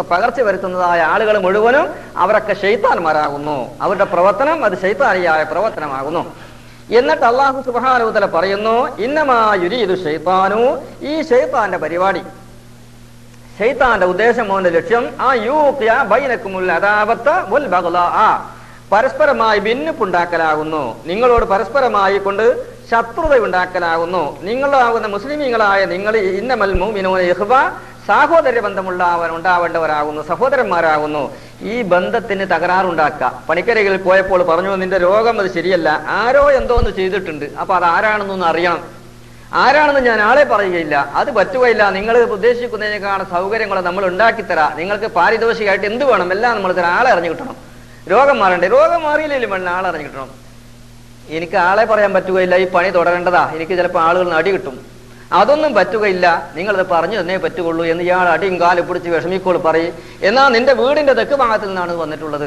പകർച്ച വരുത്തുന്നതായ ആളുകൾ മുഴുവനും അവരൊക്കെ ഷെയ്ത്താൻമാരാകുന്നു അവരുടെ പ്രവർത്തനം അത് ഷെയ്ത്താനിയായ പ്രവർത്തനമാകുന്നു എന്നിട്ട് അള്ളാഹു സുബാനുതല പറയുന്നു ഇന്നമാ യുരീതു ഷെയ്ത്താനു ഈ ഷെയ്ത്താന്റെ പരിപാടി ഷെയ്ത്താന്റെ ഉദ്ദേശം മോന്റെ ലക്ഷ്യം ആ യൂഖ്യ ബൈനക്കുമുൽ അദാവത്ത വൽ ബഗ്ളാ പരസ്പരമായി ഭിന്നിപ്പുണ്ടാക്കലാകുന്നു നിങ്ങളോട് പരസ്പരമായി കൊണ്ട് ശത്രുത ഉണ്ടാക്കലാകുന്നു നിങ്ങളാകുന്ന മുസ്ലിമീങ്ങളായ നിങ്ങൾ ഇന്നമൽ മൂമിനൂന ഇഖ്വ സാഹോദര്യ ബന്ധമുള്ളവർ ഉണ്ടാവേണ്ടവരാകുന്നു സഹോദരന്മാരാകുന്നു ഈ ബന്ധത്തിന് തകരാറുണ്ടാക്കുക പണിക്കരകളിൽ പോയപ്പോൾ പറഞ്ഞു നിന്റെ രോഗം അത് ശരിയല്ല ആരോ എന്തോ ഒന്ന് ചെയ്തിട്ടുണ്ട് അപ്പൊ അത് ആരാണെന്നൊന്ന് അറിയണം ആരാണെന്ന് ഞാൻ ആളെ പറയുകയില്ല അത് പറ്റുകയില്ല നിങ്ങൾ ഉദ്ദേശിക്കുന്നതിനേക്കാൾ സൗകര്യങ്ങൾ നമ്മൾ ഉണ്ടാക്കിത്തരാം നിങ്ങൾക്ക് പാരിതോഷികമായിട്ട് എന്ത് വേണം എല്ലാം നമ്മൾ തരാം ആളെ അറിഞ്ഞു കിട്ടണം രോഗം മാറണ്ടേ രോഗം മാറിയില്ലെങ്കിലും വേണം ആളെ അറിഞ്ഞു കിട്ടണം എനിക്ക് ആളെ പറയാൻ പറ്റുകയില്ല ഈ പണി തുടരേണ്ടതാ എനിക്ക് ചിലപ്പോൾ ആളുകൾ അടി കിട്ടും അതൊന്നും പറ്റുകയില്ല നിങ്ങളത് പറഞ്ഞു തന്നേ പറ്റുകയുള്ളൂ എന്ന് ഇയാൾ അടിയും കാലും പിടിച്ച് വിഷമിക്കോൾ പറയും എന്നാൽ നിന്റെ വീടിന്റെ തെക്ക് ഭാഗത്തിൽ നിന്നാണ് ഇത് വന്നിട്ടുള്ളത്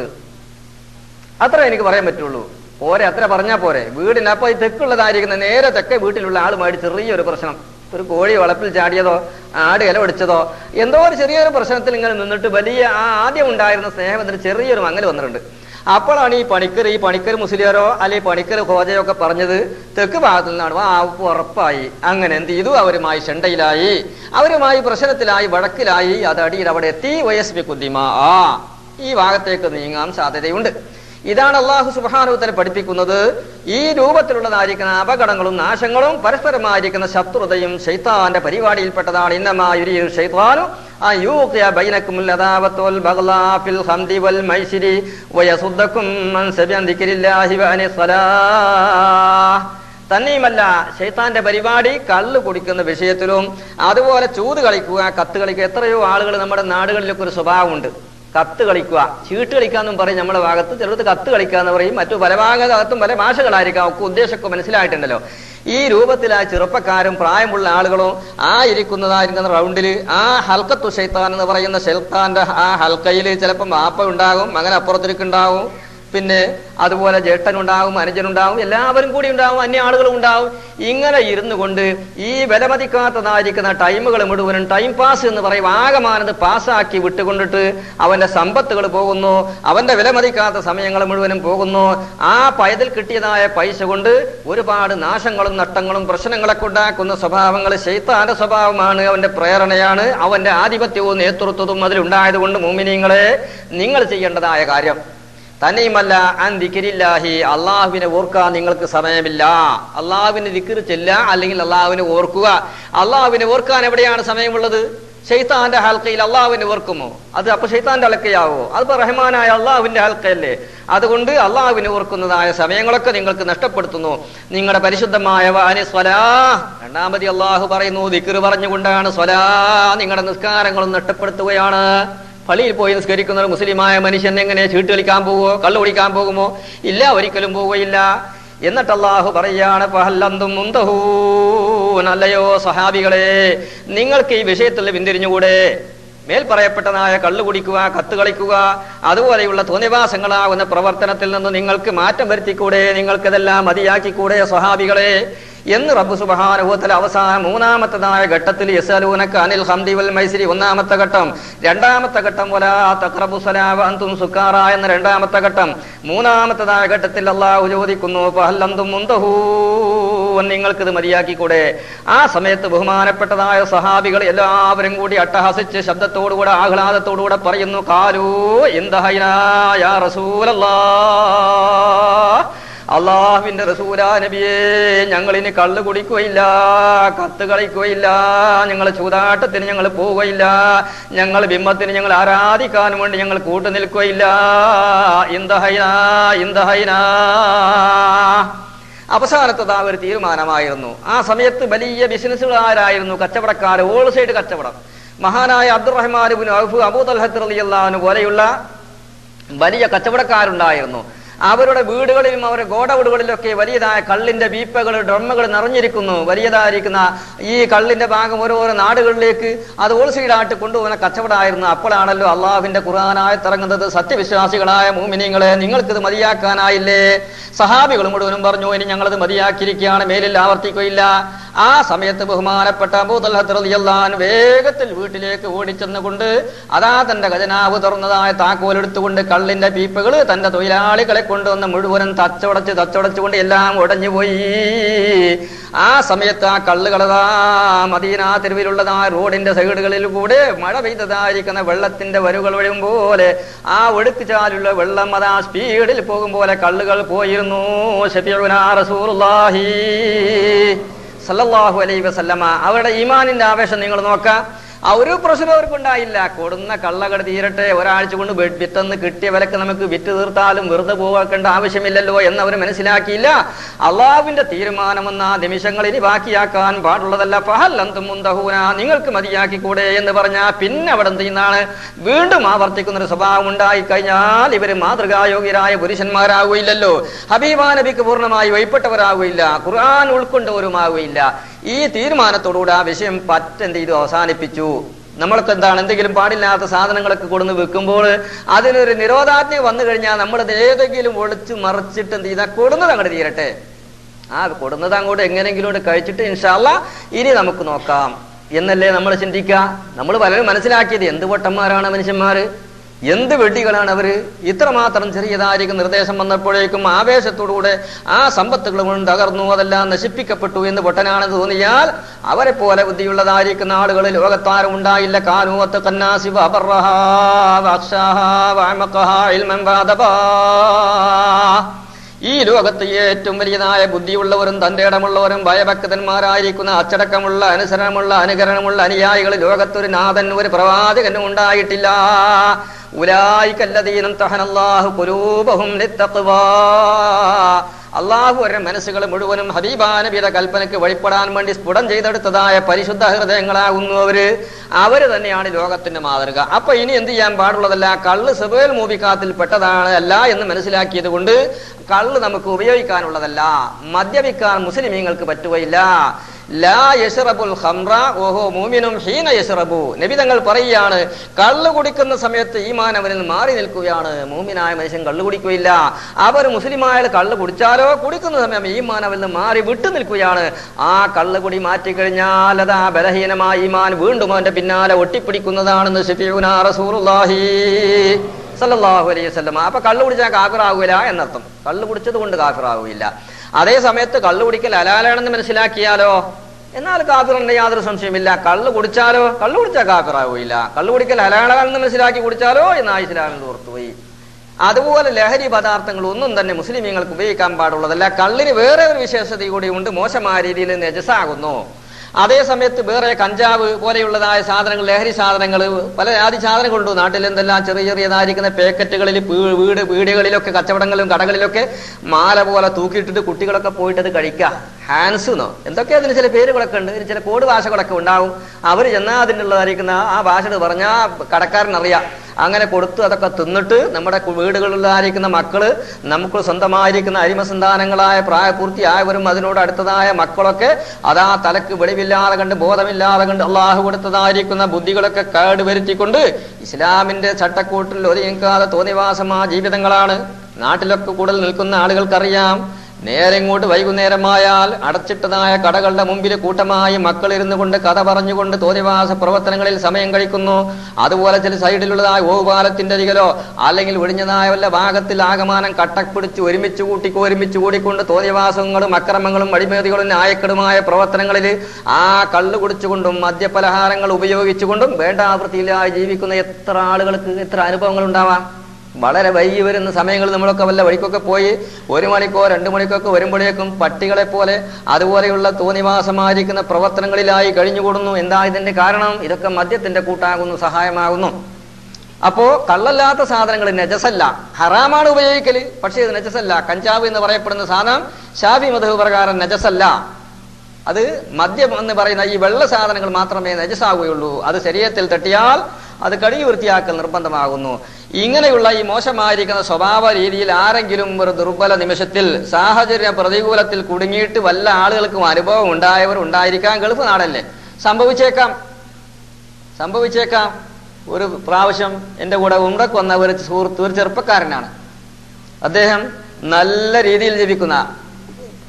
അത്ര എനിക്ക് പറയാൻ പറ്റുള്ളൂ പോരെ അത്ര പറഞ്ഞാ പോരെ വീടിന് അപ്പൊ ഈ തെക്കുള്ളതായിരിക്കുന്ന നേരെ തെക്കേ വീട്ടിലുള്ള ആളുമായിട്ട് ചെറിയൊരു പ്രശ്നം ഒരു കോഴി വളപ്പിൽ ചാടിയതോ ആട് ഇല ഒടിച്ചതോ എന്തോ ഒരു ചെറിയൊരു പ്രശ്നത്തിൽ ഇങ്ങനെ നിന്നിട്ട് വലിയ ആ ആദ്യം ഉണ്ടായിരുന്ന സ്നേഹത്തിന് ചെറിയൊരു മങ്ങൽ വന്നിട്ടുണ്ട് അപ്പോഴാണ് ഈ പണിക്കർ ഈ പണിക്കർ മുസ്ലിയാരോ അല്ലെ പണിക്കർ ഹോജയോ ഒക്കെ പറഞ്ഞത് തെക്ക് ഭാഗത്തു നിന്നാണ് ആ ഉറപ്പായി അങ്ങനെ എന്ത് ചെയ്തു അവരുമായി ശണ്ടയിലായി അവരുമായി പ്രശ്നത്തിലായി വഴക്കിലായി അത് അടിയിൽ അവിടെ എത്തി വയസ്ബി കുദ്ദിമ ആ ഈ ഭാഗത്തേക്ക് നീങ്ങാൻ സാധ്യതയുണ്ട് ഇതാണ് അള്ളാഹു സുബാനുത്തല പഠിപ്പിക്കുന്നത് ഈ രൂപത്തിലുള്ളതായിരിക്കുന്ന അപകടങ്ങളും നാശങ്ങളും പരസ്പരമായിരിക്കുന്ന ശത്രുതയും ശൈത്താന്റെ പരിപാടിയിൽപ്പെട്ടതാണ് ഇന്നമായുരി ഷൈത്താനു ആ യൂഖിയ ബൈനക്കുമുൽ അദാവത്ത് വൽ ബഗ്ളാ ഫിൽ ഖംദി വൽ മൈസിരി വയസുദ്ദക്കും അൻ സബിയൻ ദിക്രില്ലാഹി വഅനി സ്വലാഹ് തന്നെയുമല്ല ശൈത്താന്റെ പരിപാടി കള്ള് കുടിക്കുന്ന വിഷയത്തിലും അതുപോലെ ചൂത് കളിക്കുക കത്ത് കളിക്കുക എത്രയോ ആളുകൾ നമ്മുടെ നാടുകളിലൊക്കെ ഒരു സ്വഭാവമുണ്ട് കത്ത് കളിക്കുക ചീട്ട് കളിക്കാന്നും പറയും നമ്മുടെ ഭാഗത്ത് ചിലടത്ത് കത്ത് കളിക്കുക എന്ന് പറയും മറ്റു പല ഭാഗത്തും പല ഭാഷകളായിരിക്കാം ഒക്കെ ഉദ്ദേശമൊക്കെ മനസ്സിലായിട്ടുണ്ടല്ലോ ഈ രൂപത്തിൽ ആ ചെറുപ്പക്കാരും പ്രായമുള്ള ആളുകളും ആ ഇരിക്കുന്നതായിരിക്കുന്ന റൗണ്ടിൽ ആ ഹൽക്കത്തു ഷെയ്ത്താൻ എന്ന് പറയുന്ന ഷെയ്ത്താന്റെ ആ ഹൽക്കയിൽ ചിലപ്പോൾ മാപ്പ ഉണ്ടാകും മകൻ അപ്പുറത്തിരിക്കുണ്ടാവും പിന്നെ അതുപോലെ ജേട്ടനുണ്ടാവും അനുജനുണ്ടാവും എല്ലാവരും കൂടി ഉണ്ടാവും അന്യ ആളുകളും ഉണ്ടാവും ഇങ്ങനെ ഇരുന്നു കൊണ്ട് ഈ വിലമതിക്കാത്തതായിരിക്കുന്ന ടൈമുകൾ മുഴുവനും ടൈം പാസ് എന്ന് പറയും ആകമാനത് പാസ്സാക്കി വിട്ടുകൊണ്ടിട്ട് അവന്റെ സമ്പത്തുകൾ പോകുന്നു അവന്റെ വിലമതിക്കാത്ത സമയങ്ങൾ മുഴുവനും പോകുന്നു ആ പയതിൽ കിട്ടിയതായ പൈസ കൊണ്ട് ഒരുപാട് നാശങ്ങളും നഷ്ടങ്ങളും പ്രശ്നങ്ങളൊക്കെ ഉണ്ടാക്കുന്ന സ്വഭാവങ്ങൾ ശൈത്താന്റെ സ്വഭാവമാണ് അവന്റെ പ്രേരണയാണ് അവന്റെ ആധിപത്യവും നേതൃത്വവും അതിലുണ്ടായത് കൊണ്ട് മൂമിനിങ്ങളെ നിങ്ങൾ ചെയ്യേണ്ടതായ കാര്യം തന്നെയുമല്ല അന്തിക്കരില്ലാഹി അള്ളാഹുവിനെ ഓർക്കാൻ നിങ്ങൾക്ക് സമയമില്ല അള്ളാഹുവിനെ ദിക്കറ് ചെല്ല അല്ലെങ്കിൽ അള്ളാഹുവിനെ ഓർക്കുക അള്ളാഹുവിനെ ഓർക്കാൻ എവിടെയാണ് സമയമുള്ളത് ഷെയ്ത്താന്റെ ഹൽക്കയിൽ അള്ളാഹുവിനെ ഓർക്കുമോ അത് അപ്പൊ ഷെയ്ത്താന്റെ ഹൽക്കയാവോ അതിപ്പോ റഹ്മാനായ അള്ളാഹുവിന്റെ ഹൽക്കയല്ലേ അതുകൊണ്ട് അള്ളാഹുവിനെ ഓർക്കുന്നതായ സമയങ്ങളൊക്കെ നിങ്ങൾക്ക് നഷ്ടപ്പെടുത്തുന്നു നിങ്ങളുടെ പരിശുദ്ധമായ വാനി സ്വലാ രണ്ടാമതി അള്ളാഹു പറയുന്നു ദിക്കറ് പറഞ്ഞുകൊണ്ടാണ് സ്വലാ നിങ്ങളുടെ നിസ്കാരങ്ങളും നഷ്ടപ്പെടുത്തുകയാണ് പള്ളിയിൽ പോയി നിസ്കരിക്കുന്ന ഒരു മുസ്ലിമായ മനുഷ്യൻ എങ്ങനെ ചീട്ട് കളിക്കാൻ പോവോ കള്ളു കുടിക്കാൻ പോകുമോ ഇല്ല ഒരിക്കലും പോവുകയില്ല എന്നിട്ട് അള്ളാഹു പറയാണ് പഹല്ലന്തും നല്ലയോ സഹാബികളെ നിങ്ങൾക്ക് ഈ വിഷയത്തിൽ പിന്തിരിഞ്ഞുകൂടെ മേൽ പറയപ്പെട്ടതായ കള്ളു കുടിക്കുക കത്ത് കളിക്കുക അതുപോലെയുള്ള തോന്നിവാസങ്ങളാകുന്ന പ്രവർത്തനത്തിൽ നിന്ന് നിങ്ങൾക്ക് മാറ്റം വരുത്തിക്കൂടെ നിങ്ങൾക്കിതെല്ലാം മതിയാക്കിക്കൂടെ സ്വഹാബികളെ എന്ന് റബ്ബു സുബഹാനുഭവത്തിൽ അവസാനം മൂന്നാമത്തതായ ഘട്ടത്തിൽ യസലൂനക്ക് അനിൽ ഹംദി വൽ മൈസിരി ഒന്നാമത്തെ ഘട്ടം രണ്ടാമത്തെ ഘട്ടം വലാ തഖറബു സലാവ അന്തും സുക്കാറ എന്ന രണ്ടാമത്തെ ഘട്ടം മൂന്നാമത്തതായ ഘട്ടത്തിൽ അള്ളാഹു ചോദിക്കുന്നു പഹല്ലന്തും മുന്തഹൂ നിങ്ങൾക്കിത് മതിയാക്കിക്കൂടെ ആ സമയത്ത് ബഹുമാനപ്പെട്ടതായ സഹാബികൾ എല്ലാവരും കൂടി അട്ടഹസിച്ച് ശബ്ദത്തോടുകൂടെ ആഹ്ലാദത്തോടുകൂടെ പറയുന്നു കാലൂ എന്താ റസൂലല്ലാ അള്ളാഹുവിന്റെ റസൂലാ നബിയെ ഞങ്ങൾ ഇനി കള്ളു കുടിക്കുകയില്ല കത്ത് കളിക്കുകയില്ല ഞങ്ങൾ ചൂതാട്ടത്തിന് ഞങ്ങൾ പോവുകയില്ല ഞങ്ങൾ ബിംബത്തിന് ഞങ്ങൾ ആരാധിക്കാനും വേണ്ടി ഞങ്ങൾ കൂട്ടു നിൽക്കുകയില്ല ഇന്ദഹൈന ഇന്ദഹൈന അവസാനത്തത് ആ ഒരു തീരുമാനമായിരുന്നു ആ സമയത്ത് വലിയ ബിസിനസ്സുകാരായിരുന്നു കച്ചവടക്കാർ ഓൾ സൈഡ് കച്ചവടം മഹാനായ അബ്ദുറഹ്മാൻ ഔഫ് അബൂദൽഹത്ത് റളിയല്ലാഹു പോലെയുള്ള വലിയ കച്ചവടക്കാരുണ്ടായിരുന്നു അവരുടെ വീടുകളിലും അവരുടെ ഗോഡൗണുകളിലൊക്കെ വലിയതായ കള്ളിന്റെ വീപ്പകൾ ഡ്രമ്മുകൾ നിറഞ്ഞിരിക്കുന്നു വലിയതായിരിക്കുന്ന ഈ കള്ളിന്റെ ഭാഗം ഓരോരോ നാടുകളിലേക്ക് അത് ഹോൾസെയിലായിട്ട് കൊണ്ടുപോകുന്ന കച്ചവടമായിരുന്നു അപ്പോഴാണല്ലോ അള്ളാഹുവിന്റെ ഖുർആനായി ഇറങ്ങുന്നത് സത്യവിശ്വാസികളായ മൂമിനിങ്ങളെ നിങ്ങൾക്കിത് മതിയാക്കാനായില്ലേ സഹാബികൾ മുഴുവനും പറഞ്ഞു ഇനി ഞങ്ങളത് മതിയാക്കിയിരിക്കുകയാണ് മേലിൽ ആവർത്തിക്കുകയില്ല ആ സമയത്ത് ബഹുമാനപ്പെട്ട അബൂതല്ലാൻ വേഗത്തിൽ വീട്ടിലേക്ക് ഓടിച്ചെന്നുകൊണ്ട് അതാ തന്റെ ഖജനാവ് തുറന്നതായ താക്കോലെടുത്തുകൊണ്ട് കള്ളിന്റെ പീപ്പുകൾ തന്റെ തൊഴിലാളികളെ കൊണ്ടുവന്ന് മുഴുവനും തച്ചടച്ച് തച്ചടച്ചുകൊണ്ട് എല്ലാം ഉടഞ്ഞുപോയി ആ സമയത്ത് ആ കള്ളുകളതാ മദീന തെരുവിലുള്ളതാ റോഡിന്റെ സൈഡുകളിൽ കൂടെ മഴ പെയ്തതായിരിക്കുന്ന വെള്ളത്തിന്റെ വരുകൾ വഴും പോലെ ആ ഒഴുക്ക് ചാലുള്ള വെള്ളം അതാ സ്പീഡിൽ പോകും പോലെ കള്ളുകൾ പോയിരുന്നു ഷഫീഉനാ റസൂലുള്ളാഹി സല്ലല്ലാഹു അലൈഹി വസല്ലമ അവരുടെ ഈമാനിന്റെ ആവേശം നിങ്ങൾ നോക്കാം ആ ഒരു പ്രശ്നം അവർക്കുണ്ടായില്ല കൊടുന്ന കള്ളകട തീരട്ടെ ഒരാഴ്ച കൊണ്ട് വെ- വിറ്റന്ന് കിട്ടിയ വിലക്ക് നമുക്ക് വിറ്റ് തീർത്താലും വെറുതെ പോവാക്കേണ്ട ആവശ്യമില്ലല്ലോ എന്ന് അവർ മനസ്സിലാക്കിയില്ല അള്ളാവിന്റെ തീരുമാനമെന്ന ആ നിമിഷങ്ങൾ ഇനി ബാക്കിയാക്കാൻ പാടുള്ളതല്ല ഫഹല്ലന്തും മുന്തഹൂന നിങ്ങൾക്ക് മതിയാക്കിക്കൂടെ എന്ന് പറഞ്ഞാൽ പിന്നെ അവിടെ എന്ത് ചെയ്യുന്നതാണ് വീണ്ടും ആവർത്തിക്കുന്ന ഒരു സ്വഭാവം ഉണ്ടായി കഴിഞ്ഞാൽ ഇവര് മാതൃകായോഗ്യരായ പുരുഷന്മാരാകുകയില്ലല്ലോ ഹബീബാ നബിക്ക് പൂർണ്ണമായി വഴിപ്പെട്ടവരാകുകയില്ല ഖുർആൻ ഉൾക്കൊണ്ടവരുമാകുകയില്ല ഈ തീരുമാനത്തോടുകൂടി ആ വിഷയം പറ്റെന്ത് ചെയ്തു അവസാനിപ്പിച്ചു നമ്മൾക്ക് എന്താണ് എന്തെങ്കിലും പാടില്ലാത്ത സാധനങ്ങളൊക്കെ കൊടുന്ന് വെക്കുമ്പോൾ അതിനൊരു നിരോധാജ്ഞ വന്നു കഴിഞ്ഞാൽ നമ്മളത് ഏതെങ്കിലും ഒളിച്ച് മറിച്ചിട്ട് എന്ത് ചെയ്താൽ കൊടുന്നത് അങ്ങോട്ട് തീരട്ടെ ആ കൊടുന്നത് അങ്ങോട്ട് എങ്ങനെയെങ്കിലും കൊണ്ട് കഴിച്ചിട്ട് ഇൻഷാല്ല ഇനി നമുക്ക് നോക്കാം എന്നല്ലേ നമ്മൾ ചിന്തിക്കുക നമ്മൾ പലരും മനസ്സിലാക്കിയത് എന്ത് പൊട്ടന്മാരാണ് മനുഷ്യന്മാര് എന്ത് വെടികളാണ് അവര് ഇത്രമാത്രം ചെറിയതായിരിക്കും നിർദ്ദേശം വന്നപ്പോഴേക്കും ആവേശത്തോടുകൂടെ ആ സമ്പത്തുകൾ കൊണ്ട് തകർന്നു അതെല്ലാം നശിപ്പിക്കപ്പെട്ടു എന്ന് പൊട്ടനാണെന്ന് തോന്നിയാൽ അവരെ പോലെ ബുദ്ധിയുള്ളതായിരിക്കുന്ന ആളുകൾ ലോകത്താരും ഉണ്ടായില്ല കാനൂവത്ത് കന്നാസി വബർറഹാ വഅഖ്ഷാഹാ വഅമഖഹാ ഇൽമൻ വഅദബാ. ഈ ലോകത്ത് ഏറ്റവും വലിയതായ ബുദ്ധിയുള്ളവരും തന്റെ ഇടമുള്ളവരും ഭയഭക്തന്മാരായിരിക്കുന്ന അച്ചടക്കമുള്ള അനുസരണമുള്ള അനുകരണമുള്ള അനുയായികൾ ലോകത്തൊരു നാഥൻ ഒരു പ്രവാചകനും ഉണ്ടായിട്ടില്ല ഉലായിക്കല്ലതീനം തഹനല്ലാഹു കുരൂപഹും ലിത്തഖ്വാ അള്ളാഹു അവരുടെ മനസ്സുകൾ മുഴുവനും ഹബീബാനബിയുടെ കൽപ്പനയ്ക്ക് വഴിപ്പെടാൻ വേണ്ടി സ്ഫുടം ചെയ്തെടുത്തതായ പരിശുദ്ധ ഹൃദയങ്ങളാകുന്നു അവര് അവര് തന്നെയാണ് ലോകത്തിന്റെ മാതൃക അപ്പൊ ഇനി എന്ത് ചെയ്യാൻ പാടുള്ളതല്ല കള്ള് സെബേൽ മൂബിക്കാത്തിൽ പെട്ടതാണ് അല്ല എന്ന് മനസ്സിലാക്കിയത് കൊണ്ട് കള്ള് നമുക്ക് ഉപയോഗിക്കാനുള്ളതല്ല മദ്യപിക്കാൻ മുസ്ലിമീങ്ങൾക്ക് പറ്റുകയില്ല ലാ യശ്റബുൽ ഖംറ ഓഹോ മൂമിനും ഹീന യശ്റബു നബി തങ്ങൾ പറയുകയാണ് കള്ളു കുടിക്കുന്ന സമയത്ത് ഈമാൻ അവരിൽ നിന്ന് മാറി നിൽക്കുകയാണ് മൂമിനായ മനുഷ്യൻ കള്ളു കുടിക്കുകയില്ല അവർ മുസ്ലിമായ കള്ളു കുടിച്ചാലോ കുടിക്കുന്ന സമയം ഈമാൻ അവരിൽ നിന്ന് മാറി വിട്ടു നിൽക്കുകയാണ് ആ കള്ളു കുടി മാറ്റിക്കഴിഞ്ഞാൽ അത് ആ ബലഹീനമായ ഈമാൻ വീണ്ടും അവന്റെ പിന്നാലെ ഒട്ടിപ്പിടിക്കുന്നതാണെന്ന് ഷഫീഉനാ റസൂലുള്ളാഹി സല്ലല്ലാഹു അലൈഹി വസല്ലം അപ്പൊ കള്ളു കുടിച്ചാൽ കാഫിറാകൂല എന്നർത്ഥം കള്ളു കുടിച്ചത് കൊണ്ട് കാഫിറാവുകയില്ല അതേ സമയത്ത് കള്ളു കുടിക്കൽ ഹലാലാണെന്ന് മനസ്സിലാക്കിയാലോ എന്നാൽ കാഫിറുണ്ട് യാതൊരു സംശയമില്ല കള്ളു കുടിച്ചാലോ കള്ളു കുടിച്ചാൽ കാഫിറാവുകയില്ല കള്ളു കുടിക്കൽ ഹലാലാണെന്ന് മനസ്സിലാക്കി കുടിച്ചാലോ എന്ന് ഇസ്ലാമിൽ ഓർത്തുപോയി അതുപോലെ ലഹരി പദാർത്ഥങ്ങൾ ഒന്നും തന്നെ മുസ്ലിമീങ്ങൾക്ക് ഉപയോഗിക്കാൻ പാടുള്ളതല്ല കള്ളിന് വേറെ ഒരു വിശേഷത കൂടി ഉണ്ട് മോശമായ രീതിയിൽ നജസാകുന്നു അതേ സമയത്ത് വേറെ കഞ്ചാവ് പോലെയുള്ളതായ സാധനങ്ങൾ ലഹരി സാധനങ്ങൾ പല ആദ്യ സാധനങ്ങളുണ്ട് നാട്ടിൽ എന്തെല്ലാം ചെറിയ ചെറിയതായിരിക്കുന്ന പാക്കറ്റുകളിൽ പീ- വീട് വീടുകളിലൊക്കെ കച്ചവടങ്ങളിലും കടകളിലൊക്കെ മാല പോലെ തൂക്കിയിട്ടിട്ട് കുട്ടികളൊക്കെ പോയിട്ട് അത് കഴിക്കുക ഹാൻസ് എന്നോ എന്തൊക്കെ അതിന് ചില പേരുകളൊക്കെ ഉണ്ട് ഇതിന് ചില കോഡ് ഭാഷകളൊക്കെ ഉണ്ടാവും അവർ ചെന്നാൽ അതിനുള്ളതായിരിക്കുന്ന ആ ഭാഷ പറഞ്ഞാൽ കടക്കാരൻ അറിയാം അങ്ങനെ കൊടുത്ത് അതൊക്കെ തിന്നിട്ട് നമ്മുടെ കു- വീടുകളിലായിരിക്കുന്ന മക്കള് നമുക്ക് സ്വന്തമായിരിക്കുന്ന അരിമസന്താനങ്ങളായ പ്രായപൂർത്തിയായവരും അതിനോട് അടുത്തതായ മക്കളൊക്കെ അതാ തലക്ക് വെളിവില്ലാതെ കണ്ട് ബോധമില്ലാതെ കണ്ട് അള്ളാഹു കൊടുത്തതായിരിക്കുന്ന ബുദ്ധികളൊക്കെ കേട് വരുത്തിക്കൊണ്ട് ഇസ്ലാമിന്റെ ചട്ടക്കൂട്ടിൽ ഒതുങ്ങിക്കാതെ തോന്നിവാസമാ ജീവിതങ്ങളാണ് നാട്ടിലൊക്കെ കൂടുതൽ നിൽക്കുന്ന ആളുകൾക്കറിയാം നേരെ ഇങ്ങോട്ട് വൈകുന്നേരമായാൽ അടച്ചിട്ടതായ കടകളുടെ മുമ്പിൽ കൂട്ടമായി മക്കൾ ഇരുന്നു കൊണ്ട് കഥ പറഞ്ഞുകൊണ്ട് തോന്നിവാസ പ്രവർത്തനങ്ങളിൽ സമയം കഴിക്കുന്നു അതുപോലെ ചില സൈഡിലുള്ളതായ ഓവുപാലത്തിന്റെ അരികിലോ അല്ലെങ്കിൽ ഒഴിഞ്ഞതായ വല്ല ഭാഗത്തിൽ ആകമാനം കട്ടപ്പിടിച്ച് ഒരുമിച്ച് കൂട്ടി ഒരുമിച്ച് കൂടിക്കൊണ്ട് തോന്നിവാസങ്ങളും അക്രമങ്ങളും അടിമേതികളും ന്യായക്കെടുമായ പ്രവർത്തനങ്ങളിൽ ആ കള്ളു കുടിച്ചുകൊണ്ടും മദ്യപലഹാരങ്ങൾ ഉപയോഗിച്ചുകൊണ്ടും വേണ്ടാവൃത്തിയില്ലാതെ ജീവിക്കുന്ന എത്ര ആളുകൾക്ക് എത്ര അനുഭവങ്ങൾ ഉണ്ടാവാം വളരെ വൈകി വരുന്ന സമയങ്ങളിൽ നമ്മളൊക്കെ വല്ല വഴിക്കൊക്കെ പോയി ഒരു മണിക്കോ രണ്ടു മണിക്കൊക്കെ വരുമ്പോഴേക്കും പട്ടികളെ പോലെ അതുപോലെയുള്ള തോന്നിവാസമായിരിക്കുന്ന പ്രവർത്തനങ്ങളിലായി കഴിഞ്ഞുകൂടുന്നു എന്താ ഇതിന്റെ കാരണം ഇതൊക്കെ മദ്യത്തിന്റെ കൂട്ടാകുന്നു സഹായമാകുന്നു അപ്പോ കള്ളല്ലാത്ത സാധനങ്ങൾ നജസല്ല ഹറാമാണ് ഉപയോഗിക്കല് പക്ഷേ ഇത് നജസല്ല കഞ്ചാവ് എന്ന് പറയപ്പെടുന്ന സാധനം ഷാഫി മധു പ്രകാരം നജസല്ല അത് മദ്യം എന്ന് പറയുന്ന ഈ വെള്ള സാധനങ്ങൾ മാത്രമേ നജസാവുകയുള്ളൂ അത് ശരീരത്തിൽ തട്ടിയാൽ അത് കഴുകി വൃത്തിയാക്കൽ നിർബന്ധമാകുന്നു ഇങ്ങനെയുള്ള ഈ മോശമായിരിക്കുന്ന സ്വഭാവ രീതിയിൽ ആരെങ്കിലും ഒരു ദുർബല നിമിഷത്തിൽ സാഹചര്യ പ്രതികൂലത്തിൽ കുടുങ്ങിയിട്ട് വല്ല ആളുകൾക്കും അനുഭവം ഉണ്ടായവർ ഉണ്ടായിരിക്കാം ഗൾഫ് നാടല്ലേ സംഭവിച്ചേക്കാം സംഭവിച്ചേക്കാം ഒരു പ്രാവശ്യം എൻ്റെ കൂടെ ഉണ്ടക്ക് വന്ന ഒരു സുഹൃത്ത് ഒരു ചെറുപ്പക്കാരനാണ് അദ്ദേഹം നല്ല രീതിയിൽ ജീവിക്കുന്ന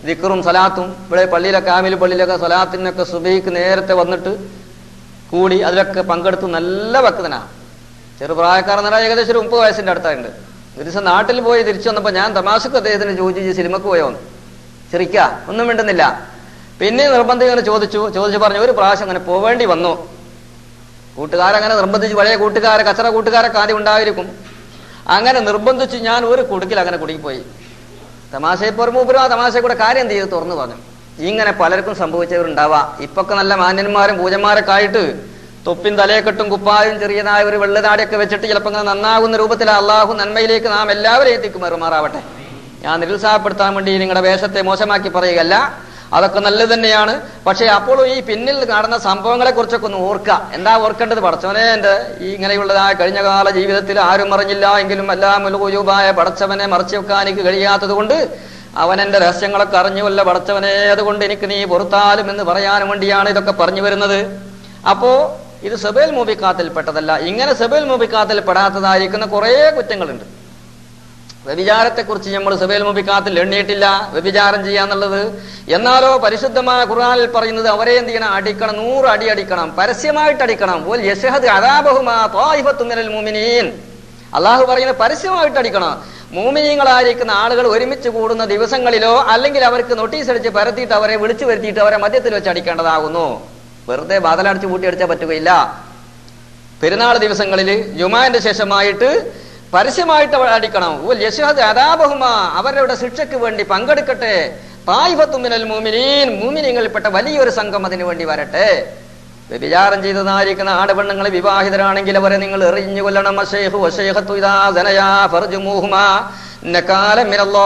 ദിക്കറും സലാത്തും ഇവിടെ പള്ളിയിലൊക്കെ ആമിൽ പള്ളിയിലൊക്കെ സലാത്തിനൊക്കെ സുബൈക്ക് നേരത്തെ വന്നിട്ട് കൂടി അതിലൊക്കെ പങ്കെടുത്ത് നല്ല ഭക്തനാണ് ചെറുപ്രായക്കാരൻ എന്ന് പറഞ്ഞാൽ ഏകദേശം ഒരു മുപ്പത് വയസ്സിന്റെ അടുത്തായിട്ടുണ്ട് ഒരു ദിവസം നാട്ടിൽ പോയി തിരിച്ചു വന്നപ്പോൾ ഞാൻ തമാശക്ക് അദ്ദേഹത്തിന് ചോദിച്ചു "ഈ സിനിമക്ക് പോയോ എന്ന് ചിരിക്ക ഒന്നും മിണ്ടുന്നില്ല പിന്നെ നിർബന്ധം ഇങ്ങനെ ചോദിച്ചു ചോദിച്ചു പറഞ്ഞു ഒരു പ്രാവശ്യം അങ്ങനെ പോവേണ്ടി വന്നു കൂട്ടുകാരങ്ങനെ നിർബന്ധിച്ച് പഴയ കൂട്ടുകാരെ കച്ചറ കൂട്ടുകാരൊക്കെ ആദ്യം ഉണ്ടായിരിക്കും അങ്ങനെ നിർബന്ധിച്ച് ഞാൻ ഒരു കുടുക്കിൽ അങ്ങനെ കുടുങ്ങിപ്പോയി തമാശയെ മൂപ്പരും ആ തമാശയെ കൂടെ കാര്യം എന്ത് ചെയ്ത് തുറന്നു പറഞ്ഞു ഇങ്ങനെ പലർക്കും സംഭവിച്ചവരുണ്ടാവാം ഇപ്പൊക്കെ നല്ല മാന്യന്മാരും പൂജന്മാരൊക്കെ ആയിട്ട് തൊപ്പിൻ തലയെക്കെട്ടും കുപ്പായും ചെറിയതായ ഒരു വെള്ളനാടിയൊക്കെ വെച്ചിട്ട് ചിലപ്പോൾ ഇങ്ങനെ നന്നാകുന്ന രൂപത്തിൽ അള്ളാഹു നന്മയിലേക്ക് നാം എല്ലാവരെയും എത്തിക്കുമാറുമാറാവട്ടെ ഞാൻ നിരുത്സാഹപ്പെടുത്താൻ വേണ്ടി നിങ്ങളുടെ വേഷത്തെ മോശമാക്കി പറയുകയല്ല അതൊക്കെ നല്ലത് തന്നെയാണ് പക്ഷേ അപ്പോഴും ഈ പിന്നിൽ നടന്ന സംഭവങ്ങളെ കുറിച്ചൊക്കെ ഒന്ന് ഓർക്കുക എന്താ ഓർക്കേണ്ടത് പടച്ചവനെ എന്റെ ഈ ഇങ്ങനെയുള്ളതായ കഴിഞ്ഞ കാല ജീവിതത്തിൽ ആരും അറിഞ്ഞില്ല എങ്കിലും എല്ലാം മുലുകൂജൂബായ പടച്ചവനെ മറച്ചു വെക്കാൻ എനിക്ക് കഴിയാത്തത് കൊണ്ട് അവൻ എന്റെ രഹസ്യങ്ങളൊക്കെ അറിഞ്ഞുവല്ല പടച്ചവനെ അതുകൊണ്ട് എനിക്ക് നീ പൊറുത്താലും എന്ന് പറയാനും വേണ്ടിയാണ് ഇതൊക്കെ പറഞ്ഞു വരുന്നത് അപ്പോ ഇത് സെബേൽ മൂബിക്കാത്തിൽ പെട്ടതല്ല ഇങ്ങനെ സെബേൽ മൂബിക്കാത്തിൽ പെടാത്തതായിരിക്കുന്ന കുറേ കുറ്റങ്ങളുണ്ട് വ്യഭിചാരത്തെ കുറിച്ച് നമ്മൾ സബേൽ മുബിക്കാത്തിൽ എണ്ണിയിട്ടില്ല വ്യഭിചാരം ചെയ്യാന്നുള്ളത് എന്നാലോ പരിശുദ്ധമായ ഖുർആനിൽ പറയുന്നത് അവരെ എന്ത് ചെയ്യണം അടിക്കണം നൂറ് അടി അടിക്കണം പരസ്യമായിട്ട് അടിക്കണം ഓൽ യശഹദ് അദാബഹുമാ ത്വായിഫത്തു മിനൽ മുഅ്മിനീൻ അള്ളാഹു പറയുന്നത് പരസ്യമായിട്ട് അടിക്കണം മൂമിനീങ്ങളായിരിക്കുന്ന ആളുകൾ ഒരുമിച്ച് കൂടുന്ന ദിവസങ്ങളിലോ അല്ലെങ്കിൽ അവർക്ക് നോട്ടീസ് അടിച്ച് പരത്തിയിട്ട് അവരെ വിളിച്ചു വരുത്തിയിട്ട് അവരെ മധ്യത്തിൽ വെച്ച് അടിക്കേണ്ടതാകുന്നു വെറുതെ ബാധലടിച്ച് കൂട്ടി അടിച്ചാൽ പറ്റുകയില്ല പെരുന്നാൾ ദിവസങ്ങളിൽ ജുമാന്റെ ശേഷമായിട്ട് പരസ്യമായിട്ട് അവ അടിക്കണം ഉൽ യശ്ഹദ് അദാബഹുമ അവരുടെ ശിക്ഷയ്ക്ക് വേണ്ടി പങ്കെടുക്കട്ടെ തായിഫത്തുമിനൽ മൂമിനീൻ മൂമിനിങ്ങളിൽപ്പെട്ട വലിയൊരു സംഘം അതിനു വേണ്ടി വരട്ടെ വ്യഭിചാരം ചെയ്തതായിരിക്കുന്ന ആടപെണ്ണുങ്ങൾ വിവാഹിതരാണെങ്കിൽ അവരെ നിങ്ങൾ എറിഞ്ഞു കൊല്ലണം അശൈഹു അശൈഹത്തു ഇദാ സനയാ ഫർജുമൂഹുമാ നകാല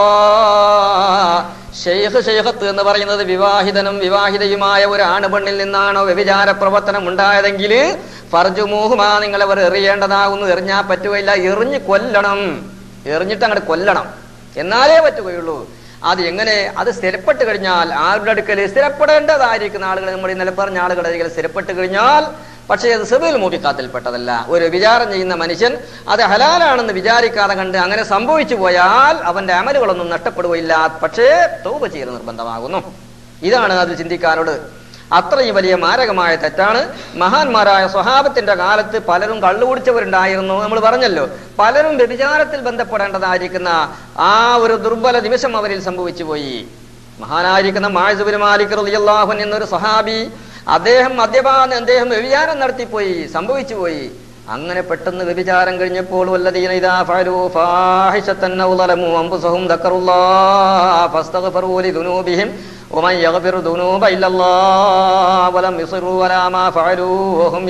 മിനല്ലാഹ് ഷെയ്ഖ് ഷെയ്ഖത്ത് എന്ന് പറയുന്നത് വിവാഹിതനും വിവാഹിതയുമായ ഒരു ആണുപെണ്ണിൽ നിന്നാണോ വ്യഭിചാര പ്രവർത്തനം ഉണ്ടായതെങ്കിൽ ഫർജുമൂഹുമാ നിങ്ങൾ അവർ എറിയേണ്ടതാകുന്നു എറിഞ്ഞാൽ പറ്റുകയില്ല എറിഞ്ഞ് കൊല്ലണം എറിഞ്ഞിട്ട് അങ്ങോട്ട് കൊല്ലണം എന്നാലേ പറ്റുകയുള്ളൂ അത് എങ്ങനെ അത് സ്ഥിരപ്പെട്ട് കഴിഞ്ഞാൽ ആരുടെ അടുക്കൽ സ്ഥിരപ്പെടേണ്ടതായിരിക്കുന്ന ആളുകൾ നമ്മൾ ഇന്നലെ പറഞ്ഞ ആളുകളുടെ അടുക്കൽ സ്ഥിരപ്പെട്ട് കഴിഞ്ഞാൽ പക്ഷേ അത് സിബിൽ മൂപ്പിക്കാത്തിൽപ്പെട്ടതല്ല ഒരു വിചാരം ചെയ്യുന്ന മനുഷ്യൻ അത് ഹലാലാണെന്ന് വിചാരിക്കാതെ കണ്ട് അങ്ങനെ സംഭവിച്ചു പോയാൽ അവന്റെ അമലുകളൊന്നും നഷ്ടപ്പെടുകയില്ല പക്ഷേ തൗബ ചെയ്യൽ നിർബന്ധമാകുന്നു ഇതാണ് അത് ചിന്തിക്കാനോട് അത്രയും വലിയ മാരകമായ തെറ്റാണ് മഹാന്മാരായ സ്വഹാബത്തിന്റെ കാലത്ത് പലരും കള്ളുകുടിച്ചവരുണ്ടായിരുന്നു നമ്മൾ പറഞ്ഞല്ലോ പലരും വ്യഭിചാരത്തിൽ ബന്ധപ്പെടേണ്ടതായിരിക്കുന്ന ആ ഒരു ദുർബല നിമിഷം അവരിൽ സംഭവിച്ചു പോയി മഹാനായിരിക്കുന്ന മായസുബിൻ മാലിക് റളിയല്ലാഹു എന്നൊരു സഹാബി അദ്ദേഹം മദ്യപാനം അദ്ദേഹം വ്യഭിചാരം നടത്തിപ്പോയി സംഭവിച്ചു പോയി അങ്ങനെ പെട്ടെന്ന് വ്യഭിചാരം കഴിഞ്ഞപ്പോൾ വല്ലദീന ഇദാ ഫഅലൂ ഫാഹിശത്തൻ ഔ ളലമു അൻഫുസഹും ദക്കറുല്ലാഹ ഫസ്തഗ്ഫറൂ ലിദുനൂബിഹിം ومن يغفر الذنوب إلا الله ولم يصروا على ما فعلوا وهم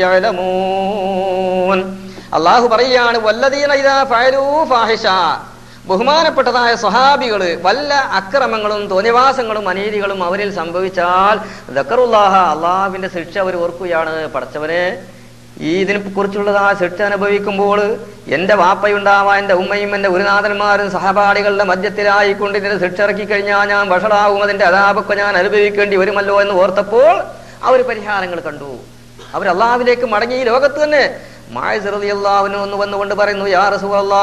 يعلمون അള്ളാഹു പറയാണ് വല്ലദീന ഇദാ ഫഅലൂ ഫാഹിഷ ബഹുമാനപ്പെട്ടതായ സഹാബികള് വല്ല അക്രമങ്ങളും തോന്നിവാസങ്ങളും അനീതികളും അവരിൽ സംഭവിച്ചാൽ ദക്കറുല്ലാഹ അള്ളാഹുവിന്റെ ശിക്ഷ അവർ ഓർക്കുകയാണ് പടച്ചവനെ ഈ ഇതിനെ കുറിച്ചുള്ളതായ ശിക്ഷ അനുഭവിക്കുമ്പോൾ എന്റെ വാപ്പയുണ്ടാവാ എന്റെ ഉമ്മയും എന്റെ ഗുരുനാഥന്മാരും സഹപാഠികളുടെ മധ്യത്തിലായിക്കൊണ്ട് ഇതിനെ ശിക്ഷ ഇറക്കി കഴിഞ്ഞാൽ ഞാൻ വഷളാവും അതിന്റെ അതാപൊക്കെ ഞാൻ അനുഭവിക്കേണ്ടി വരുമല്ലോ എന്ന് ഓർത്തപ്പോൾ അവർ പരിഹാരങ്ങൾ കണ്ടു അവർ അള്ളാഹുവിലേക്ക് മടങ്ങി ഈ ലോകത്ത് തന്നെ മായ ചെറുതി അള്ളാഹുവിന് ഒന്ന് വന്നുകൊണ്ട് പറയുന്നു യാ റസൂലല്ലാ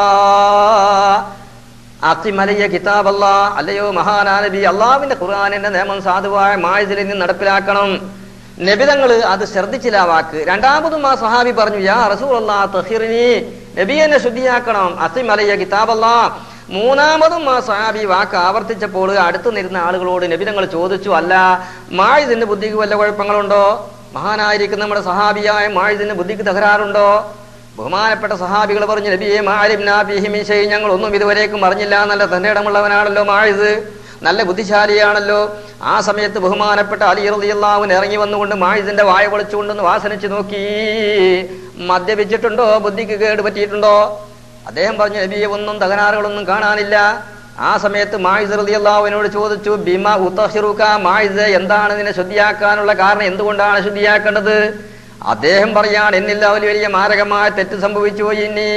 അത്തിമലയ കിതാബല്ല അല്ലയോ മഹാനാനബി അള്ളാവിന്റെ ഖുർആാനിന്റെ നിയമം സാധുവായ മായതിൽ നിന്ന് നടപ്പിലാക്കണം നബിതങ്ങള് അത് ശ്രദ്ധിച്ചില്ല ആ വാക്ക് രണ്ടാമതും ആ സഹാബി പറഞ്ഞു യാ റസൂലല്ലാ തഹിറിനി നബി എന്നെ ശുദ്ധിയാക്കണം അത്തിമലയ കിതാബല്ല മൂന്നാമതും ആ സഹാബി വാക്ക് ആവർത്തിച്ചപ്പോൾ അടുത്തു നിരുന്ന ആളുകളോട് നബിതങ്ങൾ ചോദിച്ചു അല്ല മായുദിന്റെ ബുദ്ധിക്ക് വല്ല കുഴപ്പങ്ങളുണ്ടോ മഹാനായിരിക്കുന്ന നമ്മുടെ സഹാബിയായ മായുദിന്റെ ബുദ്ധിക്ക് തകരാറുണ്ടോ ബഹുമാനപ്പെട്ട സഹാബികൾ പറഞ്ഞു നബിയെ മാലിബ്നാബിഹിമിശൈ ഞങ്ങൾ ഒന്നും ഇതുവരേക്കും അറിഞ്ഞില്ല നല്ല തന്റെ ഇടമുള്ളവനാണല്ലോ മാഴിത് നല്ല ബുദ്ധിശാലിയാണല്ലോ ആ സമയത്ത് ബഹുമാനപ്പെട്ട അലി റളിയല്ലാഹുവിന് ഇറങ്ങി വന്നുകൊണ്ട് മാഴിദിന്റെ വായ പൊളിച്ചുകൊണ്ടൊന്ന് വാസനിച്ച് നോക്കി മദ്യപിച്ചിട്ടുണ്ടോ ബുദ്ധിക്ക് കേട് പറ്റിയിട്ടുണ്ടോ അദ്ദേഹം പറഞ്ഞു നബിയെ ഒന്നും തകരാറുകളൊന്നും കാണാനില്ല ആ സമയത്ത് മായിസ് റളിയല്ലാഹുവിനോട് ചോദിച്ചു ബിമ ഉത്തഹിറുക മായിസ് എന്താണ് ഇതിനെ ശുദ്ധിയാക്കാനുള്ള കാരണം എന്തുകൊണ്ടാണ് ശുദ്ധിയാക്കേണ്ടത് അദ്ദേഹം പറയാണ് എന്നില്ല ഒരു വലിയ മാരകമായ തെറ്റ് സംഭവിച്ചു ഇനി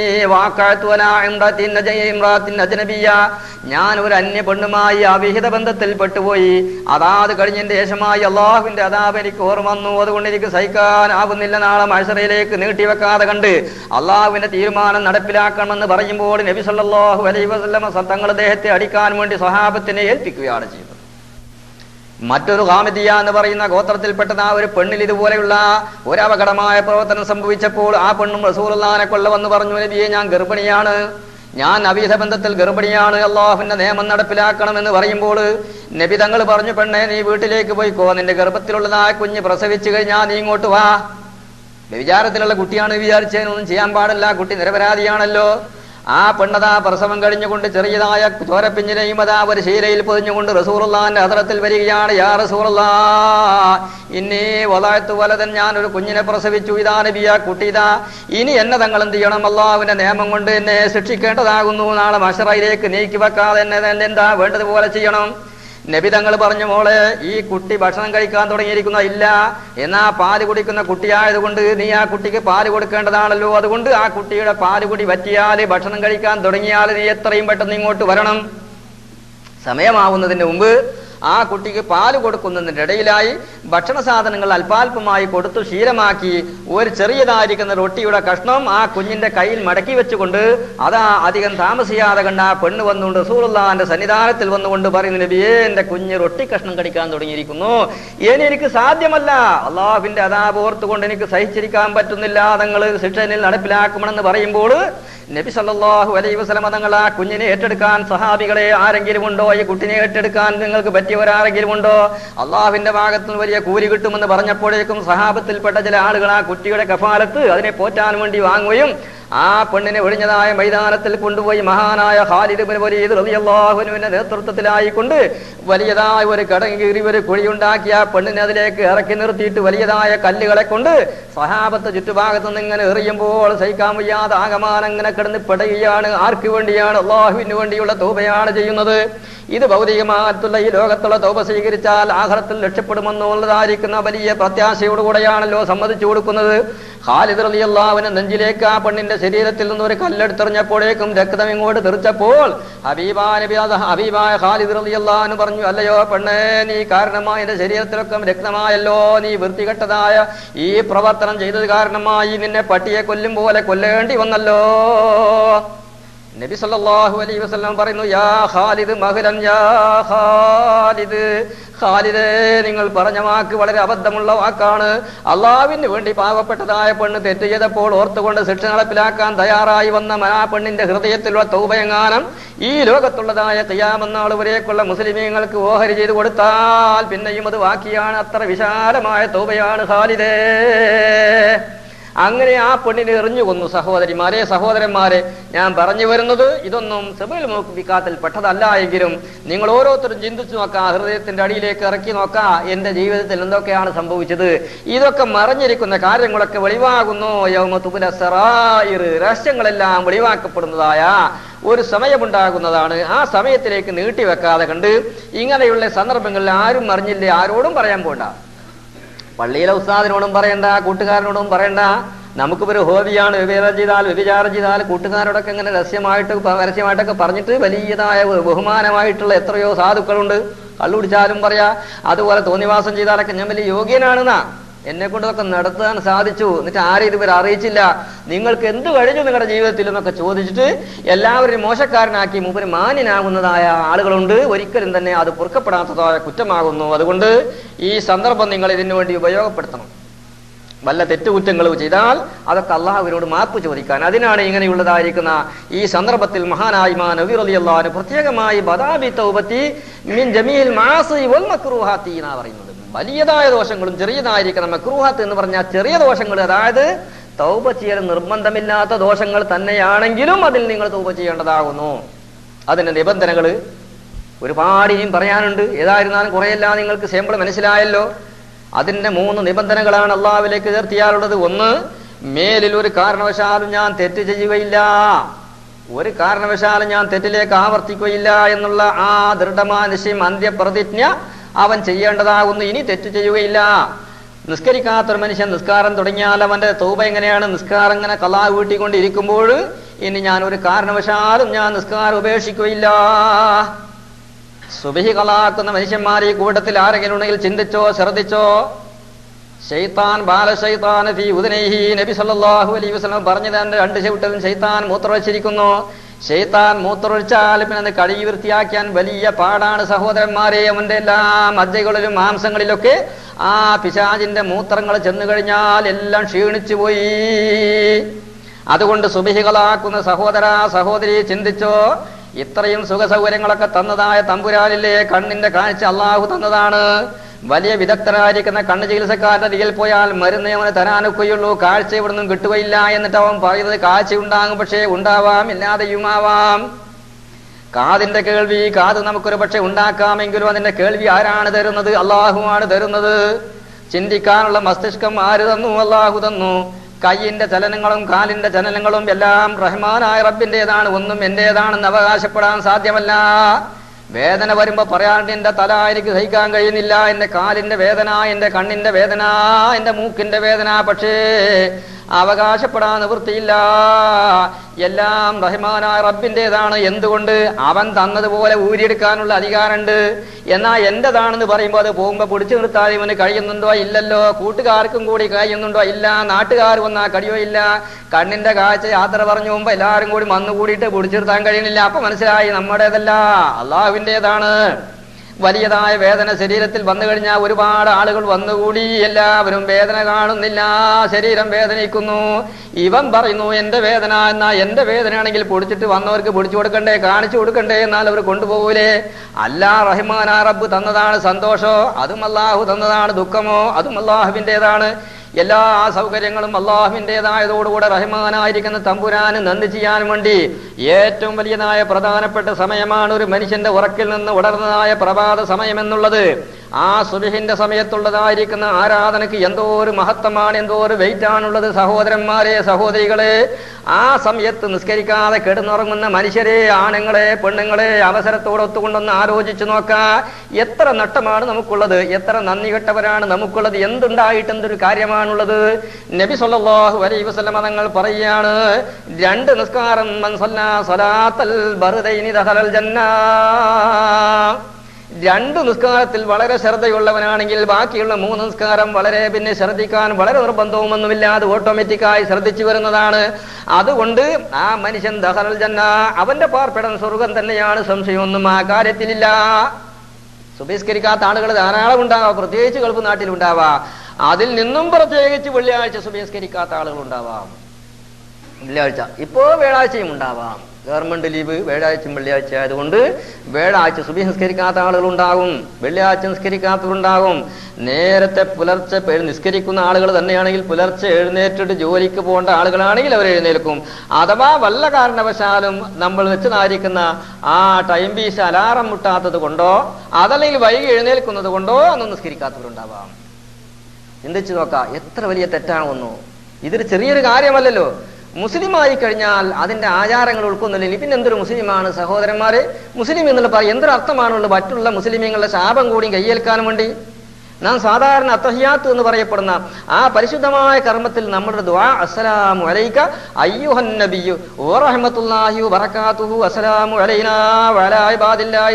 അജനബിയ ഞാൻ ഒരു അന്യ പെണ്ണുമായി അവിഹിത ബന്ധത്തിൽ പെട്ടുപോയി അതാത് കഴിഞ്ഞതിന്റെ ശേഷമായി അള്ളാഹുവിന്റെ അതാപ് എനിക്ക് ഓർമ്മ വന്നു അതുകൊണ്ട് എനിക്ക് സഹിക്കാനാവുന്നില്ല നാളെ മത്സരയിലേക്ക് നീട്ടിവെക്കാതെ കണ്ട് അള്ളാഹുവിന്റെ തീരുമാനം നടപ്പിലാക്കണമെന്ന് പറയുമ്പോൾ നബി സല്ലല്ലാഹു അലൈഹി വസല്ലമ തങ്ങൾ അദ്ദേഹത്തെ അടിക്കാൻ വേണ്ടി സ്വഹാബത്തിനെ ഏൽപ്പിക്കുകയാണ് ചെയ്തത് മറ്റൊരു ഹാമിദിയ എന്ന് പറയുന്ന ഗോത്രത്തിൽപ്പെട്ട ആ ഒരു പെണ്ണിൽ ഇതുപോലെയുള്ള ഒരു അപകടമായ പ്രവർത്തനം സംഭവിച്ചപ്പോൾ ആ പെണ്ണും റസൂലുള്ളാനെ കൊള്ള വന്ന് പറഞ്ഞു നബിയെ ഞാൻ ഗർഭിണിയാണ് ഞാൻ അവിധ ബന്ധത്തിൽ ഗർഭിണിയാണ് അള്ളാഹുവിന്റെ നിയമം നടപ്പിലാക്കണമെന്ന് പറയുമ്പോൾ നബി തങ്ങൾ പറഞ്ഞു പെണ്ണെ നീ വീട്ടിലേക്ക് പോയിക്കോ നിന്റെ ഗർഭത്തിലുള്ളതായ കുഞ്ഞ് പ്രസവിച്ചു കഴിഞ്ഞാൽ നീ ഇങ്ങോട്ട് വാ വിചാരത്തിലുള്ള കുട്ടിയാണ് വിചാരിച്ചതിനൊന്നും ചെയ്യാൻ പാടില്ല കുട്ടി നിരപരാധിയാണല്ലോ ആ പെണ്ണതാ പ്രസവം കഴിഞ്ഞുകൊണ്ട് ചെറിയതായ ചോരപ്പിഞ്ഞിനെയും അതാ ഒരു ശീലയിൽ പൊതിഞ്ഞുകൊണ്ട് റസൂറുള്ളാന്റെ ഹദ്രത്തിൽ വരികയാണ് യാ റസൂറുള്ളാ ഇന്നേ വലായത്തു വലതൻ ഞാൻ ഒരു കുഞ്ഞിനെ പ്രസവിച്ചു ഇതാ നബിയ കുട്ടി ഇതാ ഇനി എന്നെ തങ്ങൾ എന്ത് ചെയ്യണം അള്ളാഹുവിന്റെ നിയമം കൊണ്ട് എന്നെ ശിക്ഷിക്കേണ്ടതാകുന്നു നാളെ മഷറയിലേക്ക് നീക്കി വെക്കാതെ എന്നെ എന്നെ എന്താ വേണ്ടതുപോലെ ചെയ്യണം നബി തങ്ങൾ പറഞ്ഞു മോളെ ഈ കുട്ടി ഭക്ഷണം കഴിക്കാൻ തുടങ്ങിയിരിക്കുന്ന ഇല്ല എന്നാ പാല് കുടിക്കുന്ന കുട്ടിയായതുകൊണ്ട് നീ ആ കുട്ടിക്ക് പാല് കൊടുക്കേണ്ടതാണല്ലോ അതുകൊണ്ട് ആ കുട്ടിയുടെ പാല് കുടി പറ്റിയാല് ഭക്ഷണം കഴിക്കാൻ തുടങ്ങിയാൽ നീ എത്രയും പെട്ടെന്ന് ഇങ്ങോട്ട് വരണം സമയമാവുന്നതിന് മുമ്പ് ആ കുട്ടിക്ക് പാല് കൊടുക്കുന്നതിന്റെ ഇടയിലായി ഭക്ഷണ സാധനങ്ങൾ അല്പാൽപമായി കൊടുത്തു ശീലമാക്കി ഒരു ചെറിയതായിരിക്കുന്ന റൊട്ടിയുടെ കഷ്ണം ആ കുഞ്ഞിന്റെ കയ്യിൽ മടക്കി വെച്ചുകൊണ്ട് അതാ അധികം താമസിയാതെ കണ്ട ആ പെണ്ണ് വന്നുകൊണ്ട് റസൂലുള്ളാന്റെ സന്നിധാനത്തിൽ വന്നുകൊണ്ട് പറയുന്നു നബിയേ എന്റെ കുഞ്ഞ് റൊട്ടി കഷ്ണം കടിക്കാൻ തുടങ്ങിയിരിക്കുന്നു ഇനി എനിക്ക് സാധ്യമല്ല അള്ളാഹുവിന്റെ അതാപ് ഓർത്തുകൊണ്ട് എനിക്ക് സഹിച്ചിരിക്കാൻ പറ്റുന്നില്ല തങ്ങൾ ശിക്ഷ എന്നിൽ നടപ്പിലാക്കുമെന്ന് പറയുമ്പോൾ നബി സല്ലല്ലാഹു അലൈഹി വസല്ലമ തങ്ങൾ ആ കുഞ്ഞിനെ ഏറ്റെടുക്കാൻ സഹാബികളെ ആരെങ്കിലും ഉണ്ടോ ഈ കുട്ടിനെ ഏറ്റെടുക്കാൻ നിങ്ങൾക്ക് പറ്റിയവരാരെങ്കിലും ഉണ്ടോ അള്ളാഹുവിന്റെ ഭാഗത്ത് നിന്ന് വലിയ കൂലി കിട്ടുമെന്ന് പറഞ്ഞപ്പോഴേക്കും സഹാബത്തിൽപ്പെട്ട ചില ആളുകൾ ആ കുട്ടിയുടെ കഫാലത്ത് അതിനെ പോറ്റാൻ വേണ്ടി വാങ്ങുകയും ആ പെണ്ണിനെ ഒഴിഞ്ഞതായ മൈതാനത്തിൽ കൊണ്ടുപോയി മഹാനായ ഖാലിദ് ബിൻ വലീദ് റളിയല്ലാഹുവിന്റെ നേതൃത്വത്തിലായിക്കൊണ്ട് വലിയതായ ഒരു കടങ്കീറി ഒരു കുഴിയുണ്ടാക്കി ആ പെണ്ണിനെ അതിലേക്ക് ഇറക്കി നിർത്തിയിട്ട് വലിയതായ കല്ലുകളെ കൊണ്ട് സഹാബത്ത് ചുറ്റുഭാഗത്ത് നിന്ന് ഇങ്ങനെ എറിയുമ്പോൾ സഹിക്കാൻ വയ്യാതെ ആകമാനം ഇങ്ങനെ കിടന്ന് പെടുകയാണ് ആർക്ക് വേണ്ടിയാണ് അള്ളാഹുവിന് വേണ്ടിയുള്ള തൗബയാണ് ചെയ്യുന്നത് ഇത് ഭൗതികമായിട്ടുള്ള ഈ ലോകത്തുള്ള തൗബ സ്വീകരിച്ചാൽ ആഹ്റത്തിൽ രക്ഷപ്പെടുമെന്നുള്ളതായിരിക്കുന്ന വലിയ പ്രത്യാശയോടുകൂടെയാണല്ലോ സമ്മതിച്ചു കൊടുക്കുന്നത് ഖാലിദ് റളിയല്ലാഹുവിന് നെഞ്ചിലേക്ക് ആ പെണ്ണിന്റെ ശരീരത്തിൽ നിന്ന് ഒരു കല്ലെടുത്തെറിഞ്ഞപ്പോഴേക്കും രക്തം ഇങ്ങോട്ട് തെറിച്ചപ്പോൾ ഹബീബാ നബി അത് ഹബീബായ ഖാലിദ് റളിയല്ലാഹു പറഞ്ഞു അല്ലയോ പെണ്ണേ നീ കാരണമായി എന്റെ ശരീരത്തിലൊക്കെ രക്തമായല്ലോ നീ വൃത്തികെട്ടതായ ഈ പ്രവർത്തനം ചെയ്തത് കാരണമായി നിന്നെ പട്ടിയെ കൊല്ലും പോലെ കൊല്ലേണ്ടി വന്നല്ലോ നബി സല്ലല്ലാഹു അലൈഹി വസല്ലം പറയുന്നു യാ ഖാലിദ് മഹ്ലൻ യാ ഖാലിദ് ഖാലിദേ നിങ്ങൾ പറഞ്ഞ വാക്ക് വളരെ അബദ്ധമുള്ള വാക്കാണ് അള്ളാവിന് വേണ്ടി പാവപ്പെട്ടതായ പെണ്ണ് തെറ്റ് ചെയ്തപ്പോൾ ഓർത്തുകൊണ്ട് ശിക്ഷ നടപ്പിലാക്കാൻ തയ്യാറായി വന്ന ആ പെണ്ണിന്റെ ഹൃദയത്തിലുള്ള തൗബയങ്ങാനം ഈ ലോകത്തുള്ളതായ കയ്യാമെന്നാൾ വരേക്കുള്ള മുസ്ലിമീങ്ങൾക്ക് ഓഹരി ചെയ്തു കൊടുത്താൽ പിന്നെയും അത് ബാക്കിയാണ് അത്ര വിശാലമായ തൗബയാണ് ഖാലിദേ അങ്ങനെ ആ പെണ്ണിനെ എറിഞ്ഞു കൊന്നു സഹോദരിമാരെ സഹോദരന്മാരെ ഞാൻ പറഞ്ഞു വരുന്നത് ഇതൊന്നും സെബിൽ വിക്കാത്തിൽ പെട്ടതല്ല എങ്കിലും നിങ്ങൾ ഓരോരുത്തരും ചിന്തിച്ചു നോക്കാം ഹൃദയത്തിന്റെ അടിയിലേക്ക് ഇറക്കി നോക്കാം എന്റെ ജീവിതത്തിൽ എന്തൊക്കെയാണ് സംഭവിച്ചത് ഇതൊക്കെ മറഞ്ഞിരിക്കുന്ന കാര്യങ്ങളൊക്കെ വെളിവാകുന്നു യൗമതുബുല സറായിർ രഹസ്യങ്ങളെല്ലാം വെളിവാക്കപ്പെടുന്നതായ ഒരു സമയമുണ്ടാകുന്നതാണ് ആ സമയത്തിലേക്ക് നീട്ടിവെക്കാതെ കണ്ട് ഇങ്ങനെയുള്ള സന്ദർഭങ്ങളിൽ ആരും അറിഞ്ഞില്ലേ ആരോടും പറയാൻ പോണ്ട പള്ളിയിലെ ഉസ്താദിനോടും പറയണ്ട കൂട്ടുകാരനോടും പറയണ്ട നമുക്കിപ്പോ ഒരു ഹോബിയാണ് വിവേചനം ചെയ്താൽ വ്യഭിചാരം ചെയ്താൽ കൂട്ടുകാരോടൊക്കെ ഇങ്ങനെ രഹസ്യമായിട്ട് പ- പരസ്യമായിട്ടൊക്കെ പറഞ്ഞിട്ട് വലിയതായ ഒരു ബഹുമാനമായിട്ടുള്ള എത്രയോ സാധുക്കളുണ്ട് കള്ളുടിച്ചാലും പറയാ അതുപോലെ തോന്നിവാസം ചെയ്താലൊക്കെ ഞാൻ വലിയ യോഗ്യനാണെന്നാ എന്നെ കൊണ്ടൊക്കെ നടത്താൻ സാധിച്ചു എന്നിട്ട് ആരും ഇതുവരെ അറിയിച്ചില്ല നിങ്ങൾക്ക് എന്ത് കഴിഞ്ഞു നിങ്ങളുടെ ജീവിതത്തിൽ എന്നൊക്കെ ചോദിച്ചിട്ട് എല്ലാവരും മോശക്കാരനാക്കി മൂപ്പര് മാന്യനാകുന്നതായ ആളുകളുണ്ട് ഒരിക്കലും തന്നെ അത് പൊറുക്കപ്പെടാത്തതായ കുറ്റമാകുന്നു അതുകൊണ്ട് ഈ സന്ദർഭം നിങ്ങൾ ഇതിനു വേണ്ടി ഉപയോഗപ്പെടുത്തണം വല്ല തെറ്റുകുറ്റങ്ങൾ ചെയ്താൽ അതൊക്കെ അള്ളാഹുവിനോട് മാപ്പ് ചോദിക്കാൻ അതിനാണ് ഇങ്ങനെയുള്ളതായിരിക്കുന്ന ഈ സന്ദർഭത്തിൽ മഹാനായി മാ നബി റളിയല്ലാഹു പ്രത്യേകമായി ബദാബി തൗബത്തി മിൻ ജമീൽ മാസി വൽ മക്രൂഹാത്തി എന്നാ പറയുന്നത് വലിയതായ ദോഷങ്ങളും ചെറിയതായിരിക്കണം മക്രൂഹാത്ത് എന്ന് പറഞ്ഞാൽ ചെറിയ ദോഷങ്ങൾ അതായത് തൗബ ചെയ്യൽ നിർബന്ധമില്ലാത്ത ദോഷങ്ങൾ തന്നെയാണെങ്കിലും അതിൽ നിങ്ങൾ തൗബ ചെയ്യേണ്ടതാകുന്നു അതിന്റെ നിബന്ധനകൾ ഒരുപാട് ഇനിയും പറയാനുണ്ട് ഏതായിരുന്നാലും കുറെയെല്ലാം നിങ്ങൾക്ക് സാമ്പിൾ മനസ്സിലായല്ലോ അതിന്റെ മൂന്ന് നിബന്ധനകളാണ് അള്ളാഹുവിലേക്ക് ചേർത്തിയാലുള്ളത് ഒന്ന് മേലിൽ ഒരു കാരണവശാലും ഞാൻ തെറ്റ് ചെയ്യുകയില്ല ഒരു കാരണവശാലും ഞാൻ തെറ്റിലേക്ക് ആവർത്തിക്കുകയില്ല എന്നുള്ള ആ ദൃഢമായ നിശ്ചയം അന്ത്യപ്രതിജ്ഞ അവൻ ചെയ്യേണ്ടതാകുന്നു ഇനി തെറ്റ് ചെയ്യുകയില്ല നിസ്കരിക്കാത്തൊരു മനുഷ്യൻ നിസ്കാരം തുടങ്ങിയാൽ അവന്റെ തൗബ എങ്ങനെയാണ് നിസ്കാരം ഇങ്ങനെ കലാ വീട്ടിക്കൊണ്ടിരിക്കുമ്പോൾ ഇനി ഞാൻ ഒരു കാരണവശാലും ഞാൻ നിസ്കാരം ഉപേക്ഷിക്കുകയില്ല സുബഹി കലാക്കുന്ന മനുഷ്യന്മാർ ഈ കൂട്ടത്തിൽ ആരെങ്കിലും ഉണ്ടെങ്കിൽ ചിന്തിച്ചോ ശ്രദ്ധിച്ചോ ഷെയ്ത്താൻ ബാലശൈത്താൻ ഫീ ഉദനൈഹി നബി സല്ലല്ലാഹു അലൈഹി വസല്ലം പറഞ്ഞത് എന്റെ രണ്ട് ചവിട്ടലും ഷെയ്ത്താൻ മൂത്രവച്ചിരിക്കുന്നു ഷെയ്ത്താൻ മൂത്രൊഴിച്ചാൽ പിന്നെ അത് കഴുകി വൃത്തിയാക്കിയാൻ വലിയ പാടാണ് സഹോദരന്മാരെ അവന്റെ എല്ലാ മജ്ജകളിലും മാംസങ്ങളിലൊക്കെ ആ പിശാചിന്റെ മൂത്രങ്ങൾ ചെന്നു കഴിഞ്ഞാൽ എല്ലാം ക്ഷീണിച്ചു പോയി അതുകൊണ്ട് സുബിഹികളാക്കുന്ന സഹോദര സഹോദരി ചിന്തിച്ചോ ഇത്രയും സുഖ സൗകര്യങ്ങളൊക്കെ തന്നതായ തമ്പുരാനില്ലേ കണ്ണിന്റെ കാഴ്ച അള്ളാഹു തന്നതാണ് വലിയ വിദഗ്ധരായിരിക്കുന്ന കണ്ണ് ചികിത്സക്കാരുടെ അരികിൽ പോയാൽ മരുന്ന് അവന് തരാനൊക്കെയുള്ളൂ കാഴ്ച ഇവിടെ നിന്നും കിട്ടുകയില്ല എന്നിട്ട് അവൻ പറയുന്നത് കാഴ്ച ഉണ്ടാകും പക്ഷേ ഉണ്ടാവാം ഇല്ലാതെയുമാവാം കാതിന്റെ കേൾവി കാത് നമുക്കൊരു പക്ഷെ ഉണ്ടാക്കാമെങ്കിലും അതിന്റെ കേൾവി ആരാണ് തരുന്നത് അള്ളാഹുവാണ് തരുന്നത് ചിന്തിക്കാനുള്ള മസ്തിഷ്കം ആര് തന്നു അള്ളാഹു തന്നു കൈയിന്റെ ചലനങ്ങളും കാലിന്റെ ചലനങ്ങളും എല്ലാം റഹ്മാനായ റബ്ബിന്റേതാണ് ഒന്നും എന്റേതാണെന്ന് അവകാശപ്പെടാൻ സാധ്യമല്ല വേദന വരുമ്പോ പറയാണ്ട് എന്റെ തല എനിക്ക് സഹിക്കാൻ കഴിയുന്നില്ല എന്റെ കാലിന്റെ വേദന എന്റെ കണ്ണിന്റെ വേദന എന്റെ മൂക്കിന്റെ വേദന പക്ഷേ അവകാശപ്പെടാൻ നിവൃത്തിയില്ല എല്ലാം റഹ്മാനായ റബ്ബിന്റേതാണ് എന്തുകൊണ്ട് അവൻ തന്നതുപോലെ ഊരിയെടുക്കാനുള്ള അധികാരമുണ്ട് എന്നാ എന്റേതാണെന്ന് പറയുമ്പോൾ അത് പോകുമ്പോ പിടിച്ചു നിർത്താൻ ഇവന് കഴിയുന്നുണ്ടോ ഇല്ലല്ലോ കൂട്ടുകാർക്കും കൂടി കഴിയുന്നുണ്ടോ ഇല്ല നാട്ടുകാർ വന്നാ കഴിയോ ഇല്ല കണ്ണിന്റെ കാഴ്ച യാത്ര പറഞ്ഞു പോകുമ്പോ എല്ലാവരും കൂടി വന്നു കൂടിയിട്ട് പിടിച്ചു നിർത്താൻ കഴിയുന്നില്ല അപ്പൊ മനസ്സിലായി നമ്മുടേതല്ല അള്ളാഹുവിൻ്റെതാണ് വലിയതായ വേദന ശരീരത്തിൽ വന്നു കഴിഞ്ഞാൽ ഒരുപാട് ആളുകൾ വന്നുകൂടി എല്ലാവരും വേദന കാണുന്നില്ല ശരീരം വേദനിക്കുന്നു ഇവൻ പറയുന്നു എന്റെ വേദന എന്നാ എന്റെ വേദനയാണെങ്കിൽ പൊടിച്ചിട്ട് വന്നവർക്ക് പൊടിച്ചു കൊടുക്കണ്ടേ കാണിച്ചു കൊടുക്കണ്ടേ എന്നാൽ അവർ കൊണ്ടുപോകൂലേ അല്ലാ റഹിമാൻ റബ്ബ് തന്നതാണ് സന്തോഷോ അതും അള്ളാഹു തന്നതാണ് ദുഃഖമോ അതും അള്ളാഹുവിൻ്റെതാണ് എല്ലാ സൗകര്യങ്ങളും അള്ളാഹുവിൻ്റെതായതോടുകൂടെ റഹ്മാനായിരിക്കുന്ന തമ്പുരാന് നന്ദി ചെയ്യാൻ വേണ്ടി ഏറ്റവും വലിയതായ പ്രധാനപ്പെട്ട സമയമാണ് ഒരു മനുഷ്യന്റെ ഉറക്കിൽ നിന്ന് ഉണർന്നതായ പ്രഭാത സമയം എന്നുള്ളത് ആ സുബിഹിന്റെ സമയത്തുള്ളതായിരിക്കുന്ന ആരാധനയ്ക്ക് എന്തോ ഒരു മഹത്വമാണ് എന്തോ ഒരു വെയിറ്റ് ആണുള്ളത് സഹോദരന്മാരെ സഹോദരികളെ ആ സമയത്ത് നിസ്കരിക്കാതെ കിടന്നുറങ്ങുന്ന മനുഷ്യരെ ആണുങ്ങളെ പെണ്ണുങ്ങളെ അവസരത്തോടെ ഒത്തുകൊണ്ടൊന്ന് ആലോചിച്ചു നോക്കാ എത്ര നട്ടമാണ് നമുക്കുള്ളത് എത്ര നന്ദി കെട്ടവരാണ് നമുക്കുള്ളത് എന്തുണ്ടായിട്ട് എന്തൊരു കാര്യമാണുള്ളത് നബി സല്ലല്ലാഹു അലൈഹി വസല്ലമ തങ്ങൾ പറയുകയാണ് രണ്ട് നിസ്കാരം മൻ സല്ലാ സലാത്തൽ ബർദൈനി ദഖലൽ ജന്ന രണ്ട് നിസ്കാരത്തിൽ വളരെ ശ്രദ്ധയുള്ളവനാണെങ്കിൽ ബാക്കിയുള്ള മൂന്ന് നിസ്കാരം വളരെ പിന്നെ ശ്രദ്ധിക്കാൻ വളരെ നിർബന്ധവുമൊന്നുമില്ലാതെ ഓട്ടോമാറ്റിക്കായി ശ്രദ്ധിച്ചു വരുന്നതാണ് അതുകൊണ്ട് ആ മനുഷ്യൻ ദഹറൽ ജന്ന അവന്റെ പാർപ്പിടം സ്വർഗം തന്നെയാണ് സംശയമൊന്നും ആ കാര്യത്തിലില്ല സുബഹിസ്കരിക്കാത്ത ആളുകൾ ധാരാളം ഉണ്ടാവാം പ്രത്യേകിച്ച് ഗൾഫ് നാട്ടിലുണ്ടാവാം അതിൽ നിന്നും പ്രത്യേകിച്ച് വെള്ളിയാഴ്ച സുബഹിസ്കരിക്കാത്ത ആളുകൾ ഉണ്ടാവാം വെള്ളിയാഴ്ച ഇപ്പോ വ്യാഴാഴ്ചയും ഉണ്ടാവാം ഗവൺമെന്റ് ലീവ് വ്യാഴാഴ്ചയും വെള്ളിയാഴ്ച ആയതുകൊണ്ട് വ്യാഴാഴ്ച സുബി നിസ്കരിക്കാത്ത ആളുകൾ ഉണ്ടാകും വെള്ളിയാഴ്ച നിസ്കരിക്കാത്തവരുണ്ടാകും നേരത്തെ പുലർച്ചെ പെ- നിസ്കരിക്കുന്ന ആളുകൾ തന്നെയാണെങ്കിൽ പുലർച്ചെ എഴുന്നേറ്റിട്ട് ജോലിക്ക് പോകേണ്ട ആളുകളാണെങ്കിൽ അവർ എഴുന്നേൽക്കും അഥവാ വല്ല കാരണവശാലും നമ്മൾ വെച്ചതായിരിക്കുന്ന ആ ടൈം പീസ് അലാറം മുട്ടാത്തത് കൊണ്ടോ അതല്ലെങ്കിൽ വൈകി എഴുന്നേൽക്കുന്നത് കൊണ്ടോ അന്ന് നിസ്കരിക്കാത്തവരുണ്ടാവാം ചിന്തിച്ചു നോക്കാം എത്ര വലിയ തെറ്റാണെന്നോ ഇതൊരു ചെറിയൊരു കാര്യമല്ലല്ലോ മുസ്ലിം ആയി കഴിഞ്ഞാൽ അതിന്റെ ആചാരങ്ങൾ ഉൾക്കൊന്നില്ലെങ്കിൽ പിന്നെ എന്തൊരു മുസ്ലിമാണ് സഹോദരന്മാരെ മുസ്ലിം എന്നുള്ള പറയും എന്തൊരു അർത്ഥമാണുള്ളത് മറ്റുള്ള മുസ്ലിമീങ്ങളുടെ ശാപം കൂടി കയ്യേൽക്കാൻ വേണ്ടി നാം സാധാരണ അത്തഹിയാത്ത് എന്ന് പറയപ്പെടുന്ന ആ പരിശുദ്ധമായ കർമ്മത്തിൽ നമ്മുടെ ദുആ അസ്സലാമു അലൈക അയ്യുഹൻ നബിയു ഓ റഹ്മത്തുള്ളാഹി വബറകാതുഹു അസ്സലാമു അലൈനാ വഅലാ ഇബാദില്ലാഹി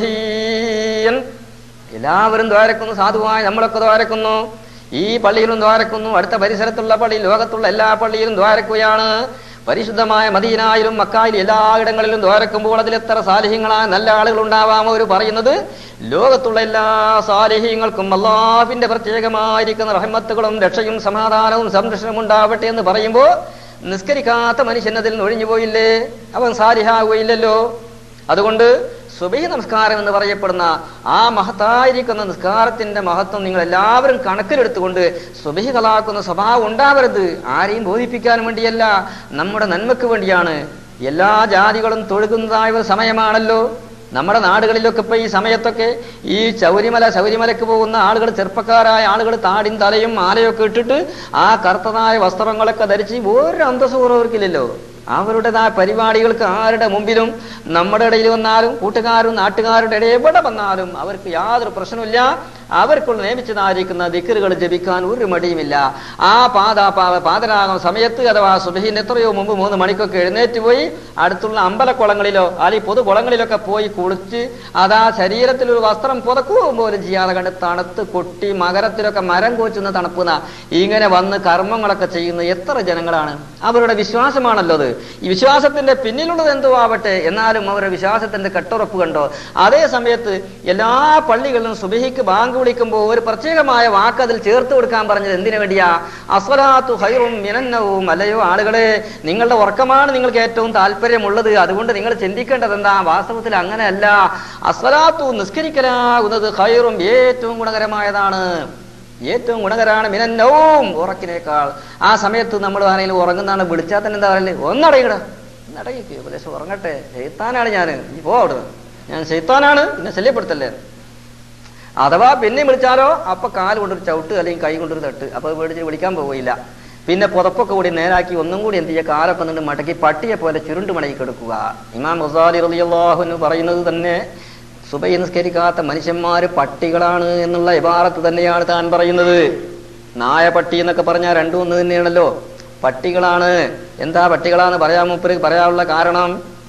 സാലിഹീൻ എല്ലാവരും ദ്വാരക്കുന്നു സാധുവായി നമ്മളൊക്കെ ദ്വാരക്കുന്നു ഈ പള്ളിയിലും ദ്വാരക്കുന്നു അടുത്ത പരിസരത്തുള്ള പള്ളി ലോകത്തുള്ള എല്ലാ പള്ളിയിലും ദ്വാരക്കുകയാണ് പരിശുദ്ധമായ മദീനായിലും മക്കായിലും എല്ലായിടങ്ങളിലും ദ്വാരക്കുമ്പോൾ അതിൽ എത്ര സാലിഹ്യങ്ങളായ നല്ല ആളുകൾ ഉണ്ടാവാം അവർ പറയുന്നത് ലോകത്തുള്ള എല്ലാ സാലിഹ്യങ്ങൾക്കും അള്ളാഹിന്റെ പ്രത്യേകമായിരിക്കുന്ന റഹ്മത്തുകളും രക്ഷയും സമാധാനവും സംരക്ഷണവും ഉണ്ടാവട്ടെ എന്ന് പറയുമ്പോൾ നിസ്കരിക്കാത്ത മനുഷ്യൻ അതിൽ നിന്ന് ഒഴിഞ്ഞു പോയില്ലേ അവൻ സാലിഹാകുകയില്ലല്ലോ അതുകൊണ്ട് സുബഹി നമസ്കാരം എന്ന് പറയപ്പെടുന്ന ആ മഹത്തായിരിക്കുന്ന നിസ്കാരത്തിന്റെ മഹത്വം നിങ്ങൾ എല്ലാവരും കണക്കിലെടുത്തുകൊണ്ട് സുബഹികളാക്കുന്ന സ്വഭാവം ഉണ്ടാവരുത് ആരെയും ബോധിപ്പിക്കാൻ വേണ്ടിയല്ല നമ്മുടെ നന്മക്ക് വേണ്ടിയാണ് എല്ലാ ജാതികളും തൊഴുകുന്നതായ ഒരു സമയമാണല്ലോ നമ്മുടെ നാടുകളിലൊക്കെ ഇപ്പൊ ഈ സമയത്തൊക്കെ ഈ ശൗരിമല ശൗരിമലക്ക് പോകുന്ന ആളുകൾ ചെറുപ്പക്കാരായ ആളുകൾ താടിയും തലയും മാലയൊക്കെ ഇട്ടിട്ട് ആ കറുത്തതായ വസ്ത്രങ്ങളൊക്കെ ധരിച്ച് ഒരു അന്തസ്സും അവർക്കില്ലല്ലോ അവരുടേതായ പരിപാടികൾക്ക് ആരുടെ മുമ്പിലും നമ്മുടെ ഇടയിൽ വന്നാലും കൂട്ടുകാരും നാട്ടുകാരുടെ ഇടയിൽ എവിടെ വന്നാലും അവർക്ക് യാതൊരു പ്രശ്നമില്ല അവർക്കുള്ള നിയമിച്ചതായിരിക്കുന്ന ദിക്കറുകൾ ജപിക്കാൻ ഒരു മടിയുമില്ല ആ പാത പാ- പാതരാകുന്ന സമയത്ത് അഥവാ സുബഹിന് എത്രയോ മുമ്പ് മൂന്ന് മണിക്കൊക്കെ എഴുന്നേറ്റ് പോയി അടുത്തുള്ള അമ്പലക്കുളങ്ങളിലോ അല്ലെങ്കിൽ പൊതുകുളങ്ങളിലൊക്കെ പോയി കുളിച്ച് അതാ ശരീരത്തിൽ ഒരു വസ്ത്രം പുതക്കുകയും പോലും ചെയ്യാതെ കണ്ട് തണുത്ത് കൊട്ടി മകരത്തിലൊക്കെ മരം കോച്ചുന്ന തണുപ്പുന്ന ഇങ്ങനെ വന്ന് കർമ്മങ്ങളൊക്കെ ചെയ്യുന്ന എത്ര ജനങ്ങളാണ് അവരുടെ വിശ്വാസമാണല്ലോ അത് ഈ വിശ്വാസത്തിന്റെ പിന്നിലുള്ളത് എന്തോ ആവട്ടെ എന്നാലും അവരുടെ വിശ്വാസത്തിന്റെ കെട്ടുറപ്പ് കണ്ടോ അതേ സമയത്ത് എല്ലാ പള്ളികളിലും സുബഹിക്ക് ബാങ്ക് വിളിക്കുമ്പോൾ ഒരു പ്രത്യേകമായ വാക്ക് അതിൽ ചേർത്ത് കൊടുക്കാൻ പറഞ്ഞത് എന്തിനു വേണ്ടിയാ അസ്വലാത്തു ഹൈറും മിനന്നവും അല്ലയോ ആളുകളെ നിങ്ങളുടെ ഉറക്കമാണ് നിങ്ങൾക്ക് ഏറ്റവും താല്പര്യമുള്ളത് അതുകൊണ്ട് നിങ്ങൾ ചിന്തിക്കേണ്ടത് എന്താ വാസ്തവത്തിൽ അങ്ങനെയല്ല അസ്വലാത്തു നിസ്കരിക്കലാകുന്നത് ഹൈറും ഏറ്റവും ഗുണകരമായതാണ് ഏറ്റവും ഗുണകരമാണ് മിനന്നവും ഉറക്കിനേക്കാൾ ആ സമയത്ത് നമ്മൾ ആരെങ്കിലും ഉറങ്ങുന്നതാണ് വിളിച്ചാൽ തന്നെ എന്താ പറയുന്നത് ഒന്നടയിക്കട ഒന്നടയിക്ക് ഉപദേശം ഉറങ്ങട്ടെ ചെയ്ത്താനാണ് ഞാൻ നീ പോ അവിടുന്ന് ഞാൻ ചെയ്ത്താനാണ് എന്നെ ശല്യപ്പെടുത്തല്ലേ അഥവാ പിന്നെ വിളിച്ചാലോ അപ്പൊ കാല് കൊണ്ടൊരു ചവിട്ട് അല്ലെങ്കിൽ കൈ കൊണ്ടൊരു തട്ട് അപ്പൊ അത് പേടിച്ച് വിളിക്കാൻ പോവില്ല പിന്നെ പുതപ്പൊക്കെ കൂടി നേരാക്കി ഒന്നും കൂടി എന്ത് ചെയ്യുക കാലൊക്കെ നിന്ന് മടക്കി പട്ടിയെ പോലെ ചുരുണ്ട് മടക്കി കിടക്കുക ഇമാം മുസാലി റളിയല്ലാഹു പറയുന്നത് തന്നെ സുബൈ നിസ്കരിക്കാത്ത മനുഷ്യന്മാര് പട്ടികളാണ് എന്നുള്ള ഇബാറത്ത് തന്നെയാണ് താൻ പറയുന്നത് നായ പട്ടി എന്നൊക്കെ പറഞ്ഞാൽ രണ്ടും ഒന്ന് തന്നെയാണല്ലോ പട്ടികളാണ് എന്താ പട്ടികളാന്ന് പറയാൻ മൂപ്പര് പറയാനുള്ള കാരണം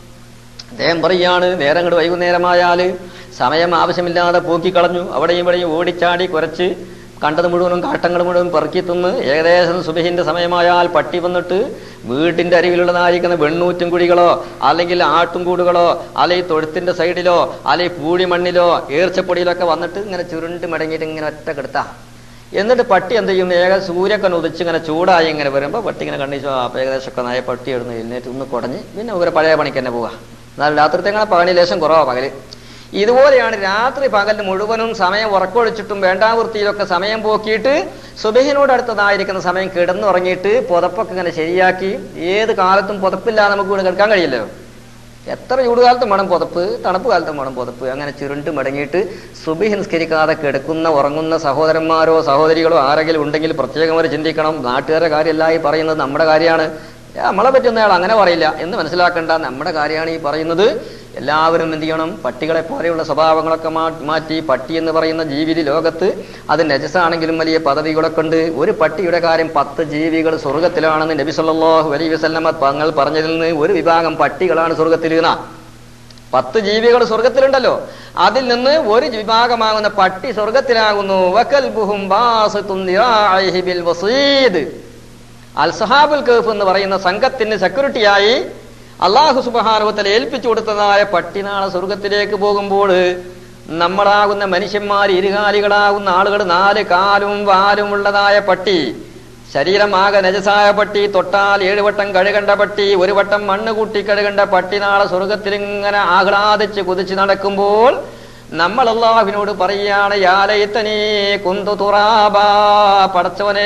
അദ്ദേഹം പറയാണ് നേരം അങ്ങോട്ട് വൈകുന്നേരമായാല് സമയം ആവശ്യമില്ലാതെ പോക്കിക്കളഞ്ഞു അവിടെയും ഇവിടെയും ഓടിച്ചാടി കുരച്ച് കണ്ടത് മുഴുവനും കാട്ടങ്ങൾ മുഴുവൻ പെറുക്കി തിന്ന് ഏകദേശം സുബഹിന്റെ സമയമായാൽ പട്ടി വന്നിട്ട് വീട്ടിന്റെ അരികിലുള്ളതായിരിക്കുന്ന വെണ്ണൂറ്റും കുഴികളോ അല്ലെങ്കിൽ ആട്ടുംകൂടുകളോ അല്ലെങ്കിൽ തൊഴുത്തിന്റെ സൈഡിലോ അല്ലെങ്കിൽ പൂഴി മണ്ണിലോ ഈർച്ചപ്പൊടിയിലൊക്കെ വന്നിട്ട് ഇങ്ങനെ ചുരുണ്ട് മടങ്ങിയിട്ട് ഇങ്ങനെ ഒറ്റ കിടത്താ എന്നിട്ട് പട്ടി എന്ത് ചെയ്യും ഏക സൂര്യക്കൻ ഉദിച്ച് ഇങ്ങനെ ചൂടായി ഇങ്ങനെ വരുമ്പോൾ പട്ടി ഇങ്ങനെ കണ്ണിച്ചു അപ്പൊ ഏകദേശം ഒക്കെ നായ പട്ടി ഇടുന്നു എഴുന്നേറ്റ് ഒന്ന് കുടഞ്ഞ് പിന്നെ ഒരു പഴയ പണിക്ക് തന്നെ പോവാ എന്നാൽ രാത്രിത്തെ അങ്ങനെ പകല് ലേശം കുറവാ പകല് ഇതുപോലെയാണ് രാത്രി പകലിന് മുഴുവനും സമയം ഉറക്കൊഴിച്ചിട്ടും വേണ്ടാവൃത്തിയിലൊക്കെ സമയം പോക്കിയിട്ട് സുബഹിനോട് അടുത്തതായിരിക്കുന്ന സമയം കിടന്നുറങ്ങിയിട്ട് പുതപ്പൊക്കെ ഇങ്ങനെ ശരിയാക്കി ഏത് കാലത്തും പുതപ്പില്ലാതെ നമുക്ക് ഇവിടെ കിടക്കാൻ കഴിയില്ലല്ലോ എത്ര ചൂടുകാലത്തും വേണം പുതപ്പ് തണുപ്പ് കാലത്തും വേണം പുതപ്പ് അങ്ങനെ ചുരുണ്ട് മടങ്ങിയിട്ട് സുബി നിസ്കരിക്കാതെ കിടക്കുന്ന ഉറങ്ങുന്ന സഹോദരന്മാരോ സഹോദരികളോ ആരെങ്കിലും ഉണ്ടെങ്കിൽ പ്രത്യേകം അവർ ചിന്തിക്കണം നാട്ടുകാരുടെ കാര്യമല്ല ഈ പറയുന്നത് നമ്മുടെ കാര്യമാണ് ഏ, നമ്മളെ പറ്റുന്ന അയാൾ അങ്ങനെ പറയില്ല എന്ന് മനസ്സിലാക്കേണ്ട നമ്മുടെ കാര്യമാണ് ഈ പറയുന്നത് എല്ലാവരും എന്ത് ചെയ്യണം പട്ടികളെ പോലെയുള്ള സ്വഭാവങ്ങളൊക്കെ മാ- മാറ്റി പട്ടി എന്ന് പറയുന്ന ജീവി ലോകത്ത് അത് നജസാണെങ്കിലും വലിയ പദവികളൊക്കെ ഉണ്ട് ഒരു പട്ടിയുടെ കാര്യം പത്ത് ജീവികൾ സ്വർഗത്തിലാണെന്ന് നബി സല്ലല്ലാഹു അലൈഹി വസല്ലമ തങ്ങൾ പറഞ്ഞതിൽ നിന്ന് ഒരു വിഭാഗം പട്ടികളാണ് സ്വർഗത്തിലിരുന്ന പത്ത് ജീവികൾ സ്വർഗത്തിലുണ്ടല്ലോ അതിൽ നിന്ന് ഒരു വിഭാഗമാകുന്ന പട്ടി സ്വർഗത്തിലാകുന്നു വകൽബുഹും ബാസിത്തുൻ ദിറാഇഹി ബിൽ വസീദ് അൽ സഹാബുൽ കഹഫ് എന്ന് പറയുന്ന സംഘത്തിന് സെക്യൂരിറ്റിയായി അള്ളാഹു സുബഹാനുവത്തിൽ ഏൽപ്പിച്ചു കൊടുത്തതായ പട്ടി നാളെ സ്വർഗത്തിലേക്ക് പോകുമ്പോൾ നമ്മളാകുന്ന മനുഷ്യന്മാർ ഇരുകാലികളാകുന്ന ആളുകൾ നാല് കാലും വാലും ഉള്ളതായ പട്ടി ശരീരമാകെ നജസായ പട്ടി തൊട്ടാൽ ഏഴ് വട്ടം കഴുകണ്ട പട്ടി ഒരു വട്ടം മണ്ണ് കൂട്ടി കഴുകണ്ട പട്ടി നാളെ സ്വർഗത്തിൽ ഇങ്ങനെ ആഹ്ലാദിച്ച് കുതിച്ച് നടക്കുമ്പോൾ നമ്മൾ അള്ളാഹുവിനോട് പറയാണ് യാലയത്തനേ കുന്തു തുറാബാ പടച്ചവനെ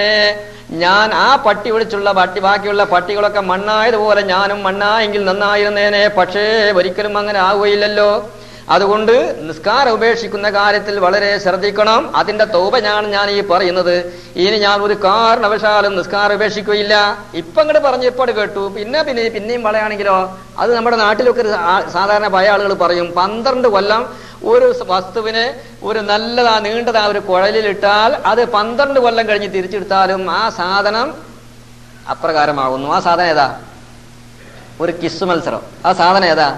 ഞാൻ ആ പട്ടി വിളിച്ചുള്ള പട്ടി ബാക്കിയുള്ള പട്ടികളൊക്കെ മണ്ണായതുപോലെ ഞാനും മണ്ണായെങ്കിൽ നന്നായിരുന്നേനെ പക്ഷേ ഒരിക്കലും അങ്ങനെ ആവുകയില്ലല്ലോ അതുകൊണ്ട് നിസ്കാരം ഉപേക്ഷിക്കുന്ന കാര്യത്തിൽ വളരെ ശ്രദ്ധിക്കണം അതിന്റെ തോപയാണ് ഞാൻ ഈ പറയുന്നത് ഇനി ഞാൻ ഒരു കാരണവശാലും നിസ്കാരം ഉപേക്ഷിക്കുകയില്ല ഇപ്പൊ ഇങ്ങോട്ട് പറഞ്ഞു ഇപ്പോഴും കേട്ടു പിന്നെ പിന്നെ പിന്നെയും പറയുകയാണെങ്കിലോ അത് നമ്മുടെ നാട്ടിലൊക്കെ ഒരു ആ- സാധാരണ പഴയ ആളുകൾ പറയും പന്ത്രണ്ട് കൊല്ലം ഒരു സ- വസ്തുവിനെ ഒരു നല്ലതാ നീണ്ടതാ ഒരു കുഴലിലിട്ടാൽ അത് പന്ത്രണ്ട് കൊല്ലം കഴിഞ്ഞ് തിരിച്ചെടുത്താലും ആ സാധനം അപ്രകാരമാകുന്നു ആ സാധനം ഏതാ ഒരു കിസ് മത്സരം ആ സാധനം ഏതാ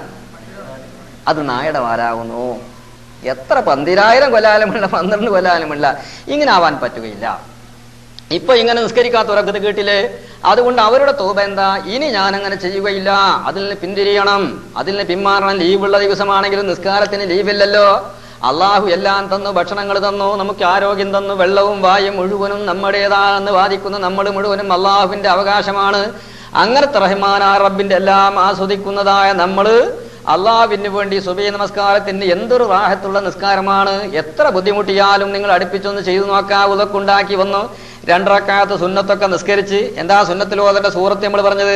അത് നായയുടെ വാലാകുന്നു എത്ര പന്തിരായിരം കൊല്ലാലുമുള്ള പന്ത്രണ്ട് കൊല്ലാലുമുള്ള ഇങ്ങനെ ആവാൻ പറ്റുകയില്ല ഇപ്പൊ ഇങ്ങനെ നിസ്കരിക്കാത്തവരൊക്കെ ഇത് കേട്ടില്ലേ അതുകൊണ്ട് അവരുടെ തോപ എന്താ ഇനി ഞാൻ അങ്ങനെ ചെയ്യുകയില്ല അതിൽ നിന്ന് പിന്തിരിയണം അതിൽ നിന്ന് പിന്മാറണം ലീവുള്ള ദിവസമാണെങ്കിലും നിസ്കാരത്തിന് ലീവില്ലല്ലോ അള്ളാഹു എല്ലാം തന്നു ഭക്ഷണങ്ങൾ തന്നു നമുക്ക് ആരോഗ്യം തന്നു വെള്ളവും വായും മുഴുവനും നമ്മുടേതാണെന്ന് വാദിക്കുന്ന നമ്മൾ മുഴുവനും അള്ളാഹുവിന്റെ അവകാശമാണ് അങ്ങനത്തെ റഹ്മാനാ റബ്ബിന്റെ എല്ലാം ആസ്വദിക്കുന്നതായ നമ്മള് അള്ളാഹുവിന് വേണ്ടി സുബൈ നമസ്കാരത്തിന് എന്തൊരു റാഹത്തുള്ള നിസ്കാരമാണ് എത്ര ബുദ്ധിമുട്ടിയാലും നിങ്ങൾ അടുപ്പിച്ചൊന്ന് ചെയ്തു നോക്കാം ഉതൊക്കെ ഉണ്ടാക്കി വന്നു രണ്ടറക്കാത്ത സുന്നത്തൊക്കെ നിസ്കരിച്ച് എന്താ സുന്നത്തിൽ ഓതേണ്ട സൂറത്ത് നമ്മൾ പറഞ്ഞത്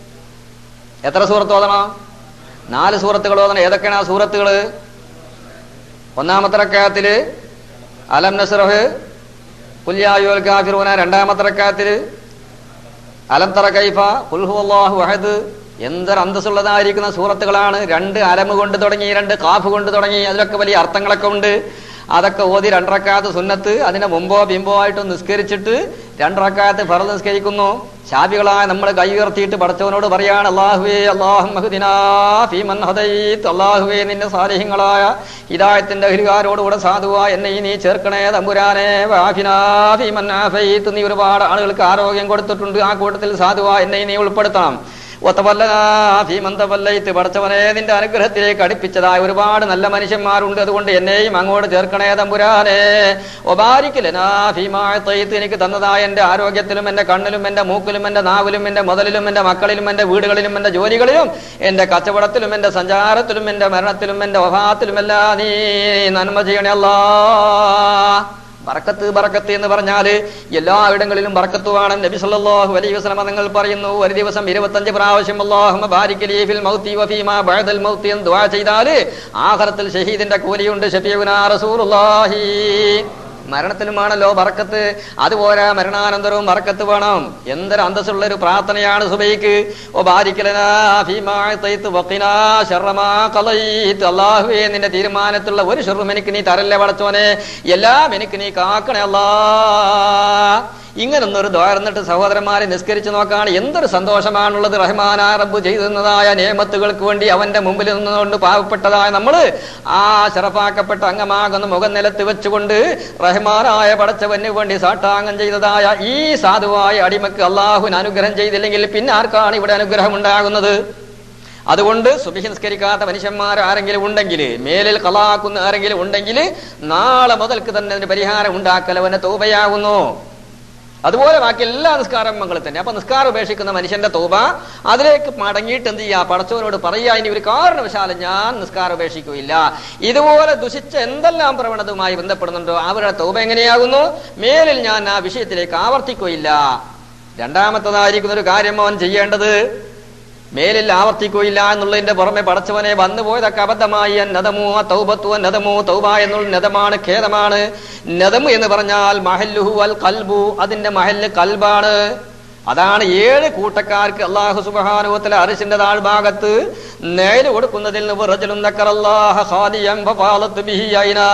എത്ര സൂറത്ത് ഓതണം നാല് സൂറത്തുകൾ ഓതണം ഏതൊക്കെയാണ് ആ സൂറത്തുകള് ഒന്നാമത്തെ റക്കാത്തില് അലം നസ്രഹ് കുല്യായുൽ കാഫിറൂന രണ്ടാമത്തെ റക്കാത്തില് അലം തറ കൈഫ കുൽഹു അല്ലാഹു അഹദ് എന്തൊരു അന്തസ്സുള്ളതായിരിക്കുന്ന സൂറത്തുകളാണ് രണ്ട് അലമ് കൊണ്ട് തുടങ്ങി രണ്ട് കാഫ് കൊണ്ട് തുടങ്ങി അതിലൊക്കെ വലിയ അർത്ഥങ്ങളൊക്കെ ഉണ്ട് അതൊക്കെ ഓതി രണ്ടറക്കാത്ത് സുന്നത്ത് അതിന്റെ മുമ്പോ ബിംബോ ആയിട്ട് നിസ്കരിച്ചിട്ട് രണ്ടറക്കാത്ത് ഫറ നിസ്കരിക്കുന്നു ശാപികളായ നമ്മൾ കൈ ഉയർത്തിയിട്ട് പടച്ചവനോട് പറയാണ് അള്ളാഹുവേ അള്ളാഹുഹദൈത്ത് അള്ളാഹുവേ നിന്റെ സാലിഹ്യങ്ങളായ ഹിദായത്തിന്റെ അഹിലുകാരോടുകൂടെ സാധുവായ എന്നെ നീ ചേർക്കണേ തമ്പുരാനെ വാഫിനാ ഫീമൻ ആഫൈത്ത് നീ ഒരുപാട് ആളുകൾക്ക് ആരോഗ്യം കൊടുത്തിട്ടുണ്ട് ആ കൂട്ടത്തിൽ സാധുവായ എന്നെ നീ ഉൾപ്പെടുത്തണം ഒത്തവല്ലീമന്തവല്ലയിത്ത് പടച്ചവനെ നിന്റെ അനുഗ്രഹത്തിലേക്ക് അടുപ്പിച്ചതായ ഒരുപാട് നല്ല മനുഷ്യന്മാരുണ്ട് അതുകൊണ്ട് എന്നെയും അങ്ങോട്ട് ചേർക്കണേ തമ്പുരാനെ ഒബാരിക്കലനാ ഭീമായത്തയ്ത്ത് എനിക്ക് തന്നതായ എൻ്റെ ആരോഗ്യത്തിലും എൻ്റെ കണ്ണിലും എൻ്റെ മൂക്കിലും എൻ്റെ നാവിലും എൻ്റെ മുതലിലും എൻ്റെ മക്കളിലും എൻ്റെ വീടുകളിലും എൻ്റെ ജോലികളിലും എൻ്റെ കച്ചവടത്തിലും എൻ്റെ സഞ്ചാരത്തിലും എൻ്റെ മരണത്തിലും എൻ്റെ വഭാത്തിലുമെല്ലാം നീ നന്മ ചെയ്യണേ അല്ലാ ബറക്കത്ത് ബറക്കത്ത് എന്ന് പറഞ്ഞാല് എല്ലായിടങ്ങളിലും ബറക്കത്ത് വേണം നബി സല്ലല്ലാഹു അലൈഹി വസല്ലം നിങ്ങൾ പറയുന്നു ഒരു ദിവസം ഇരുപത്തഞ്ച് പ്രാവശ്യം അല്ലാഹുമ്മ ബാരിക് ലീ ഫിൽ മൗതി വഫീമാ ബഅദൽ മൗതി എന്ന് ദുആ ചെയ്താല് ആഖിറത്തിൽ ഷഹീദിന്റെ കൂലിയുണ്ട് ഷഫീഉനാ റസൂലുള്ളാഹി മരണത്തിനുമാണല്ലോ ബറക്കത്ത് അതുപോലെ മരണാനന്തരവും ബറക്കത്ത് വേണം എന്തൊരു അന്തസ്സുള്ള ഒരു പ്രാർത്ഥനയാണ് സുബൈക്ക് ഓ ബാരിക്കലനാ ഫീമാ അഅ്തൈത്ത് വഖിനാ ശർറ മാ ഖളൈത്ത് അല്ലാഹുവേ നിന്റെ തീരുമാനത്തിലുള്ള ഒരു ഷെറും എനിക്ക് നീ തരല്ലേ പടച്ചോനെ എല്ലാം എനിക്ക് നീ കാക്കണേ അല്ലാ ഇങ്ങനൊന്നൊരു ദ്വാരന്നിട്ട് സഹോദരന്മാരെ നിസ്കരിച്ചു നോക്കാണ് എന്തൊരു സന്തോഷമാണുള്ളത് റഹ്മാനാ റബ്ബ് ചെയ്തുന്നതായ നിയമത്തുകൾക്ക് വേണ്ടി അവന്റെ മുമ്പിൽ നിന്നുകൊണ്ട് പാവപ്പെട്ടതായ നമ്മള് ആ ശറഫാക്കപ്പെട്ട അംഗമാകുന്ന മുഖം നിലത്ത് വെച്ചുകൊണ്ട് റഹ്മാനായ പടച്ചവന് വേണ്ടി സാഷ്ടാംഗം ചെയ്തതായ ഈ സാധുവായ അടിമക്ക് അള്ളാഹുവിന് അനുഗ്രഹം ചെയ്തില്ലെങ്കിൽ പിന്നെ ആർക്കാണ് ഇവിടെ അനുഗ്രഹം ഉണ്ടാകുന്നത് അതുകൊണ്ട് സുബഹി നിസ്കരിക്കാത്ത മനുഷ്യന്മാർ ആരെങ്കിലും ഉണ്ടെങ്കിൽ മേലിൽ കളാക്കുന്ന ആരെങ്കിലും ഉണ്ടെങ്കിൽ നാളെ മുതൽക്ക് തന്നെ അതിന് പരിഹാരം ഉണ്ടാക്കലവന് തൗബയാകുന്നു അതുപോലെ ബാക്കി എല്ലാ നിസ്കാരങ്ങളും തന്നെ അപ്പൊ നിസ്കാരം ഉപേക്ഷിക്കുന്ന മനുഷ്യന്റെ തോപ അതിലേക്ക് മടങ്ങിയിട്ട് എന്ത് ചെയ്യാ പടച്ചവനോട് പറയാ ഇനി ഒരു കാരണവശാലും ഞാൻ നിസ്കാരം ഉപേക്ഷിക്കുകയില്ല ഇതുപോലെ ദുഷിച്ച എന്തെല്ലാം പ്രവണതയുമായി ബന്ധപ്പെടുന്നുണ്ടോ അവരുടെ തോപ എങ്ങനെയാകുന്നു മേലിൽ ഞാൻ ആ വിഷയത്തിലേക്ക് ആവർത്തിക്കുകയില്ല രണ്ടാമത്തതായിരിക്കുന്ന ഒരു കാര്യം അവൻ ചെയ്യേണ്ടത് മേലിൽ ആവർത്തിക്കുകയില്ല എന്നുള്ളതിന്റെ പുറമെ പടച്ചവനെ വന്നു പോയതൊക്കെ അബദ്ധമായി നദമു തൗബത്തു നദമു തൗബ എന്നുള്ള നദമാണ് ഖേദമാണ് നദമു എന്ന് പറഞ്ഞാൽ മഹല്ലുഹു അൽ കൽബു അതിന്റെ മഹല്ല് കൽബാണ് അതാണ് ഏഴ് കൂട്ടക്കാർക്ക് അള്ളാഹു സുബാനുവത്തിലെ അരിശിന്റെ താഴ്ഭാഗത്ത് നേര് കൊടുക്കുന്നതിൽ നിന്ന് റജലും നക്കറല്ലാഹ ഖാദിയം ഫഫാലത്ത് ബിഹി ഐനാ.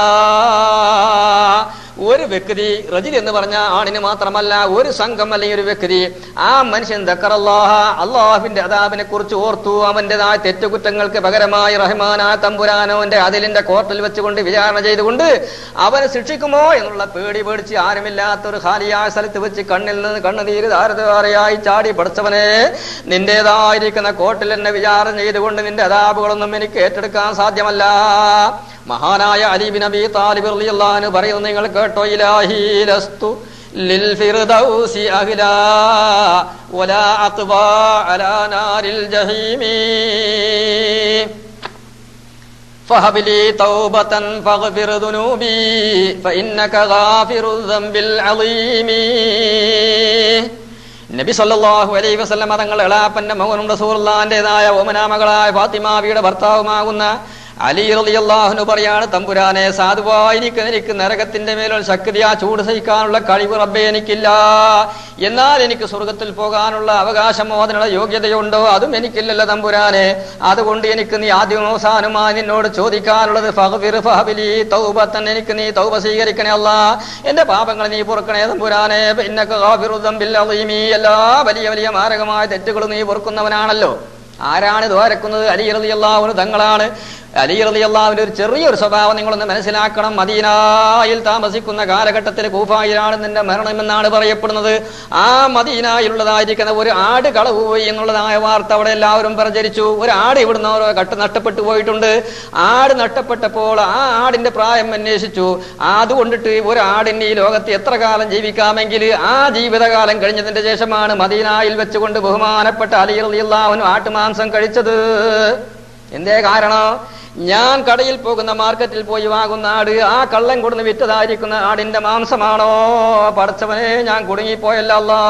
ഒരു വ്യക്തി റജിൽ എന്ന് പറഞ്ഞ ആണിന് മാത്രമല്ല ഒരു സംഘം അല്ലെങ്കിൽ ഒരു വ്യക്തി ആ മനുഷ്യൻ ദക്കറല്ലാഹ അള്ളാഹുവിന്റെ അതാബിനെ കുറിച്ച് ഓർത്തു അവന്റേതായ തെറ്റുകുറ്റങ്ങൾക്ക് പകരമായി റഹ്മാനായ തമ്പുരാനോന്റെ അതിലിന്റെ കോർട്ടിൽ വെച്ചുകൊണ്ട് വിചാരണ ചെയ്തുകൊണ്ട് അവനെ ശിക്ഷിക്കുമോ എന്നുള്ള പേടി പേടിച്ച് ആരുമില്ലാത്ത ഒരു ഖാലിയായ സ്ഥലത്ത് വെച്ച് കണ്ണിൽ നിന്ന് കണ്ണുനീര് ധാരധാരയായി ചാടി പഠിച്ചവനെ നിന്റേതായിരിക്കുന്ന കോർട്ടിൽ എന്നെ വിചാരണ ചെയ്തുകൊണ്ട് നിന്റെ അതാബുകളൊന്നും എനിക്ക് ഏറ്റെടുക്കാൻ സാധ്യമല്ല മഹാനായ അലീബിൻ അബി താലിബ് റളിയല്ലാഹു അൻഹു പറയുന്നത് നിങ്ങൾ കേട്ടോ ഇലാഹി ലസ്തു ലിൽ ഫിർദൗസി അഹ്ലാ വലാ അത്വാ അലാ നാരിൽ ജഹീമി فهب لي توبة فاغفر ذنوبي فإنك غافر الذنب العظيم നബി സല്ലല്ലാഹു അലൈഹി വസല്ലം തങ്ങൾ എളാപ്പന്റെ മകനും റസൂലുള്ളാഹിന്റേതായ ഓമനാമകളായ ഫാത്തിമാവിയുടെ ഭർത്താവുമാകുന്ന അലി റളിയല്ലാഹുനു പറയാണ് തമ്പുരാനെ സാധുവായിരിക്കുന്ന എനിക്ക് നരകത്തിന്റെ മേലുള്ള ശക്തി ആ ചൂട് സഹിക്കാനുള്ള കഴിവ് റബ്ബെ എനിക്കില്ല എന്നാൽ എനിക്ക് സ്വർഗത്തിൽ പോകാനുള്ള അവകാശമോ അതിനുള്ള യോഗ്യതയുണ്ടോ അതും എനിക്കില്ലല്ലോ തമ്പുരാനെ അതുകൊണ്ട് എനിക്ക് നീ ആദ്യം അവസാനമായി നിന്നോട് ചോദിക്കാനുള്ളത് ഫഹ്ഫിർ ഫഹബിലി തൗബത്തൻ എനിക്ക് നീ തൗബ സ്വീകരിക്കണേ അല്ല എന്റെ പാപങ്ങൾ നീ പൊറുക്കണേ തമ്പുരാനെ ഇന്നക ഗാഫിറു ദംബിൽ അളീമി എല്ലാ വലിയ വലിയ മാരകമായ തെറ്റുകളും നീ പൊറുക്കുന്നവനാണല്ലോ ആരാണ് ദ്വാരക്കുന്നത് അലി റളിയല്ലാഹു തങ്ങളാണ് അലി റളിയല്ലാഹുവിന്റെ ഒരു ചെറിയൊരു സ്വഭാവം നിങ്ങളൊന്ന് മനസ്സിലാക്കണം മദീനായിൽ താമസിക്കുന്ന കാലഘട്ടത്തിൽ കൂഫായിലാണ് നിന്റെ മരണമെന്നാണ് പറയപ്പെടുന്നത് ആ മദീനായിലുള്ളതായിരിക്കുന്ന ഒരു ആട് കളവ് പോയി എന്നുള്ളതായ വാർത്ത അവിടെ എല്ലാവരും പ്രചരിച്ചു ഒരു ആട് ഇവിടുന്ന് ഓരോ കട്ട് നഷ്ടപ്പെട്ടു പോയിട്ടുണ്ട് ആട് നഷ്ടപ്പെട്ടപ്പോൾ ആ ആടിന്റെ പ്രായം അന്വേഷിച്ചു അതുകൊണ്ടിട്ട് ഒരു ആടിന് ഈ ലോകത്ത് എത്ര കാലം ജീവിക്കാമെങ്കിൽ ആ ജീവിതകാലം കഴിഞ്ഞതിന്റെ ശേഷമാണ് മദീനായിൽ വെച്ചുകൊണ്ട് ബഹുമാനപ്പെട്ട അലി റളിയല്ലാഹു ആട്ടുമാംസം കഴിച്ചത് എന്തേ കാരണം ഞാൻ കടയിൽ പോകുന്ന മാർക്കറ്റിൽ പോയി വാങ്ങുന്ന ആട് ആ കള്ളൻ കൊടുന്ന് വിറ്റതായിരിക്കുന്ന ആടിന്റെ മാംസമാണോ പടച്ചവനെ ഞാൻ കുടുങ്ങിപ്പോയല്ല അല്ലാ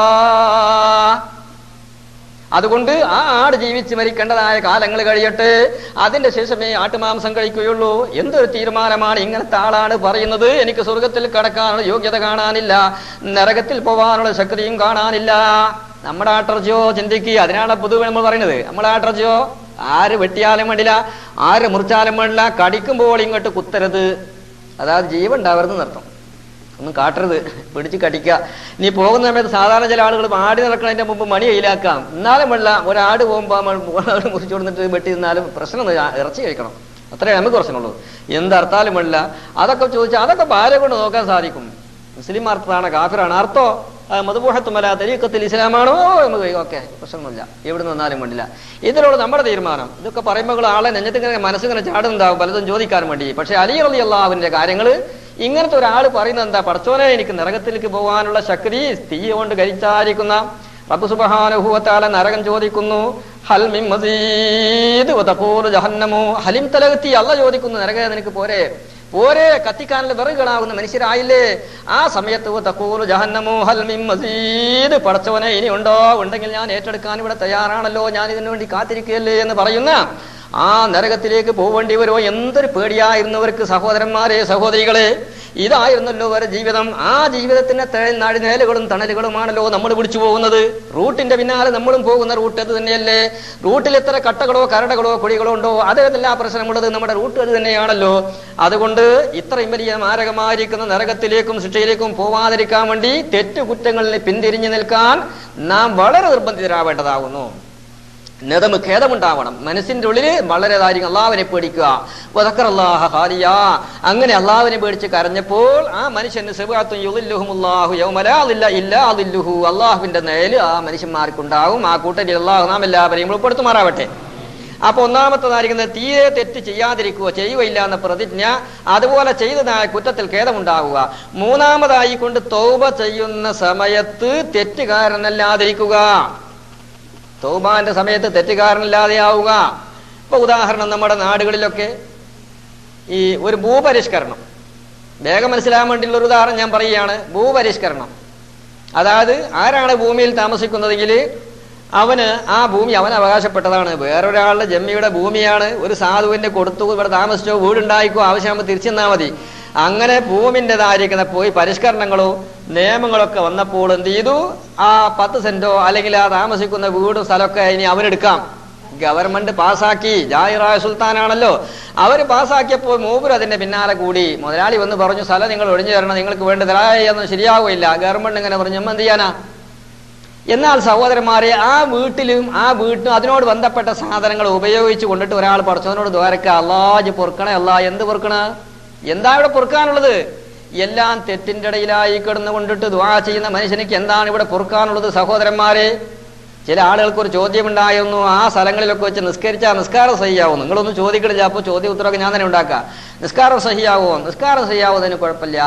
അതുകൊണ്ട് ആ ആട് ജീവിച്ച് മരിക്കേണ്ടതായ കാലങ്ങൾ കഴിയട്ടെ അതിന്റെ ശേഷമേ ആട്ടുമാംസം കഴിക്കുകയുള്ളൂ എന്തൊരു തീരുമാനമാണ് ഇങ്ങനത്തെ ആളാണ് പറയുന്നത് എനിക്ക് സ്വർഗത്തിൽ കടക്കാനുള്ള യോഗ്യത കാണാനില്ല നരകത്തിൽ പോവാനുള്ള ശക്തിയും കാണാനില്ല നമ്മുടെ ആട്ടർജിയോ ചിന്തിക്കുക അതിനാണ് പൊതുവെ നമ്മൾ പറയുന്നത് നമ്മുടെ ആട്ടർജിയോ ആര് വെട്ടിയാലും വേണ്ടില്ല ആര് മുറിച്ചാലും വേണ്ടില്ല കടിക്കുമ്പോൾ ഇങ്ങോട്ട് കുത്തരുത് അതായത് ജീവൻ ഉണ്ടാവരുത് എന്നർത്ഥം ഒന്നും കാട്ടരുത് പിടിച്ച് കടിക്കുക നീ പോകുന്ന സമയത്ത് സാധാരണ ചില ആളുകൾ ആടി നടക്കുന്നതിന്റെ മുമ്പ് മണി കയ്യിലാക്കാം എന്നാലും വേണ്ട ഒരാട് പോകുമ്പോൾ മുറിച്ചു കൊടുത്തിട്ട് വെട്ടി നിന്നാലും പ്രശ്നമൊന്നുമില്ല ഇറച്ചി കഴിക്കണം അത്രേ നമുക്ക് പ്രശ്നമുള്ളൂ എന്തർത്ഥാലും വേണ്ടില്ല അതൊക്കെ ചോദിച്ചാൽ അതൊക്കെ ഭാര്യ കൊണ്ട് നോക്കാൻ സാധിക്കും മുസ്ലിം അർത്ഥമാണ് കാഫിറാണ് അർത്ഥോ മധുബോഹത്തുമല്ല തരീക്കത്തിൽ ഇസ്ലാമാണോ നമുക്ക് ഓക്കെ പ്രശ്നമൊന്നുമില്ല എവിടെ നിന്നാലും വേണ്ടില്ല ഇതിനോട് നമ്മുടെ തീരുമാനം ഇതൊക്കെ പറയുമ്പോൾ ആളെ നെഞ്ഞത്ത് ഇങ്ങനെ മനസ്സിങ്ങനെ ചാടുന്നുണ്ടാവും പലതും ചോദിക്കാൻ വേണ്ടി പക്ഷെ അലി അലി അള്ളാഹുവിന്റെ കാര്യങ്ങൾ ഇങ്ങനത്തെ ഒരാൾ പറയുന്നത് എന്താ പടച്ചോനെ എനിക്ക് നരകത്തിലേക്ക് പോകാനുള്ള ശക്തി തീ കൊണ്ട് കരിച്ചായിരിക്കുന്ന റബ്ബ് സുബ്ഹാനഹുവതആല നരകം ചോദിക്കുന്നു ഹൽ മിൻ മസീദ് വതഖൂലു ജഹന്നമു ഹലിം തലകത്തി അല്ല ചോദിക്കുന്നു നരക നിനക്ക് പോരെ പോരെ കത്തിക്കാനുള്ള വിറകുകളാവുന്ന മനുഷ്യരായില്ലേ ആ സമയത്ത് തക്കൂലു ജഹന്നമു ഹൽ മിൻ മസീദ് പടച്ചവനെ ഇനി ഉണ്ടോ ഉണ്ടെങ്കിൽ ഞാൻ ഏറ്റെടുക്കാൻ ഇവിടെ തയ്യാറാണല്ലോ ഞാൻ ഇതിനു വേണ്ടി കാത്തിരിക്കുകയല്ലേ എന്ന് പറയുന്ന ആ നരകത്തിലേക്ക് പോവേണ്ടി വരുമോ എന്തൊരു പേടിയായിരുന്നവർക്ക് സഹോദരന്മാരെ സഹോദരികളെ ഇതായിരുന്നല്ലോ അവരുടെ ജീവിതം ആ ജീവിതത്തിന്റെ നാടിനേലുകളും തണലുകളുമാണല്ലോ നമ്മൾ പിടിച്ചു പോകുന്നത് റൂട്ടിന്റെ പിന്നാലെ നമ്മളും പോകുന്ന റൂട്ട് അത് തന്നെയല്ലേ റൂട്ടിൽ എത്ര കട്ടകളോ കരടകളോ കുഴികളോ ഉണ്ടോ അതെല്ലാം പ്രശ്നമുള്ളത് നമ്മുടെ റൂട്ട് അത് തന്നെയാണല്ലോ അതുകൊണ്ട് ഇത്രയും വലിയ മാരകമായിരിക്കുന്ന നരകത്തിലേക്കും ശിക്ഷയിലേക്കും പോവാതിരിക്കാൻ വേണ്ടി തെറ്റുകുറ്റങ്ങളിൽ പിന്തിരിഞ്ഞു നിൽക്കാൻ നാം വളരെ നിർബന്ധിതരാവേണ്ടതാകുന്നു നെതമ് ഖേദമുണ്ടാവണം മനസ്സിന്റെ ഉള്ളിൽ വളരെ കാര്യം അള്ളാവിനെ പേടിക്കുക വദക്കർ അല്ലാഹ ഹാലിയ അങ്ങനെ അള്ളാവിനെ പേടിച്ച് കരഞ്ഞപ്പോൾ ആ മനുഷ്യന് സെബാത്തും യുളില്ലുഹുമുല്ലാഹു യൗമലാദില്ല ഇല്ലാ അതില്ലുഹു അള്ളാഹുവിന്റെ നേല് ആ മനുഷ്യന്മാർക്കുണ്ടാവും ആ കൂട്ടത്തിൽ അള്ളാഹു നാം എല്ലാവരെയും ഉൾപ്പെടുത്തുമാറാവട്ടെ അപ്പൊ ഒന്നാമത്തതായിരിക്കുന്നത് തീരെ തെറ്റ് ചെയ്യാതിരിക്കുക ചെയ്യുകയില്ല എന്ന പ്രതിജ്ഞ അതുപോലെ ചെയ്തതായ കുറ്റത്തിൽ ഖേദമുണ്ടാവുക മൂന്നാമതായി കൊണ്ട് തൗബ ചെയ്യുന്ന സമയത്ത് തെറ്റുകാരനല്ലാതിരിക്കുക തൗബാന്റെ സമയത്ത് തെറ്റുകാരനില്ലാതെയാവുക ഇപ്പൊ ഉദാഹരണം നമ്മുടെ നാടുകളിലൊക്കെ ഈ ഒരു ഭൂപരിഷ്കരണം വേഗം മനസ്സിലാകാൻ വേണ്ടിയുള്ള ഒരു ഉദാഹരണം ഞാൻ പറയുകയാണ് ഭൂപരിഷ്കരണം അതായത് ആരാണ് ഭൂമിയിൽ താമസിക്കുന്നതെങ്കിൽ അവന് ആ ഭൂമി അവൻ അവകാശപ്പെട്ടതാണ് വേറൊരാളുടെ ജമ്മിയുടെ ഭൂമിയാണ് ഒരു സാധുവിന്റെ കൊടുത്തു ഇവിടെ താമസിച്ചോ വീടുണ്ടായിക്കോ ആവശ്യമാകുമ്പോൾ തിരിച്ചെന്നാൽ മതി അങ്ങനെ ഭൂമിൻ്റെതായിരിക്കുന്ന പോയി പരിഷ്കരണങ്ങളോ നിയമങ്ങളൊക്കെ വന്നപ്പോൾ എന്ത് ചെയ്തു ആ പത്ത് സെന്റോ അല്ലെങ്കിൽ ആ താമസിക്കുന്ന വീടും സ്ഥലമൊക്കെ ഇനി അവരെടുക്കാം ഗവൺമെന്റ് പാസ്സാക്കി ജാഹിറായ സുൽത്താനാണല്ലോ അവര് പാസ്സാക്കിയപ്പോൾ മൂപ്പർ അതിന്റെ പിന്നാലെ കൂടി മുതലാളി വന്ന് പറഞ്ഞു സ്ഥലം നിങ്ങൾ ഒഴിഞ്ഞു തരണം നിങ്ങൾക്ക് വേണ്ടതായി ഒന്നും ശരിയാവുകയില്ല ഗവൺമെന്റ് ഇങ്ങനെ പറഞ്ഞു "നമ്മ എന്ത് ചെയ്യാനാ എന്നാൽ സഹോദരന്മാരെ ആ വീട്ടിലും ആ വീട്ടിലും അതിനോട് ബന്ധപ്പെട്ട സാധനങ്ങൾ ഉപയോഗിച്ച് കൊണ്ടിട്ട് ഒരാൾ പഠിച്ചവനോട് ദ്വാരക്ക അല്ലാജ് പൊറുക്കണേ അല്ല എന്ത് പൊറുക്കണ എന്താ ഇവിടെ പൊറുക്കാനുള്ളത് എല്ലാം തെറ്റിന്റെ ഇടയിലായി കിടന്നു കൊണ്ടിട്ട് ദ്വാ ചെയ്യുന്ന മനുഷ്യനിക്ക് എന്താണ് ഇവിടെ പൊറുക്കാനുള്ളത് സഹോദരന്മാരെ ചില ആളുകൾക്ക് ഒരു ചോദ്യം ഉണ്ടായിരുന്നു ആ സ്ഥലങ്ങളിലൊക്കെ വെച്ച് നിസ്കരിച്ചാൽ നിസ്കാരം സഹിയാവും നിങ്ങളൊന്നും ചോദിക്കണില്ല അപ്പോൾ ചോദ്യ ഉത്തരവൊക്കെ ഞാൻ തന്നെ ഉണ്ടാക്കാം നിസ്കാരം സഹിയാവോ നിസ്കാരം സഹിയാവുന്നതിന് കുഴപ്പമില്ല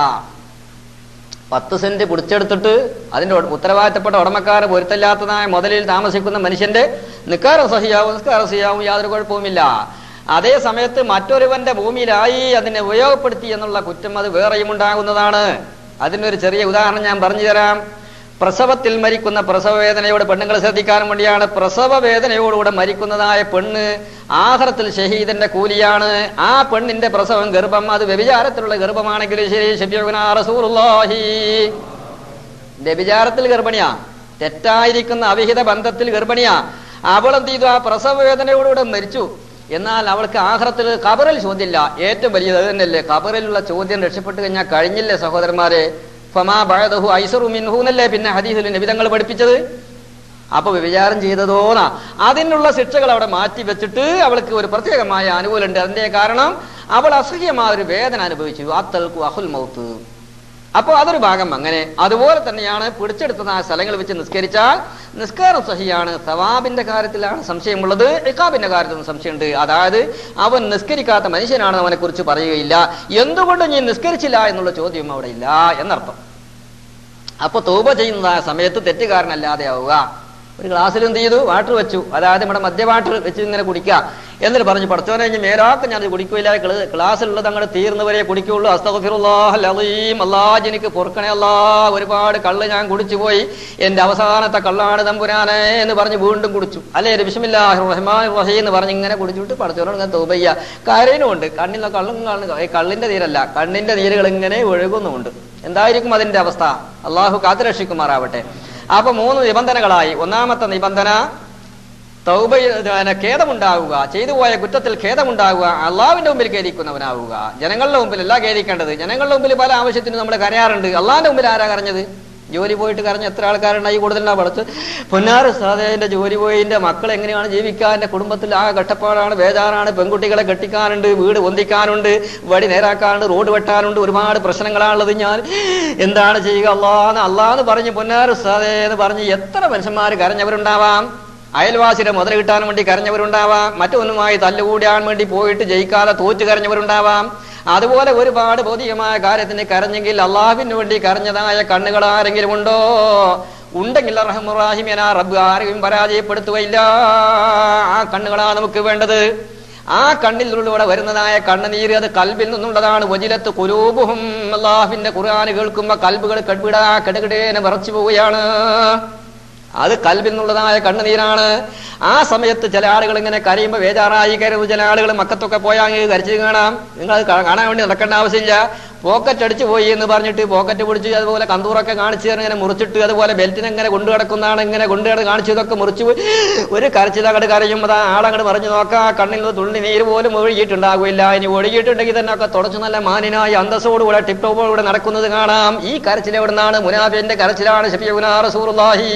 പത്ത് സെന്റ് പിടിച്ചെടുത്തിട്ട് അതിന്റെ ഉട- ഉത്തരവാദിത്തപ്പെട്ട ഉടമക്കാരൻ പൊരുത്തല്ലാത്തതായ മുതലിൽ താമസിക്കുന്ന മനുഷ്യന്റെ നിക്കാരം സഹിയാവും നിസ്കാരം സഹിയാവും യാതൊരു കുഴപ്പവുമില്ല അതേ സമയത്ത് മറ്റൊരുവന്റെ ഭൂമിയിലായി അതിനെ ഉപയോഗപ്പെടുത്തി എന്നുള്ള കുറ്റം അത് വേറെയും ഉണ്ടാകുന്നതാണ് അതിനൊരു ചെറിയ ഉദാഹരണം ഞാൻ പറഞ്ഞു തരാം പ്രസവത്തിൽ മരിക്കുന്ന പ്രസവ വേദനയോട് പെണ്ണുങ്ങൾ ശ്രദ്ധിക്കാൻ വേണ്ടിയാണ് പ്രസവ വേദനയോടുകൂടെ മരിക്കുന്നതായ പെണ്ണ് ആഹ്റത്തിൽ ഷഹീദിന്റെ കൂലിയാണ് ആ പെണ്ണിന്റെ പ്രസവം ഗർഭം അത് വ്യഭിചാരത്തിലുള്ള ഗർഭമാണെങ്കിൽ ശരി ഷഫീഉനാ റസൂലുള്ളാഹി വ്യഭിചാരത്തിൽ ഗർഭിണിയാ തെറ്റായിരിക്കുന്ന അവിഹിത ബന്ധത്തിൽ ഗർഭിണിയാ അവൾ എന്ത് ചെയ്തു ആ പ്രസവ വേദനയോടുകൂടെ മരിച്ചു എന്നാൽ അവൾക്ക് ആഹ്റത്തിൽ കബറിൽ ചോദ്യമില്ല ഏറ്റവും വലിയത് അത് തന്നെയല്ലേ കബറിലുള്ള ചോദ്യം രക്ഷപ്പെട്ടു കഴിഞ്ഞാൽ കഴിഞ്ഞില്ലേ സഹോദരന്മാരെ ഫമാ ബഅദഹു ഐസറു മിൻഹു എന്നല്ലേ പിന്നെ ഹദീസിൽ നബിതങ്ങൾ പഠിപ്പിച്ചത് അപ്പൊ വ്യഭിചാരം ചെയ്തതോന്നാ അതിനുള്ള ശിക്ഷകൾ അവിടെ മാറ്റി വെച്ചിട്ട് അവൾക്ക് ഒരു പ്രത്യേകമായ അനുകൂലമുണ്ട് അതിന്റെ കാരണം അവൾ അസഹ്യമായ ഒരു വേദന അനുഭവിച്ചു അത്തൽക്കു അഹുൽ മൗത്ത് അപ്പോൾ അതൊരു ഭാഗം അങ്ങനെ അതുപോലെ തന്നെയാണ് പിടിച്ചെടുത്ത ആ സ്ഥലങ്ങൾ വെച്ച് നിസ്കരിച്ചാൽ നിസ്കാരം സഹിയാണ് സവാബിന്റെ കാര്യത്തിലാണ് സംശയമുള്ളത് ഇക്കാബിന്റെ കാര്യത്തിൽ സംശയമുണ്ട് അതായത് അവൻ നിസ്കരിക്കാത്ത മനുഷ്യനാണ് അവനെ കുറിച്ച് പറയുകയില്ല എന്തുകൊണ്ട് നീ നിസ്കരിച്ചില്ല എന്നുള്ള ചോദ്യം അവിടെ ഇല്ല എന്നർത്ഥം അപ്പൊ തൗബ ചെയ്യുന്ന ആ സമയത്ത് തെറ്റുകാരനല്ലാതെ ആവുക ഒരു ഗ്ലാസ്സിൽ എന്ത് ചെയ്തു വാട്ടർ വെച്ചു അതായത് നമ്മുടെ മദ്യ വാട്ടർ വെച്ച് ഇങ്ങനെ കുടിക്കുക എന്നിട്ട് പറഞ്ഞു പഠിച്ചോനെ കഴിഞ്ഞ് മേലാക്കം ഞാൻ കുടിക്കില്ല ക്ലാസ്സിലുള്ളത് അങ്ങോട്ട് തീർന്നവരെ കുടിക്കുള്ളൂ അസ്തഫിറുല്ലാഹീം അല്ലാഹ് എനിക്ക് പൊറുക്കണേ അല്ലാ ഒരുപാട് കള്ള് ഞാൻ കുടിച്ചു പോയി എന്റെ അവസാനത്തെ കള്ളാണ് തമ്പുരാനെ എന്ന് പറഞ്ഞ് വീണ്ടും കുടിച്ചു അല്ലേ ബിസ്മില്ലാഹി റഹ്മാൻ റഹീം എന്ന് പറഞ്ഞ് ഇങ്ങനെ കുടിച്ചിട്ട് പഠിച്ചോനോട് ഇങ്ങനെ തൗബയ്യ കരയിനുമുണ്ട് കണ്ണിലെ കള്ളും കാണുന്നു ഏ, കള്ളിന്റെ നീരല്ല കണ്ണിന്റെ നീരുകൾ ഇങ്ങനെ ഒഴുകുന്നുമുണ്ട് എന്തായിരിക്കും അതിന്റെ അവസ്ഥ അള്ളാഹു കാത്തുരക്ഷിക്കുമാറാവട്ടെ അപ്പൊ മൂന്ന് നിബന്ധനകളായി ഒന്നാമത്തെ നിബന്ധന തൗബ പിന്നെ ഖേദമുണ്ടാവുക ചെയ്തു പോയ കുറ്റത്തിൽ ഖേദമുണ്ടാവുക അള്ളാവിന്റെ മുമ്പിൽ ഖേദിക്കുന്നവനാവുക ജനങ്ങളുടെ മുമ്പിലല്ല ഖേദിക്കേണ്ടത് ജനങ്ങളുടെ മുമ്പിൽ പല ആവശ്യത്തിനും നമ്മൾ കരയാറുണ്ട് അള്ളാന്റെ മുമ്പിൽ ആരാ കരഞ്ഞത് ജോലി പോയിട്ട് കരഞ്ഞ എത്ര ആൾക്കാരുണ്ടായി കൂടുതലാണ് പഠിച്ച് പൊന്നാറ് സാധേന്റെ ജോലി പോയി എന്റെ മക്കൾ എങ്ങനെയാണ് ജീവിക്കുക എന്റെ കുടുംബത്തിൽ ആ ഘട്ടപ്പാടാണ് ബേജാറാണ് പെൺകുട്ടികളെ കെട്ടിക്കാനുണ്ട് വീട് പൊന്തിക്കാനുണ്ട് വടി നേരാക്കാനുണ്ട് റോഡ് വെട്ടാനുണ്ട് ഒരുപാട് പ്രശ്നങ്ങളാണുള്ളത് ഞാൻ എന്താണ് ചെയ്യുക അള്ളാന്ന് അള്ളാന്ന് പറഞ്ഞ് പൊന്നാറ് സാധേ എന്ന് പറഞ്ഞ് എത്ര മനുഷ്യന്മാർ കരഞ്ഞവരുണ്ടാവാം അയൽവാസിയുടെ മുതൽ കിട്ടാൻ വേണ്ടി കരഞ്ഞവരുണ്ടാവാം മറ്റൊന്നുമായി തല്ലുകൂടാൻ വേണ്ടി പോയിട്ട് ജയിക്കാതെ തോറ്റു കരഞ്ഞവരുണ്ടാവാം അതുപോലെ ഒരുപാട് ഭൗതികമായ കാര്യത്തിന് കരഞ്ഞെങ്കിൽ അള്ളാഹുവിന് വേണ്ടി കരഞ്ഞതായ കണ്ണുകൾ ആരെങ്കിലും ഉണ്ടോ ഉണ്ടെങ്കിൽ റഹമുറാഹിമിയന റബ്ബ് ആരെയും പരാജയപ്പെടുത്തുകയില്ല ആ കണ്ണുകളാണ് നമുക്ക് വേണ്ടത് ആ കണ്ണിലൂടെ വരുന്നതായ കണ്ണുനീര് അത് കൽബിൽ നിന്നുള്ളതാണ് വജിലത്ത് കുലൂബുഹും അള്ളാഹുവിന്റെ ഖുർആൻ കേൾക്കുമ്പോ കൽബുകൾ കെടുവിടാ കെടുകിടേനെ വിറച്ചു പോവുകയാണ് അത് കൽബിൽ നിന്നുള്ളതായ കണ്ണുനീരാണ് ആ സമയത്ത് ചില ആളുകൾ ഇങ്ങനെ കരയുമ്പോൾ ബേജാറായി കരുതും ചില ആളുകൾ മക്കത്തൊക്കെ പോയാൽ അങ്ങ് കരച്ചു കാണാം നിങ്ങൾ അത് കാ- കാണാൻ വേണ്ടി നടക്കേണ്ട ആവശ്യമില്ല പോക്കറ്റ് അടിച്ചു പോയി എന്ന് പറഞ്ഞിട്ട് പോക്കറ്റ് പിടിച്ച് അതുപോലെ കന്തൂറൊക്കെ കാണിച്ച് ഇങ്ങനെ മുറിച്ചിട്ട് അതുപോലെ ബെൽറ്റിനെ ഇങ്ങനെ കൊണ്ടു കിടക്കുന്നതാണ് ഇങ്ങനെ കൊണ്ടു കിടന്ന് കാണിച്ചു ഇതൊക്കെ മുറിച്ച് പോയി ഒരു കരച്ചിലങ്ങട് കരയുമ്പോൾ ആ ആളങ്ങട് പറഞ്ഞു നോക്കാം കണ്ണിൽ നിന്ന് തുള്ളി നീര് പോലും ഒഴുകിയിട്ടുണ്ടാകില്ല ഇനി ഒഴുകിയിട്ടുണ്ടെങ്കിൽ തന്നെ ഒക്കെ തുടച്ചു നല്ല മാന്യനായി അന്തസ്സോടുകൂടെ ടിപ് ടോപ്പോടുകൂടെ നടക്കുന്നത് കാണാം ഈ കരച്ചിൽ എവിടുന്നാണ് മുനാഫിന്റെ കരച്ചിലാണ് ഷഫിയുനാ റസൂലുള്ളാഹി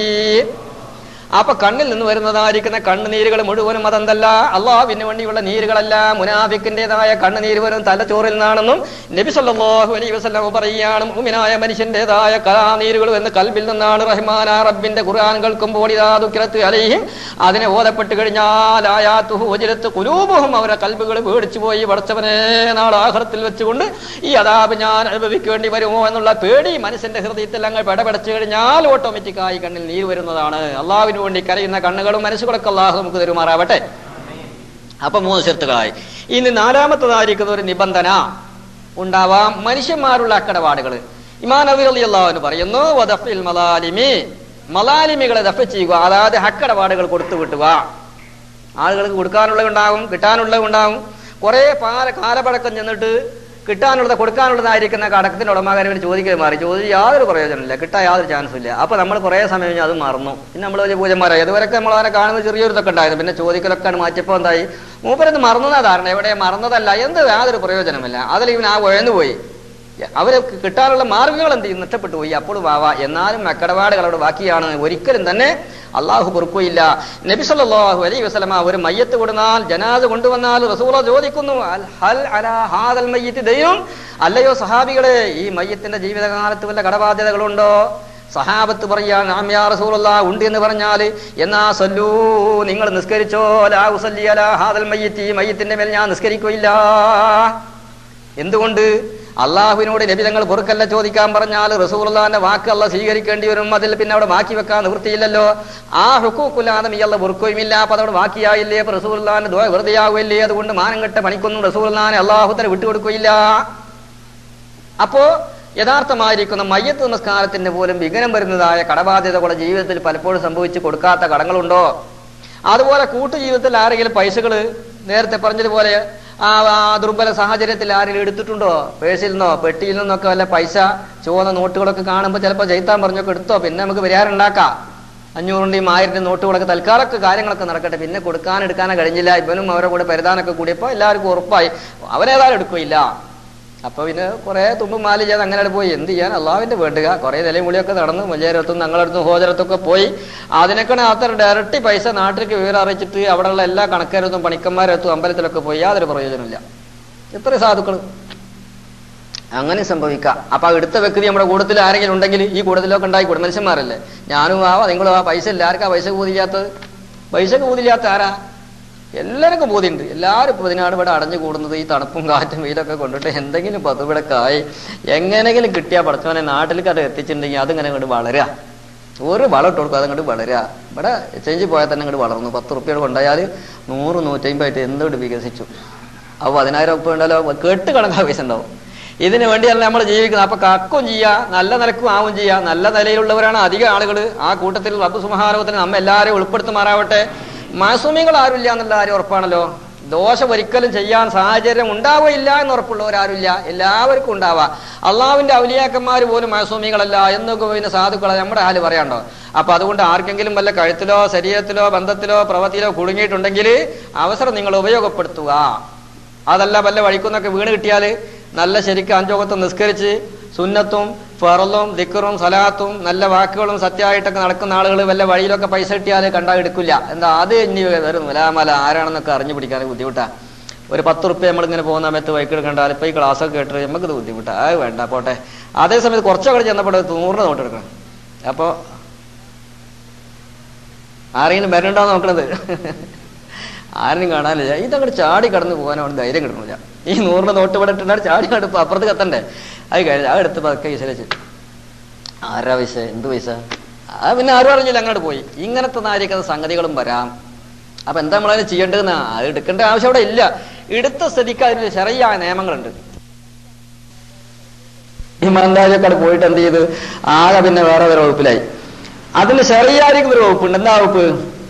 അപ്പൊ കണ്ണിൽ നിന്ന് വരുന്നതായിരിക്കുന്ന കണ്ണുനീരുകൾ മുഴുവനും അതെന്തല്ല അള്ളാഹുവിന് വേണ്ടിയുള്ള നീരുകളല്ല മുനാഫിക്കിന്റേതായ കണ്ണുനീര് വരും തലച്ചോറിൽ നിന്നാണെന്നും നബി സല്ലല്ലാഹു അലൈഹി വസല്ലം പറയുകയാണ് മുഅ്മിനായ മനുഷ്യന്റേതായ കലാനീരുകൾ എന്ന് കൽബിൽ നിന്നാണ് റഹ്മാന റബ്ബിന്റെ ഖുർആൻ കേൾക്കുമ്പോൾ ഇതാ ദുഃഖിറത്ത് അലൈഹിം അതിനെ ഓതപ്പെട്ട് കഴിഞ്ഞാൽ ആയാത്തുഹു വജിലത്ത് കുലൂബുഹും അവരെ കൽബുകൾ പേടിച്ചു പോയി പടച്ചവനെ നാളെ ആഹ്റത്തിൽ വെച്ചുകൊണ്ട് ഈ അതാപ് ഞാൻ അനുഭവിക്കേണ്ടി വരുമോ എന്നുള്ള പേടി മനുഷ്യന്റെ ഹൃദയത്തിൽ അങ്ങ് പെടപെടച്ചു കഴിഞ്ഞാൽ ഓട്ടോമാറ്റിക്കായി കണ്ണിൽ നീര് വരുന്നതാണ് അള്ളാഹുവിന് വേണ്ടി കരയുന്ന കണ്ണുകളും മനസ്സുകളൊക്കെ അള്ളാഹു നമുക്ക് തരുമാറാവട്ടെ അപ്പൊ മൂന്ന് ചെറുത്തുകളായി ഇനി നാലാമത്തതായിരിക്കുന്ന ഒരു നിബന്ധന ഉണ്ടാവാം മനുഷ്യന്മാരുള്ള അക്കടപാടുകൾ ഇമാൻ നബി അലി അള്ളാഹുവിന് പറയുന്നു വദഫിൽ മലാലിമി മലാലിമികളെ ദഫ ചെയ്യുക അതായത് ഹക്കടപാടുകൾ കൊടുത്തു വിട്ടുക ആളുകൾക്ക് കൊടുക്കാനുള്ളത് ഉണ്ടാവും കിട്ടാനുള്ളത് ഉണ്ടാവും കുറെ പാല കാലപഴക്കം ചെന്നിട്ട് കിട്ടാനുള്ളത് കൊടുക്കാനുള്ളതായിരിക്കുന്ന കടക്കത്തിന്റെ ഉടമകാരെ ചോദിക്കൽ മാറി ചോദിച്ച് യാതൊരു പ്രയോജനമില്ല കിട്ടാൻ യാതൊരു ചാൻസും ഇല്ല അപ്പൊ നമ്മൾ കുറെ സമയം കഴിഞ്ഞ് അത് മറന്നു പിന്നെ നമ്മൾ വലിയ പൂജന്മാരായി അതുവരെയൊക്കെ നമ്മൾ അവരെ കാണുന്ന ചെറിയൊരു ഇതൊക്കെ ഉണ്ടായിരുന്നു പിന്നെ ചോദിക്കലൊക്കെ മാറ്റിയപ്പോൾ എന്തായി മൂപ്പരത് മറന്നതാ ധാരണ എവിടെ മറന്നതല്ല എന്ത് യാതൊരു പ്രയോജനമില്ല അതിൽ ഇവൻ ആ ഉഴന്നു പോയി അവര് കിട്ടാനുള്ള മാർഗങ്ങൾ എന്ത് ചെയ്യും നഷ്ടപ്പെട്ടു പോയി അപ്പോൾ വാവ എന്നാലും അക്കടപാടുകൾ അവിടെ ബാക്കിയാണ് ഒരിക്കലും തന്നെ അള്ളാഹു പൊറുക്കുകയില്ല നബി സല്ലല്ലാഹു അലൈഹി വസല്ലമ ഒരു മയ്യത്ത് കൊടുന്നാൽ ജനാദ് കൊണ്ടുവന്നാൽ റസൂല ചോദിക്കുന്നു അൽ ഹൽ അലാ ഹാദൽ മയ്യത്ത് ദൈവം അല്ലയോ സഹാബികളെ ഈ മയ്യത്തിന്റെ ജീവിതകാലത്ത് വല്ല കടബാധ്യതകളുണ്ടോ സഹാബത്ത് പറയാ നാം യാ റസൂലുള്ള ഉണ്ട് എന്ന് പറഞ്ഞാൽ എന്നാ സല്ലൂ നിങ്ങൾ നിസ്കരിച്ചോ ലാ ഉസല്ലി അലാ ഹാദൽ മയ്യത്തി ഈ മയ്യത്തിന്റെ മേൽ ഞാൻ നിസ്കരിക്കുകയില്ല എന്തുകൊണ്ട് അള്ളാഹുവിനോട് നബിതങ്ങൾ പൊറുക്കല്ല ചോദിക്കാൻ പറഞ്ഞാൽ റസൂർലാന്റെ വാക്ക് അല്ല സ്വീകരിക്കേണ്ടി വരും അതിൽ പിന്നെ അവിടെ ബാക്കി വെക്കാൻ നിവൃത്തിയില്ലല്ലോ ആ ഹുക്കൂക്കുല്ലാതെ ഈ അല്ല പൊറുക്കുകയുമില്ല അപ്പൊ അതവിടെ ബാക്കിയായില്ലേ അപ്പൊ റസൂർലാന്റെ ദോ വെറുതെയാവില്ലേ അതുകൊണ്ട് മാനം കെട്ട പണിക്കൊന്നും റസൂർലാനെ അള്ളാഹുത്തനെ വിട്ടുകൊടുക്കുകയില്ല അപ്പോ യഥാർത്ഥമായിരിക്കുന്ന മയ്യത്ത് നമസ്കാരത്തിന്റെ പോലും വിഘനം വരുന്നതായ കടബാധ്യതകളുടെ ജീവിതത്തിൽ പലപ്പോഴും സംഭവിച്ചു കൊടുക്കാത്ത കടങ്ങളുണ്ടോ അതുപോലെ കൂട്ടുജീവിതത്തിൽ ആരെങ്കിലും പൈസകൾ നേരത്തെ പറഞ്ഞതുപോലെ ആ ആ ദുർബല സാഹചര്യത്തിൽ ആരെങ്കിലും എടുത്തിട്ടുണ്ടോ പേഴ്സിൽ നിന്നോ പെട്ടിയിൽ നിന്നൊക്കെ വല്ല പൈസ ചുവന്ന നോട്ടുകളൊക്കെ കാണുമ്പോൾ ചിലപ്പോൾ ജയിത്താൻ പറഞ്ഞൊക്കെ എടുത്തോ പിന്നെ നമുക്ക് പരിഹാരമുണ്ടാക്കാം അഞ്ഞൂറിന്റെയും ആയിരത്തിനും നോട്ടുകളൊക്കെ തൽക്കാലമൊക്കെ കാര്യങ്ങളൊക്കെ നടക്കട്ടെ പിന്നെ കൊടുക്കാൻ എടുക്കാനോ കഴിഞ്ഞില്ല ഇവനും അവരുടെ കൂടെ പരിധാനൊക്കെ കൂടിയപ്പോൾ എല്ലാവർക്കും ഉറപ്പായി അവനേതായാലും എടുക്കുകയില്ല അപ്പൊ പിന്നെ കുറെ തുമ്പും മാലി ചെയ്ത് അങ്ങനെ പോയി എന്ത് ചെയ്യാൻ അള്ളാവിന്റെ വേണ്ടുക കുറെ നിലയും മുളിയൊക്കെ നടന്നു മല്ലേരത്തും ഞങ്ങളടുത്തും ഹോജരത്തൊക്കെ പോയി അതിനൊക്കെ അത്ര ഡയറക്റ്റ് പൈസ നാട്ടിലേക്ക് വിവരം അറിയിച്ചിട്ട് അവിടെയുള്ള എല്ലാ കണക്കാരത്തും പണിക്കന്മാരത്തും അമ്പലത്തിലൊക്കെ പോയി യാതൊരു പ്രയോജനമില്ല എത്ര സാധുക്കൾ അങ്ങനെ സംഭവിക്കാം അപ്പൊ ആ എടുത്ത വ്യക്തി നമ്മുടെ കൂട്ടത്തിൽ ആരെങ്കിലും ഉണ്ടെങ്കിൽ ഈ കൂട്ടത്തിലൊക്കെ ഉണ്ടായി കൂടെ മനുഷ്യന്മാരല്ലേ ഞാനും ആവാ നിങ്ങളും ആ പൈസ ഇല്ല ആർക്കാ പൈസ കൂതില്ലാത്തത് പൈസ കൂതില്ലാത്ത ആരാ എല്ലാവർക്കും ബോധ്യമുണ്ട് എല്ലാവരും ഇപ്പൊ ഇതിനാണ് ഇവിടെ അടഞ്ഞു കൂടുന്നത് ഈ തണുപ്പും കാറ്റും വെയിലൊക്കെ കൊണ്ടിട്ട് എന്തെങ്കിലും പതുവിടക്കായി എങ്ങനെങ്കിലും കിട്ടിയാൽ പഠിച്ചവനെ നാട്ടിലേക്ക് അത് എത്തിച്ചിട്ടുണ്ടെങ്കിൽ അതിങ്ങനെ അങ്ങോട്ട് വളരുക ഒരു വളം ഇട്ട് കൊടുക്കുക അതങ്ങോട്ട് വളരുക ഇവിടെ എക്സ്ചേഞ്ച് പോയാൽ തന്നെ അങ്ങോട്ട് വളർന്നു പത്ത് റുപ്യകൾ കൊണ്ടായാൽ നൂറ് നൂറ്റമ്പതായിട്ട് എന്തുകൊണ്ട് വികസിച്ചു അപ്പോൾ പതിനായിരം ഉപ്പ് ഉണ്ടല്ലോ കെട്ട് കണക്കാ പൈസ ഉണ്ടാവും ഇതിനു വേണ്ടിയല്ല നമ്മൾ ജീവിക്കുന്നത് അപ്പൊ കക്കും ചെയ്യുക നല്ല നിലക്കും ആവും ചെയ്യുക നല്ല നിലയിലുള്ളവരാണ് അധികം ആളുകൾ ആ കൂട്ടത്തിൽ റബ്ബ് സുമഹാരോഹത്തിന് നമ്മ എല്ലാവരെയും ഉൾപ്പെടുത്തുമാറാവട്ടെ മാസൂമികൾ ആരുമില്ല എന്നുള്ള കാര്യം ഉറപ്പാണല്ലോ ദോഷം ഒരിക്കലും ചെയ്യാൻ സാഹചര്യം ഉണ്ടാവുകയില്ല എന്ന് ഉറപ്പുള്ളവരാരുമില്ല എല്ലാവർക്കും ഉണ്ടാവാം അള്ളാവിന്റെ ഔലിയാക്കന്മാർ പോലും മാസൂമികളല്ല എന്നൊക്കെ പിന്നെ സാധുക്കളെ നമ്മുടെ ഹാല് പറയാണ്ടോ അപ്പൊ അതുകൊണ്ട് ആർക്കെങ്കിലും വല്ല കഴുത്തിലോ ശരീരത്തിലോ ബന്ധത്തിലോ പ്രവൃത്തിയിലോ കുടുങ്ങിയിട്ടുണ്ടെങ്കിൽ അവസരം നിങ്ങൾ ഉപയോഗപ്പെടുത്തുക അതല്ല വല്ല വഴിക്കുന്നൊക്കെ വീണ് കിട്ടിയാൽ നല്ല ശരിക്കും അഞ്ചോകത്ത് നിസ്കരിച്ച് സുന്നത്തും ഫറലും ദിക്കറും സലാത്തും നല്ല വാക്കുകളും സത്യമായിട്ടൊക്കെ നടക്കുന്ന ആളുകൾ വല്ല വഴിയിലൊക്കെ പൈസ കിട്ടിയാൽ കണ്ടാൽ എടുക്കില്ല എന്താ അത് ഇനി വരും മുലാമല ആരാണെന്നൊക്കെ അറിഞ്ഞു പിടിക്കാൻ ബുദ്ധിമുട്ടാ ഒരു പത്ത് റുപ്യ നമ്മളിങ്ങനെ പോകുന്ന സമയത്ത് വൈക്കിട്ട് കണ്ടാൽ ഇപ്പൊ ഈ ക്ലാസ്സൊക്കെ കേട്ടിട്ട് നമുക്ക് ഇത് ബുദ്ധിമുട്ടാ അത് വേണ്ട പോട്ടെ അതേ സമയത്ത് കുറച്ചൊക്കെ ചെന്നപ്പോൾ നൂറിന് നോട്ട് എടുക്കണം അപ്പോ ആരെങ്കിലും വരണ്ടോ നോക്കണത് ആരും കാണാനില്ല ഇതങ്ങോട്ട് ചാടി കടന്നു പോകാനാണ് ധൈര്യം കിട്ടണില്ല ഈ നൂറിന് നോട്ട് ഇവിടെ ഇട്ടിട്ടാണ് ചാടി കടുപ്പ് അപ്പുറത്ത് കത്തണ്ടേ അത് കഴിഞ്ഞ ആ എടുത്ത് പതുക്കെ വിശലിച്ച് ആരാ പൈസ എന്ത് പൈസ ആ പിന്നെ ആരും അറിഞ്ഞില്ല അങ്ങോട്ട് പോയി ഇങ്ങനത്തെ നാരിക്കുന്ന സംഗതികളും വരാം അപ്പൊ എന്താ നമ്മളതിന് ചെയ്യേണ്ടതെന്ന് അത് എടുക്കേണ്ട ആവശ്യം അവിടെ ഇല്ല എടുത്ത സ്ഥിതിക്ക് അതിന് ചെറിയ നിയമങ്ങളുണ്ട് ഹിമാന്താജക്കാട് പോയിട്ട് എന്ത് ചെയ്ത് ആകെ പിന്നെ വേറെ വേറെ വകുപ്പിലായി അതിന് ചെറിയായിരിക്കും ഒരു വകുപ്പുണ്ട് എന്താ വകുപ്പ്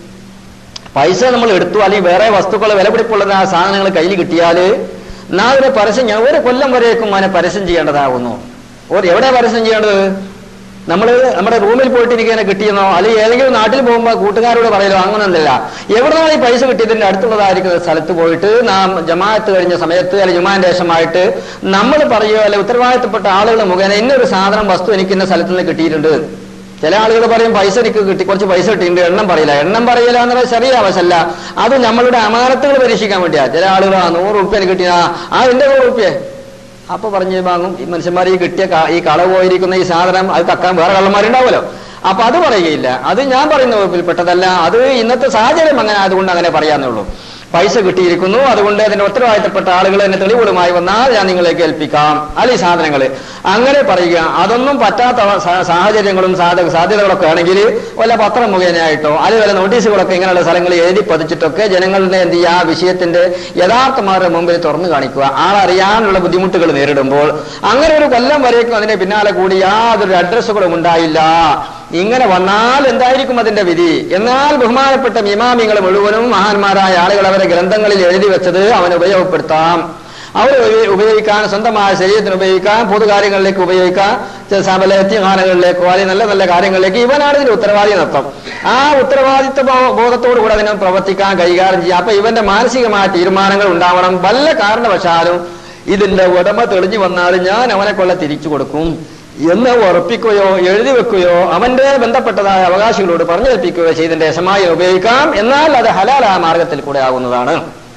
പൈസ നമ്മൾ എടുത്തു അല്ലെങ്കിൽ വേറെ വസ്തുക്കൾ വിലപിടിപ്പുള്ള ആ സാധനങ്ങൾ കയ്യിൽ കിട്ടിയാല് നാളെ പരസ്യം ഞാൻ ഒരു കൊല്ലം വരേക്കും അതിനെ പരസ്യം ചെയ്യേണ്ടതാകുന്നു ഒരു എവിടെ പരസ്യം ചെയ്യേണ്ടത് നമ്മൾ നമ്മുടെ റൂമിൽ പോയിട്ട് എനിക്ക് ഇങ്ങനെ കിട്ടിയെന്നോ അല്ലെങ്കിൽ ഏതെങ്കിലും നാട്ടിൽ പോകുമ്പോൾ കൂട്ടുകാരോട് പറയലോ അങ്ങനൊന്നുമില്ല എവിടെന്നാണ് ഈ പൈസ കിട്ടിയതിന്റെ അടുത്തുള്ളതായിരിക്കുന്ന സ്ഥലത്ത് പോയിട്ട് നാം ജമാഅത്ത് കഴിഞ്ഞ സമയത്ത് അല്ലെങ്കിൽ ജുമാന്റെ ശേഷമായിട്ട് നമ്മൾ പറയുകയോ അല്ലെങ്കിൽ ഉത്തരവാദിത്തപ്പെട്ട ആളുകൾ മുഖേന ഇന്നൊരു സാധനം വസ്തു എനിക്ക് ഇന്ന സ്ഥലത്ത് നിന്ന് കിട്ടിയിട്ടുണ്ട് ചില ആളുകൾ പറയും പൈസ എനിക്ക് കിട്ടി കുറച്ച് പൈസ കിട്ടിയിട്ടുണ്ട് എണ്ണം പറയില്ല എണ്ണം പറയില്ല എന്ന് പറയുന്നത് ചെറിയ ആവശ്യമല്ല അത് നമ്മളുടെ അമാനത്തുകൾ പരീക്ഷിക്കാൻ വേണ്ടിയാ ചില ആളുകൾ ആ നൂറ് റുപ്യ എനിക്ക് കിട്ടിയ ആ എന്റെ നൂറ് റുപ്യ അപ്പൊ പറഞ്ഞു വാങ്ങും ഈ മനുഷ്യന്മാർ ഈ കിട്ടിയ ക- ഈ കള പോയിരിക്കുന്ന ഈ സാധനം അത് കക്കാൻ വേറെ കള്ളന്മാരുണ്ടാവുമല്ലോ അപ്പൊ അത് പറയുകയില്ല അത് ഞാൻ പറയുന്ന വകുപ്പിൽപ്പെട്ടതല്ല അത് ഇന്നത്തെ സാഹചര്യം അങ്ങനെ ആയതുകൊണ്ട് അങ്ങനെ പറയാന്നേ ഉള്ളൂ പൈസ കിട്ടിയിരിക്കുന്നു അതുകൊണ്ട് അതിന്റെ ഉത്തരവാദിത്തപ്പെട്ട ആളുകൾ എന്നെ തെളിവുകളുമായി വന്നാൽ ഞാൻ നിങ്ങളെ കേൾപ്പിക്കാം അല്ല ഈ സാധനങ്ങൾ അങ്ങനെ പറയുക അതൊന്നും പറ്റാത്ത അവ- സാ- സാഹചര്യങ്ങളും സാധക സാധ്യതകളൊക്കെ ആണെങ്കിൽ വല്ല പത്രം മുഖേനയായിട്ടോ അല്ലെങ്കിൽ വല്ല നോട്ടീസുകളൊക്കെ ഇങ്ങനെയുള്ള സ്ഥലങ്ങളിൽ എഴുതി പതിച്ചിട്ടൊക്കെ ജനങ്ങളുടെ എന്ത് ചെയ്യുക ആ വിഷയത്തിന്റെ യഥാർത്ഥമാരുടെ മുമ്പിൽ തുറന്നു കാണിക്കുക ആളറിയാനുള്ള ബുദ്ധിമുട്ടുകൾ നേരിടുമ്പോൾ അങ്ങനെ ഒരു കൊല്ലം വരേക്കും അതിന്റെ പിന്നാലെ കൂടി യാതൊരു അഡ്രസ്സുകളും ഉണ്ടായില്ല ഇങ്ങനെ വന്നാൽ എന്തായിരിക്കും അതിന്റെ വിധി എന്നാൽ ബഹുമാനപ്പെട്ട മിമാമിങ്ങൾ മുഴുവനും മഹാന്മാരായ ആളുകൾ അവരെ ഗ്രന്ഥങ്ങളിൽ എഴുതി വെച്ചത് അവന് ഉപയോഗപ്പെടുത്താം അവർ ഉപയോഗിക്കാൻ സ്വന്തമായ ശരീരത്തിന് ഉപയോഗിക്കാൻ പൊതുകാര്യങ്ങളിലേക്ക് ഉപയോഗിക്കാൻ ചില സമലത്യഹാനങ്ങളിലേക്കോ അല്ലെങ്കിൽ നല്ല നല്ല കാര്യങ്ങളിലേക്ക് ഇവനാണ് ഇതിന്റെ ഉത്തരവാദി നൃത്തം ആ ഉത്തരവാദിത്വ ബോ- ബോധത്തോടു കൂടെ അതിനെ പ്രവർത്തിക്കാൻ കൈകാര്യം ചെയ്യാം അപ്പൊ ഇവന്റെ മാനസികമായ തീരുമാനങ്ങൾ ഉണ്ടാവണം വല്ല കാരണവശാലും ഇതിന്റെ ഉടമ തെളിഞ്ഞു വന്നാൽ ഞാൻ അവനെ കൊള്ള തിരിച്ചു കൊടുക്കും എന്ന് ഉറപ്പിക്കുകയോ എഴുതി വെക്കുകയോ അവന്റെ ബന്ധപ്പെട്ടതായ അവകാശികളോട് പറഞ്ഞേൽപ്പിക്കുകയോ ചെയ്തതിന്റെ യശമായി ഉപയോഗിക്കാം എന്നാൽ അത് ഹലാലായ മാർഗത്തിൽ കൂടെ ആകുന്നതാണ്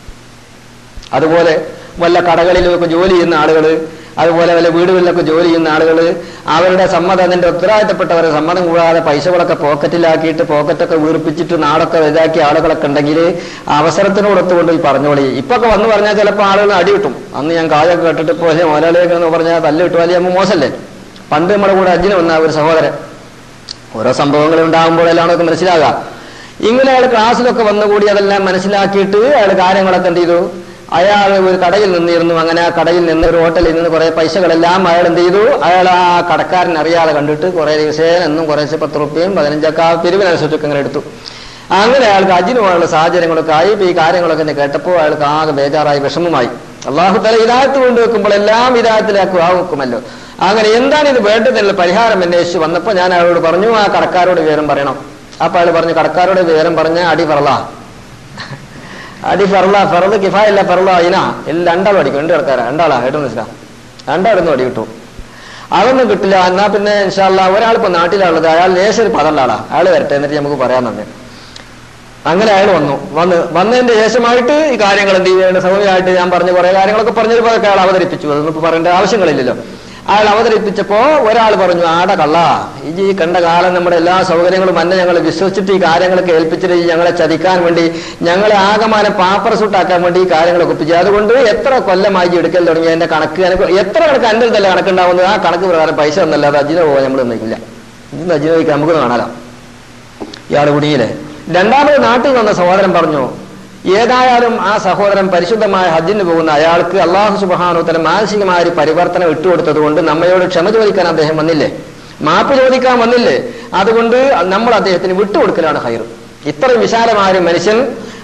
അതുപോലെ വല്ല കടകളിലൊക്കെ ജോലി ചെയ്യുന്ന ആളുകൾ അതുപോലെ വല്ല വീടുകളിലൊക്കെ ജോലി ചെയ്യുന്ന ആളുകൾ അവരുടെ സമ്മതം അതിന്റെ ഉത്തരവാദിത്തപ്പെട്ടവരെ സമ്മതം കൂടാതെ പൈസകളൊക്കെ പോക്കറ്റിലാക്കിയിട്ട് പോക്കറ്റൊക്കെ വീർപ്പിച്ചിട്ട് നാടൊക്കെ ഇതാക്കിയ ആളുകളൊക്കെ ഉണ്ടെങ്കിൽ അവസരത്തിനോടൊത്ത് കൊണ്ട് ഈ പറഞ്ഞോളി ഇപ്പൊ ഒക്കെ വന്ന് പറഞ്ഞാൽ ചിലപ്പോൾ ആളുകൾ അടി കിട്ടും അന്ന് ഞാൻ കായൊക്കെ കേട്ടിട്ട് ഇപ്പോൾ മോലാളിയൊക്കെ എന്ന് പറഞ്ഞാൽ തല്ല് കിട്ടും അല്ലെങ്കിൽ നമ്മൾ മോശമല്ലേ പണ്ട് നമ്മുടെ കൂടെ അജ്ജിന് വന്ന ഒരു സഹോദരൻ ഓരോ സംഭവങ്ങൾ ഉണ്ടാകുമ്പോഴെല്ലാം നമുക്ക് മനസ്സിലാകുക ഇങ്ങനെ അയാൾ ക്ലാസ്സിലൊക്കെ വന്നുകൂടി അതെല്ലാം മനസ്സിലാക്കിയിട്ട് അയാൾ കാര്യങ്ങളൊക്കെ എന്ത് ചെയ്തു അയാൾ ഒരു കടയിൽ നിന്നിരുന്നു അങ്ങനെ ആ കടയിൽ നിന്ന് ഒരു ഹോട്ടലിൽ നിന്ന് കുറെ പൈസകളെല്ലാം അയാൾ എന്ത് ചെയ്തു അയാൾ ആ കടക്കാരൻ അറിയാതെ കണ്ടിട്ട് കുറെ ദിവസേന എന്നും കുറേശ്ശെ പത്ത് റുപ്യയും പതിനഞ്ചൊക്കെ ആ പിരിവിനനുസരിച്ചൊക്കെ അങ്ങനെ എടുത്തു അങ്ങനെ അയാൾക്ക് അജിന് പോകാനുള്ള സാഹചര്യങ്ങളൊക്കെ ആയി ഇപ്പൊ ഈ കാര്യങ്ങളൊക്കെ ഇന്ന് കേട്ടപ്പോൾ അയാൾക്ക് ആകെ ബേജാറായി വിഷമമായി അള്ളാഹു തല ഇതായത്ത് കൊണ്ടുവെക്കുമ്പോൾ എല്ലാം ഇതായത്തിലാക്കും ആവുമല്ലോ അങ്ങനെ എന്താണ് ഇത് വേണ്ടതെന്നുള്ള പരിഹാരം അന്വേഷിച്ച് വന്നപ്പോൾ ഞാൻ അയാളോട് പറഞ്ഞു ആ കടക്കാരോട് വിവരം പറയണം അപ്പൊ അയാൾ പറഞ്ഞു കടക്കാരോട് വിവരം പറഞ്ഞ അടി ഫറല അടി ഫറല ഫറല് കിഫായില്ല ഫറല ഇന എല്ലാം രണ്ടാളും അടിക്കും രണ്ട് കടക്കാരാ രണ്ടാളാ കേട്ടോ മനസ്സിലാ രണ്ടാളൊന്നും അടി കിട്ടും അതൊന്നും കിട്ടില്ല എന്നാ പിന്നെ ഇൻഷാല്ല ഒരാളിപ്പോ നാട്ടിലാണുള്ളത് അയാൾ ലേശം ഒരു പദമുള്ള ആളാ അയാൾ വരട്ടെ എന്നിട്ട് നമുക്ക് പറയാൻ തന്നെ അങ്ങനെ അയാൾ വന്നു വന്ന് വന്നതിന്റെ ശേഷമായിട്ട് ഈ കാര്യങ്ങൾ എന്ത് ചെയ്യേണ്ട സൗകര്യമായിട്ട് ഞാൻ പറഞ്ഞ കുറെ കാര്യങ്ങളൊക്കെ പറഞ്ഞൊരു അതൊക്കെ അയാൾ അവതരിപ്പിച്ചു അതൊന്നും ഇപ്പൊ പറയേണ്ട ആവശ്യങ്ങളില്ലല്ലോ അയാൾ അവതരിപ്പിച്ചപ്പോ ഒരാൾ പറഞ്ഞു ആട കള്ള ഈ കണ്ട കാലം നമ്മുടെ എല്ലാ സൗകര്യങ്ങളും അന്നെ ഞങ്ങൾ വിശ്വസിച്ചിട്ട് ഈ കാര്യങ്ങളൊക്കെ ഏൽപ്പിച്ചിട്ട് ഈ ഞങ്ങളെ ചതിക്കാൻ വേണ്ടി ഞങ്ങളെ ആകമാനം പാപ്പർ സൂട്ടാക്കാൻ വേണ്ടി ഈ കാര്യങ്ങളൊക്കെ ഒപ്പിച്ചു അതുകൊണ്ട് എത്ര കൊല്ലമായി എടുക്കൽ തുടങ്ങി എന്റെ കണക്ക് എനിക്ക് എത്ര കണക്ക് എൻ്റെ അടുത്തല്ല കണക്കുണ്ടാവുന്നത് ആ കണക്ക് പ്രകാരം പൈസ ഒന്നല്ലാതെ അജിന പോകാൻ നമ്മൾ നിൽക്കില്ല ഇന്ന് അജിന വയ്ക്കാൻ നമുക്ക് കാണാലോ ഇയാൾ കുടുങ്ങിയില്ലേ രണ്ടാമത് നാട്ടിൽ വന്ന സഹോദരൻ പറഞ്ഞു ഏതായാലും ആ സഹോദരൻ പരിശുദ്ധമായ ഹജ്ജിന് പോകുന്ന അയാൾക്ക് അള്ളാഹു സുബാനുത്തല മാനസികമായ ഒരു പരിവർത്തനം ഇട്ടുകൊടുത്തത് കൊണ്ട് നമ്മയോട് ക്ഷമ ചോദിക്കാൻ അദ്ദേഹം വന്നില്ലേ മാപ്പ് ചോദിക്കാൻ വന്നില്ലേ അതുകൊണ്ട് നമ്മൾ അദ്ദേഹത്തിന് വിട്ടുകൊടുക്കലാണ് ഹൈർ ഇത്രയും വിശാലമായ ഒരു മനുഷ്യൻ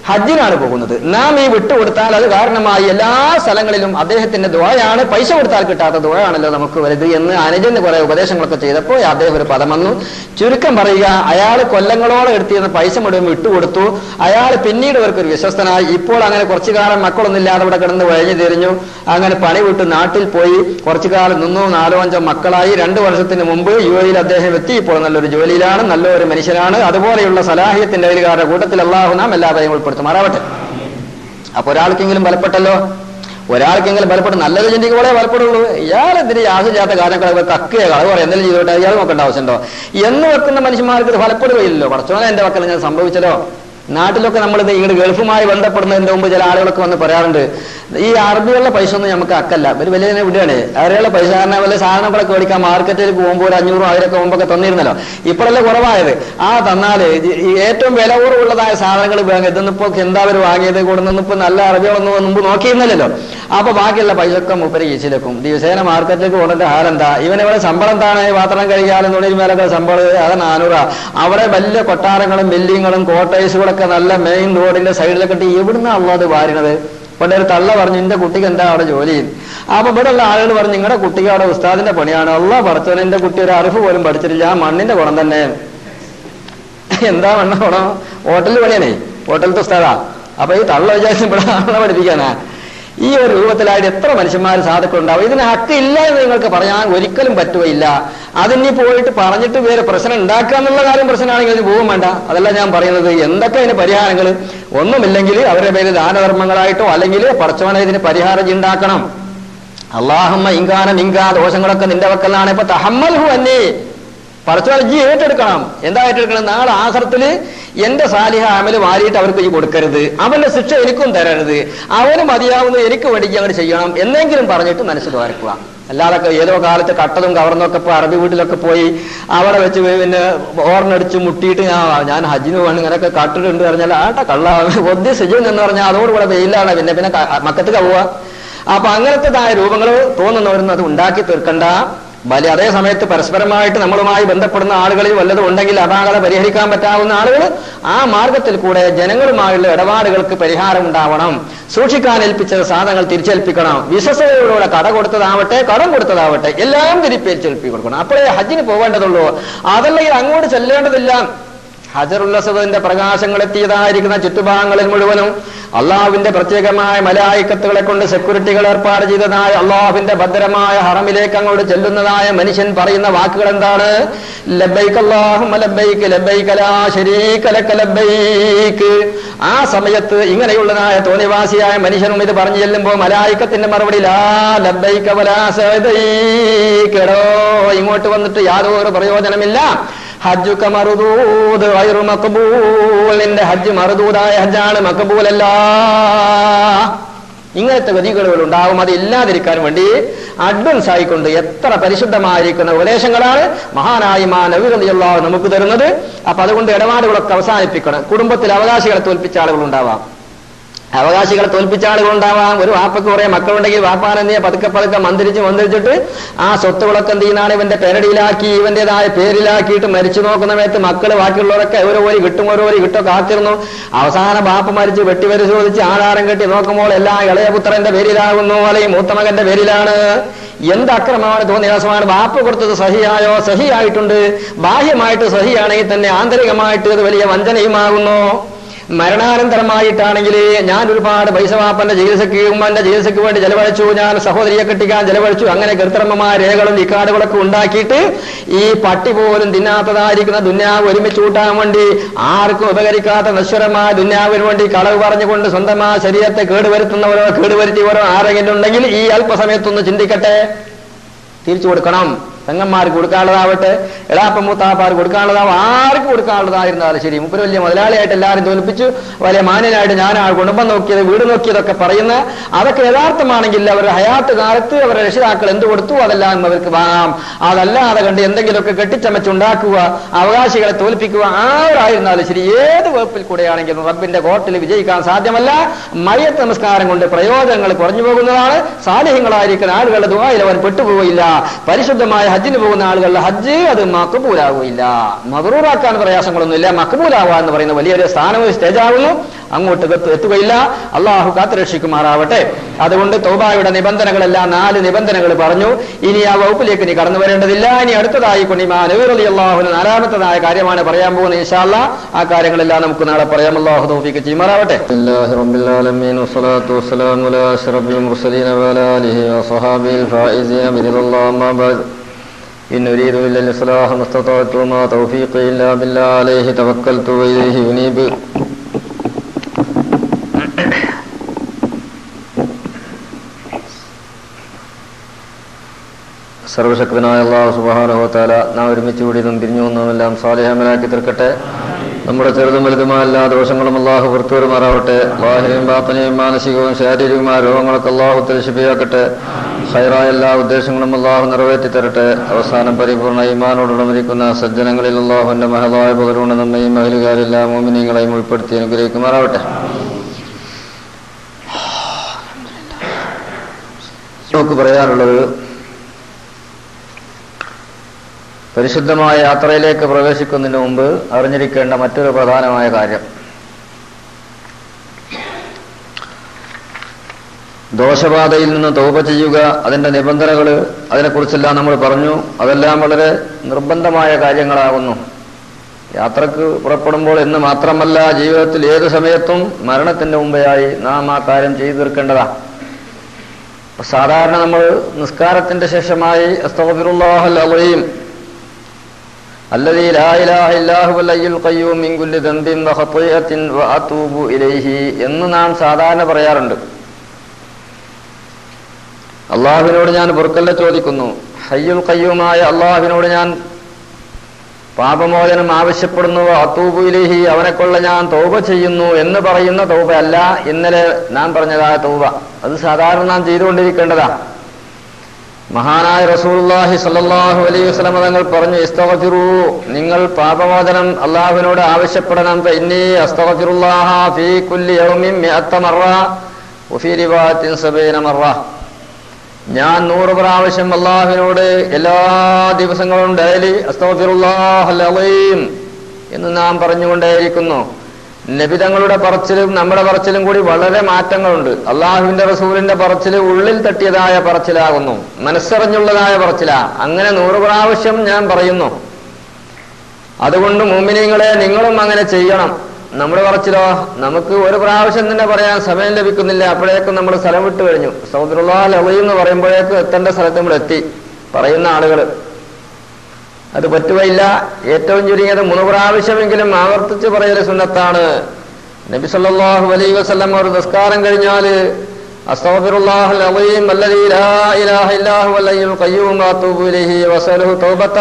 ഹജ്ജിനാണ് പോകുന്നത് നാം ഈ വിട്ടുകൊടുത്താൽ അത് കാരണമായി എല്ലാ സ്ഥലങ്ങളിലും അദ്ദേഹത്തിന്റെ ദ്വയാണ് പൈസ കൊടുത്താൽ കിട്ടാത്ത ദ്വയാണല്ലോ നമുക്ക് വലുത് എന്ന് അനുജന് കുറെ ഉപദേശങ്ങളൊക്കെ ചെയ്തപ്പോൾ അദ്ദേഹം ഒരു പദം വന്നു ചുരുക്കം പറയുക അയാൾ കൊല്ലങ്ങളോളം എടുത്തിരുന്ന പൈസ മുഴുവൻ വിട്ടുകൊടുത്തു അയാൾ പിന്നീട് ഇവർക്ക് ഒരു വിശ്വസ്തനായി ഇപ്പോൾ അങ്ങനെ കുറച്ചു കാലം മക്കളൊന്നും ഇല്ലാതെ ഇവിടെ കിടന്ന് വഴഞ്ഞു തിരിഞ്ഞു അങ്ങനെ പണി വിട്ട് നാട്ടിൽ പോയി കുറച്ചു കാലം നിന്നു നാലോ അഞ്ചോ മക്കളായി രണ്ടു വർഷത്തിന് മുമ്പ് യു എയിൽ അദ്ദേഹം എത്തി ഇപ്പോൾ നല്ലൊരു ജോലിയിലാണ് നല്ലൊരു മനുഷ്യനാണ് അതുപോലെയുള്ള സലാഹിയത്തിന്റെ അയൽക്കാരുടെ കൂട്ടത്തിൽ അള്ളാഹു നാം എല്ലാവരെയും ഉൾപ്പെടുത്തുമാറാവട്ടെ അപ്പൊ ഒരാൾക്കെങ്കിലും ബലപ്പെട്ടല്ലോ ഒരാൾക്കെങ്കിലും ബലപ്പെട്ട് നല്ലത് ചിന്തിക്കുമ്പോഴേ ബലപ്പെടുള്ളൂ ഇയാൾ എന്തിന് യാതൊരു കാര്യങ്ങളൊക്കെ കക്കുക കളവ് പറയാം എന്തെങ്കിലും ചെയ്തോട്ടെ ഇയാൾ നോക്കേണ്ട ആവശ്യമുണ്ടോ എന്ന് വെക്കുന്ന മനുഷ്യന്മാർക്ക് ഇത് ഫലപ്പെടുകയില്ലല്ലോ പടച്ചോനെ എന്റെ മക്കൾ ഞാൻ സംഭവിച്ചല്ലോ നാട്ടിലൊക്കെ നമ്മൾ ഇങ്ങോട്ട് ഗൾഫുമായി ബന്ധപ്പെടുന്നതിന്റെ മുമ്പ് ചില ആളുകളൊക്കെ വന്ന് പറയാറുണ്ട് ഈ അറബികളുടെ പൈസ ഒന്നും നമുക്ക് അക്കല്ല ഒരു വലിയ വിടുകയാണ് അവരെയുള്ള പൈസ കാരണം വല്ല സാധനങ്ങളൊക്കെ മേടിക്കാൻ മാർക്കറ്റിൽ പോകുമ്പോൾ ഒരു അഞ്ഞൂറും ആയിരമൊക്കെ മുമ്പൊക്കെ തന്നിരുന്നല്ലോ ഇപ്പോഴല്ലേ കുറവായത് ആ തന്നാല് ഈ ഏറ്റവും വില കുറവുള്ളതായ സാധനങ്ങൾ വേണം ഇതൊന്നിപ്പോ എന്താ അവർ വാങ്ങിയത് കൊടുന്നിപ്പോ നല്ല അറബികളൊന്നും മുമ്പ് നോക്കിയിരുന്നില്ലല്ലോ അപ്പൊ ബാക്കിയുള്ള പൈസ ഒക്കെ മുപ്പര് കീച്ചിലെക്കും ദിവസേന മാർക്കറ്റിലേക്ക് കൊണ്ടിട്ട് ഹാലെന്താ ഇവൻ ഇവിടെ ശമ്പളം എന്താണ് പാത്രം കഴിക്കാനും നുള്ളിൽ മേലൊക്കെ ശമ്പളം അത് നാനൂറാ അവിടെ വലിയ കൊട്ടാരങ്ങളും ബിൽഡിങ്ങുകളും കോട്ടേഴ്സുകളൊക്കെ നല്ല മെയിൻ റോഡിന്റെ സൈഡിലൊക്കെ ഇട്ട് എവിടുന്ന അള്ളത് വാരുന്നത് പണ്ട് ഒരു തള്ള പറഞ്ഞു എന്റെ കുട്ടിക്ക് എന്താ അവിടെ ജോലി അപ്പൊ ഇവിടെ ഉള്ള ആളുകൾ പറഞ്ഞു നിങ്ങളുടെ കുട്ടിക്ക് അവിടെ ഉസ്താദിന്റെ പണിയാണ് അള്ള പറച്ചോൻ എന്റെ കുട്ടി ഒരു അറിവ് പോലും പഠിച്ചിട്ടില്ല ആ മണ്ണിന്റെ ഗുണം തന്നെ എന്താ മണ്ണ ഗുണം ഹോട്ടലിൽ പണിയാണേ ഹോട്ടലിലത്തെ ഉസ്താദാ അപ്പൊ ഈ തള്ള വിചാരിച്ച് ഇവിടെ ആളെ പഠിപ്പിക്കാനാ ഈ ഒരു രൂപത്തിലായിട്ട് എത്ര മനുഷ്യന്മാർ സാധുക്കളുണ്ടാവും ഇതിന് ഹക്ക് ഇല്ല എന്ന് നിങ്ങൾക്ക് പറയാൻ ഒരിക്കലും പറ്റുകയില്ല അതിനി പോയിട്ട് പറഞ്ഞിട്ട് വേറെ പ്രശ്നം ഉണ്ടാക്കുക എന്നുള്ള കാര്യം പ്രശ്നമാണെങ്കിൽ അത് പോകും വേണ്ട അതല്ല ഞാൻ പറയുന്നത് എന്തൊക്കെ അതിന് പരിഹാരങ്ങൾ ഒന്നുമില്ലെങ്കിൽ അവരുടെ പേര് ദാനധർമ്മങ്ങളായിട്ടോ അല്ലെങ്കിൽ പടച്ചവനെ ഇതിന് പരിഹാരം ഉണ്ടാക്കണം അള്ളാഹമ്മ ഇങ്കാന മിങ്കാ ദോഷങ്ങളൊക്കെ നിന്റെ വക്കലാണ് ഇപ്പൊ തഹമ്മൽഹു അന്നേ പടച്ചവനെ ജി ഏറ്റെടുക്കണം എന്താ ഏറ്റെടുക്കണം നാളെ ആഹ്റത്തില് എന്റെ സാലിഹ അമല് വാരിയിട്ട് അവർക്ക് ഈ കൊടുക്കരുത് അവന്റെ ശിക്ഷ എനിക്കും തരരുത് അവന് മതിയാവുന്നത് എനിക്ക് വേണ്ടി അങ്ങോട്ട് ചെയ്യണം എന്നെങ്കിലും പറഞ്ഞിട്ട് മനസ്സിൽ ഓർക്കുക അല്ലാതൊക്കെ ഏതോ കാലത്ത് കട്ടതും കവർന്നൊക്കെ ഇപ്പൊ അറബി വീട്ടിലൊക്കെ പോയി അവിടെ വെച്ച് പിന്നെ ഓർണടിച്ച് മുട്ടിയിട്ട് ഞാൻ ഞാൻ ഹജ്ജിന് വേണം ഇങ്ങനെയൊക്കെ കട്ടിട്ടുണ്ട് പറഞ്ഞാൽ ആട്ട കള്ള ഒദ്യ സിജുൻ എന്ന് പറഞ്ഞാൽ അതോടുകൂടെ വെയിലാണ് പിന്നെ പിന്നെ മക്കത്തേക്ക് പോവുക അപ്പൊ അങ്ങനത്തേതായ രൂപങ്ങൾ തോന്നുന്നവരൊന്നും അത് ഉണ്ടാക്കി തീർക്കണ്ട ബലി അതേ സമയത്ത് പരസ്പരമായിട്ട് നമ്മളുമായി ബന്ധപ്പെടുന്ന ആളുകളിൽ വല്ലതും ഉണ്ടെങ്കിൽ അപാകത പരിഹരിക്കാൻ പറ്റാവുന്ന ആളുകൾ ആ മാർഗത്തിൽ കൂടെ ജനങ്ങളുമായുള്ള ഇടപാടുകൾക്ക് പരിഹാരം ഉണ്ടാവണം സൂക്ഷിക്കാൻ ഏൽപ്പിച്ച സാധനങ്ങൾ തിരിച്ചേൽപ്പിക്കണം വിശ്വസതയോടുകൂടെ കട കൊടുത്തതാവട്ടെ കടം കൊടുത്തതാവട്ടെ എല്ലാം തിരിച്ചേൽപ്പി കൊടുക്കണം അപ്പോഴേ ഹജ്ജിന് പോകേണ്ടതുള്ളൂ അതല്ലെങ്കിൽ അങ്ങോട്ട് ചെല്ലേണ്ടതില്ല ഹജറുല്ലസദിന്റെ പ്രകാശങ്ങൾ എത്തിയതായിരിക്കുന്ന ചുറ്റുഭാഗങ്ങളിൽ മുഴുവനും അള്ളാഹുവിന്റെ പ്രത്യേകമായ മലായിക്കത്തുകളെ കൊണ്ട് സെക്യൂരിറ്റികൾ ഏർപ്പാട് ചെയ്തതായ അള്ളാഹുവിന്റെ ഭദ്രമായ ഹറമിലേക്ക് അങ്ങോട്ട് ചെല്ലുന്നതായ മനുഷ്യൻ പറയുന്ന വാക്കുകൾ എന്താണ് ലബ്ബൈക്ക് അല്ലാഹുമ്മ ലബ്ബൈക്ക് ലബ്ബൈക ലാ ശരീക ലക ലബ്ബൈക്ക് ആ സമയത്ത് ഇങ്ങനെയുള്ളതായ തോന്നിവാസിയായ മനുഷ്യനും ഇത് പറഞ്ഞു ചെല്ലുമ്പോൾ മലായിക്കത്തിന്റെ മറുപടി ലാ ലബ്ബൈക വലാ സഅദൈക എടോ ഇങ്ങോട്ട് വന്നിട്ട് യാതൊരു പ്രയോജനമില്ല ഹജ്ജുക മറുദൂദ് ഗൈറു മഖബൂൽ നിന്റെ ഹജ്ജ് മറുദൂദായ ഹജ്ജാണ് മഖബൂലല്ല ഇങ്ങനത്തെ ഗതികളുകൾ ഉണ്ടാവും അത് ഇല്ലാതിരിക്കാൻ വേണ്ടി അഡ്വൻസ് ആയിക്കൊണ്ട് എത്ര പരിശുദ്ധമായിരിക്കുന്ന ഉപദേശങ്ങളാണ് മഹാനായി മാ നവികളിയുള്ള നമുക്ക് തരുന്നത് അപ്പൊ അതുകൊണ്ട് ഇടപാടുകളൊക്കെ അവസാനിപ്പിക്കണം കുടുംബത്തിൽ അവകാശികളെ തോൽപ്പിച്ച ആളുകൾ ഉണ്ടാവാം അവകാശികളെ തോൽപ്പിച്ച ആളുകൾ ഉണ്ടാവാം ഒരു വാപ്പക്ക് കുറെ മക്കളുണ്ടെങ്കിൽ വാപ്പാനെന്നിയെ പതുക്കെ പതുക്കെ മന്ത്രിച്ച് മന്ത്രിച്ചിട്ട് ആ സ്വത്തുകളൊക്കെ എന്ത് ചെയ്യുന്നതാണ് ഇവന്റെ പെരടിയിലാക്കി ഇവന്റേതായ പേരിലാക്കിയിട്ട് മരിച്ചു നോക്കുന്ന സമയത്ത് മക്കൾ ബാക്കിയുള്ളവരൊക്കെ ഓരോ ഓരി കിട്ടും ഓരോ ഓരി കിട്ടും കാത്തിരുന്നു അവസാന ബാപ്പ മരിച്ച് വെട്ടിപരിശോധിച്ച് ആധാരം കെട്ടി നോക്കുമ്പോൾ എല്ലാം ഇളയപുത്രന്റെ പേരിലാകുന്നു അല്ലെങ്കിൽ മൂത്തമകന്റെ പേരിലാണ് എന്ത് അക്രമമാണ് തോന്നിയാസമാണ് ബാപ്പ കൊടുത്തത് സഹിയായോ സഹിയായിട്ടുണ്ട് ബാഹ്യമായിട്ട് സഹിയാണെങ്കിൽ തന്നെ ആന്തരികമായിട്ട് ഇത് വലിയ വഞ്ചനയുമാകുന്നു മരണാനന്തരമായിട്ടാണെങ്കിൽ ഞാൻ ഒരുപാട് പൈസ വാപ്പന്റെ ചികിത്സയ്ക്ക് ഉമ്മന്റെ ചികിത്സയ്ക്ക് വേണ്ടി ചെലവഴിച്ചു ഞാൻ സഹോദരിയെ കെട്ടിക്കാൻ ചെലവഴിച്ചു അങ്ങനെ കൃത്രിമമായ രേഖകളും ഇക്കാടുകളൊക്കെ ഉണ്ടാക്കിയിട്ട് ഈ പട്ടി പോലും തിന്നാത്തതായിരിക്കുന്ന ദുന്യാവ് ഒരുമിച്ച് കൂട്ടാൻ വേണ്ടി ആർക്കും ഉപകരിക്കാത്ത നശ്വരമായ ദുന്യാവിന് വേണ്ടി കളവ് പറഞ്ഞുകൊണ്ട് സ്വന്തമായ ശരീരത്തെ കേടുവരുത്തുന്നവരോ കേടുവരുത്തിയവരോ ആരെങ്കിലും ഉണ്ടെങ്കിൽ ഈ അല്പസമയത്തൊന്ന് ചിന്തിക്കട്ടെ തിരിച്ചു കൊടുക്കണം പെങ്ങന്മാർക്ക് കൊടുക്കാനുള്ളതാവട്ടെ എളാപ്പ മൂത്താപ്പാർക്ക് കൊടുക്കാനുള്ളതാവും ആർക്ക് കൊടുക്കാനുള്ളതായിരുന്നാലും ശരി മുപ്പര് വലിയ മുതലാളിയായിട്ട് എല്ലാവരും തോൽപ്പിച്ചു വലിയ മാന്യനായിട്ട് ഞാനാണ് കുടുംബം നോക്കിയത് വീട് നോക്കിയതൊക്കെ പറയുന്ന അതൊക്കെ യഥാർത്ഥമാണെങ്കിൽ അവരുടെ ഹയാത്ത് കാലത്ത് അവരുടെ രക്ഷിതാക്കൾ എന്ത് കൊടുത്തു അതെല്ലാം അവർക്ക് വാങ്ങാം അതല്ലാതെ കണ്ട് എന്തെങ്കിലുമൊക്കെ കെട്ടിച്ചമച്ചുണ്ടാക്കുക അവകാശികളെ തോൽപ്പിക്കുക ആരായിരുന്നാലും ശരി ഏത് വകുപ്പിൽ കൂടെയാണെങ്കിലും റബ്ബിന്റെ കോർട്ടിൽ വിജയിക്കാൻ സാധ്യമല്ല മയത്ത് നമസ്കാരം കൊണ്ട് പ്രയോജനങ്ങൾ കുറഞ്ഞു പോകുന്നതാണ് സാലിഹ്യങ്ങളായിരിക്കുന്ന ആളുകളുടെ ദുബായിൽ അവൻ പെട്ടുപോയില്ല പരിശുദ്ധമായ ഹജ്ജിന് പോകുന്ന ആളുകളുടെ ഹജ്ജ് അത് മക്കബൂലാകുകയില്ല മകറൂറാക്കാൻ പ്രയാസങ്ങളൊന്നുമില്ല മക്കബൂലാവുക എന്ന് പറയുന്ന വലിയൊരു സ്ഥാനവും സ്റ്റേജാകുന്നു അങ്ങോട്ട് എത്തു- എത്തുകയില്ല അള്ളാഹു കാത്തുരക്ഷിക്കുമാറാവട്ടെ അതുകൊണ്ട് തൗബായുടെ നിബന്ധനകളെല്ലാം നാല് നിബന്ധനകൾ പറഞ്ഞു ഇനി ആ വകുപ്പിലേക്ക് നീ കടന്നു വരേണ്ടതില്ല ഇനി അടുത്തതായി കൊണ്ടിമാ നബീർ അലി അള്ളാഹുവിന് നാലാമത്തതായ കാര്യമാണ് പറയാൻ പോകുന്നത് ഇൻഷാല്ല ആ കാര്യങ്ങളെല്ലാം നമുക്ക് നാളെ പറയാം അള്ളാഹു തൗഫീക്ക് ചെയ്യുമാറാവട്ടെ لله رب العالمين والصلاة والسلام على أشرف المرسلين وعلى آله وصحابه الفائزين برضا الله أما بعد إن أريد إلا الإصلاح ما استطعت وما توفيقي إلا بالله عليه توكلت وإليه أنيب സർവശക്തനായ അള്ളാഹു സുബാനഹോത്താല നാം ഒരുമിച്ച് കൂടി ഇതും തിരിഞ്ഞു വന്നതെല്ലാം സാലിഹമനാക്കി തീർക്കട്ടെ നമ്മുടെ ചെറുതും വലുതുമായ എല്ലാ ദോഷങ്ങളും അള്ളാഹു പുറത്തുവരുമാറാവട്ടെ ബാഹിനെയും ബാപ്പനെയും മാനസികവും ശാരീരികവുമായ രോഗങ്ങളൊക്കെ അള്ളാഹു തിരശിപ്പിയാക്കട്ടെ ഹൈറായ എല്ലാ ഉദ്ദേശങ്ങളും അള്ളാഹു നിറവേറ്റി തരട്ടെ അവസാനം പരിപൂർണ ഈമാനോടുടമരിക്കുന്ന സജ്ജനങ്ങളിൽ അള്ളാഹുവിന്റെ മഹതായ പകരുകൊണ്ട് നമ്മയും മഹിലുകാരെല്ലാം മോമിനികളെയും ഉൾപ്പെടുത്തി അനുഗ്രഹിക്കുമാറാവട്ടെ നമുക്ക് പറയാനുള്ളത് പരിശുദ്ധമായ യാത്രയിലേക്ക് പ്രവേശിക്കുന്നതിന് മുമ്പ് അറിഞ്ഞിരിക്കേണ്ട മറ്റൊരു പ്രധാനമായ കാര്യം ദോഷബാധയിൽ നിന്ന് തൗപ ചെയ്യുക അതിന്റെ നിബന്ധനകൾ അതിനെക്കുറിച്ചെല്ലാം നമ്മൾ പറഞ്ഞു അതെല്ലാം വളരെ നിർബന്ധമായ കാര്യങ്ങളാകുന്നു യാത്രക്ക് പുറപ്പെടുമ്പോൾ എന്ന് മാത്രമല്ല ജീവിതത്തിൽ ഏത് സമയത്തും മരണത്തിന്റെ മുമ്പെയായി നാം ആ കാര്യം ചെയ്തു തീർക്കേണ്ടതാണ് അപ്പൊ സാധാരണ നമ്മൾ നിസ്കാരത്തിന്റെ ശേഷമായി അസ്തഗ്ഫിറുല്ലാഹൽ അലീം الذي لا إله إلا هو الحي القيوم من كل ذنب وخطيئة وأتوب إليه എന്ന് നാം സാധാരണ പറയാറുണ്ട് അള്ളാഹുവിനോട് ഞാൻ പൊറുക്കല്ല ചോദിക്കുന്നു ഹയ്യുൽ കയ്യുമായ അള്ളാഹുവിനോട് ഞാൻ പാപമോചനം ആവശ്യപ്പെടുന്നു അത്തൂബു ഇലേഹി അവനെക്കൊള്ള ഞാൻ തൗബ ചെയ്യുന്നു എന്ന് പറയുന്ന തൗബ അല്ല ഇന്നലെ നാം പറഞ്ഞതായ തൗബ അത് സാധാരണ നാം ചെയ്തുകൊണ്ടിരിക്കേണ്ടതാ മഹാനായ റസൂലുള്ളാഹി സ്വല്ലല്ലാഹു അലൈഹി വസല്ലം തങ്ങൾ പറഞ്ഞു ഇസ്തഗ്ഫിറൂ നിങ്ങൾ പാപമോചനം അള്ളാഹുവിനോട് ആവശ്യപ്പെടണം ഫഇന്നി അസ്തഗ്ഫിറുല്ലാഹ ഫീ കുല്ലി യൗമിൻ മിഅത്ത മറ വഫീ റിവായത്തിൻ സബീന മറ ഞാൻ നൂറ് പ്രാവശ്യം അള്ളാഹുവിനോട് എല്ലാ ദിവസങ്ങളും ഡയലി അസ്തഗ്ഫിറുല്ലാഹൽ അലീം എന്ന് നാം പറഞ്ഞുകൊണ്ടേയിരിക്കുന്നു നബിതങ്ങളുടെ പറച്ചിലും നമ്മുടെ പറച്ചിലും കൂടി വളരെ മാറ്റങ്ങളുണ്ട് അള്ളാഹുവിന്റെ റസൂലിന്റെ പറച്ചിൽ ഉള്ളിൽ തട്ടിയതായ പറച്ചിലാകുന്നു മനസ്സറിഞ്ഞുള്ളതായ പറച്ചിലാ അങ്ങനെ നൂറ് പ്രാവശ്യം ഞാൻ പറയുന്നു അതുകൊണ്ട് മുമ്മിനിങ്ങളെ നിങ്ങളും അങ്ങനെ ചെയ്യണം നമ്മുടെ പറച്ചിലോ നമുക്ക് ഒരു പ്രാവശ്യം തന്നെ പറയാൻ സമയം ലഭിക്കുന്നില്ല അപ്പോഴേക്കും നമ്മൾ സ്ഥലം വിട്ടു കഴിഞ്ഞു സൗദുല്ലാ ലവയും എന്ന് പറയുമ്പോഴേക്കും എത്തേണ്ട സ്ഥലത്ത് നമ്മൾ എത്തി പറയുന്ന ആളുകൾ അത് പറ്റുകയില്ല ഏറ്റവും ചുരുങ്ങിയത് മൂന്ന് പ്രാവശ്യമെങ്കിലും ആവർത്തിച്ച് പറയൽ സുന്നത്താണ് നബി സല്ലല്ലാഹു അലൈഹി വസല്ലം ഒരു നിസ്കാരം കഴിഞ്ഞാല് അസ്തഗ്ഫിറുല്ലാഹൽ അലീം അല്ലദീ ലാ ഇലാഹ ഇല്ലാ ഹുവൽ ഹയ്യുൽ ഖയ്യൂം വഅതൂബു ഇലൈഹി വസലഹു തൗബത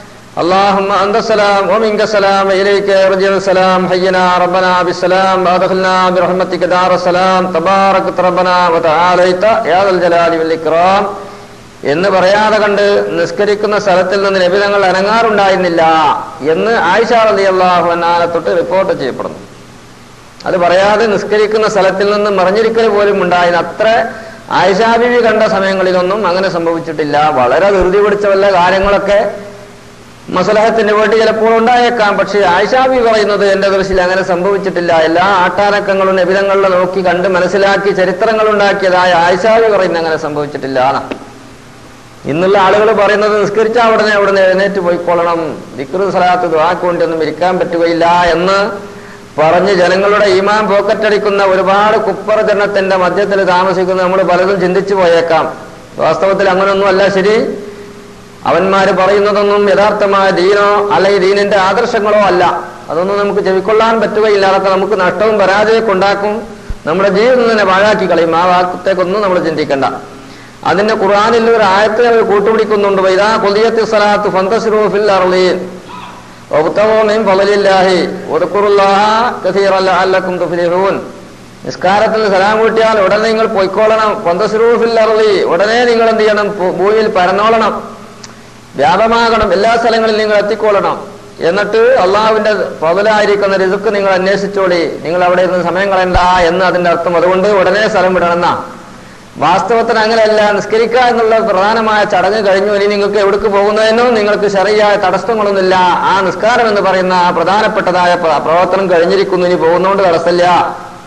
اللهم أنت السلام ومنك السلام إليك يرجع السلام حينا ربنا بالسلام وأدخلنا برحمتك دار السلام تبارك ربنا وتعاليت يا ذا الجلال والإكرام എന്ന് പറയാതെ കണ്ട് നിസ്കരിക്കുന്ന സ്ഥലത്തിൽ നിന്ന് നബിതങ്ങൾ അനങ്ങാറുണ്ടായിരുന്നില്ല എന്ന് ആയിഷ റലി അള്ളാഹു അന്നാനെ തൊട്ട് റിപ്പോർട്ട് ചെയ്യപ്പെടുന്നു അത് പറയാതെ നിസ്കരിക്കുന്ന സ്ഥലത്തിൽ നിന്ന് മറിഞ്ഞിരിക്കൽ പോലും ഉണ്ടായിരുന്നു അത്ര ആയിഷാബിവി കണ്ട സമയങ്ങളിലൊന്നും അങ്ങനെ സംഭവിച്ചിട്ടില്ല വളരെ ധൃതി പിടിച്ച വല്ല കാര്യങ്ങളൊക്കെ മസലഹത്തിന് വേണ്ടി ചിലപ്പോൾ ഉണ്ടായേക്കാം പക്ഷേ ആയിഷാബി പറയുന്നത് എന്റെ ദൃശ്യത്തിൽ അങ്ങനെ സംഭവിച്ചിട്ടില്ല എല്ലാ ആട്ടാരക്കങ്ങളും നബിതങ്ങളിലെ നോക്കി കണ്ട് മനസ്സിലാക്കി ചരിത്രങ്ങൾ ഉണ്ടാക്കിയതായ ആയിഷാബി പറയുന്നത് അങ്ങനെ സംഭവിച്ചിട്ടില്ല എന്നാ ഇന്നുള്ള ആളുകൾ പറയുന്നത് നിസ്കരിച്ചാൽ ഉടനെ ഉടനെ എഴുന്നേറ്റ് പോയിക്കൊള്ളണം ദിക്റ് സലാത്ത് ദ്വാക്കൊണ്ടൊന്നും ഇരിക്കാൻ പറ്റുകയില്ല എന്ന് പറഞ്ഞ് ജനങ്ങളുടെ ഈമാൻ പോക്കറ്റടിക്കുന്ന ഒരുപാട് കുപ്പറ ജനത്തിന്റെ മധ്യത്തിൽ താമസിക്കുന്ന നമ്മൾ പലതും ചിന്തിച്ചു പോയേക്കാം വാസ്തവത്തിൽ അങ്ങനൊന്നും അല്ല ശരി അവന്മാര് പറയുന്നതൊന്നും യഥാർത്ഥമായ ദീനോ അല്ലെങ്കിൽ ദീനിന്റെ ആദർശങ്ങളോ അല്ല അതൊന്നും നമുക്ക് ചെവിക്കൊള്ളാൻ പറ്റുകയില്ല അതൊക്കെ നമുക്ക് നഷ്ടവും പരാജയമൊക്കെ ഉണ്ടാക്കും നമ്മുടെ ജീവിതം തന്നെ പാഴാക്കി കളയും ആ വാക്കത്തേക്കൊന്നും നമ്മൾ ചിന്തിക്കണ്ട അതിന്റെ ഖുർആാനിൽ ഒരു ആയത്തെ അവർ കൂട്ടുപിടിക്കുന്നുണ്ട് വൈദാ കൊതിയത്തി സ്വലാത്ത് ഫന്തസ്റൂഫിൽ അർലീൻ ഒബ്തവോമിൻ ഫളലില്ലാഹി ഒതുക്കുറുല്ലാഹ കസീറൻ ലഅല്ലക്കും തുഫ്ലിഹൂൻ നിസ്കാരത്തിൽ സലാം കൂട്ടിയാൽ ഉടനെ നിങ്ങൾ പൊയ്ക്കോളണം ഫന്തസ്റൂഫിൽ അർലി ഉടനെ നിങ്ങൾ എന്ത് ചെയ്യണം ഭൂ- ഭൂമിയിൽ പരന്നോളണം വ്യാപമാകണം എല്ലാ സ്ഥലങ്ങളിലും നിങ്ങൾ എത്തിക്കൊള്ളണം എന്നിട്ട് അള്ളാഹുവിന്റെ പതിലായിരിക്കുന്ന രിസുക്ക് നിങ്ങൾ അന്വേഷിച്ചോളി നിങ്ങൾ അവിടെ ഇരുന്ന് സമയം കളയണ്ട എന്ന് അതിന്റെ അർത്ഥം അതുകൊണ്ട് ഉടനെ സ്ഥലം വിടണമെന്നാ വാസ്തവത്തിൽ അങ്ങനെയല്ല നിസ്കരിക്കുക എന്നുള്ള പ്രധാനമായ ചടങ്ങ് കഴിഞ്ഞു ഇനി നിങ്ങൾക്ക് എവിടേക്ക് പോകുന്നതിനോ നിങ്ങൾക്ക് ശരിയായ തടസ്സങ്ങളൊന്നുമില്ല ആ നിസ്കാരം എന്ന് പറയുന്ന ആ പ്രധാനപ്പെട്ടതായ പ്ര- പ്രവർത്തനം കഴിഞ്ഞിരിക്കുന്നു ഇനി പോകുന്നതുകൊണ്ട് തടസ്സമില്ല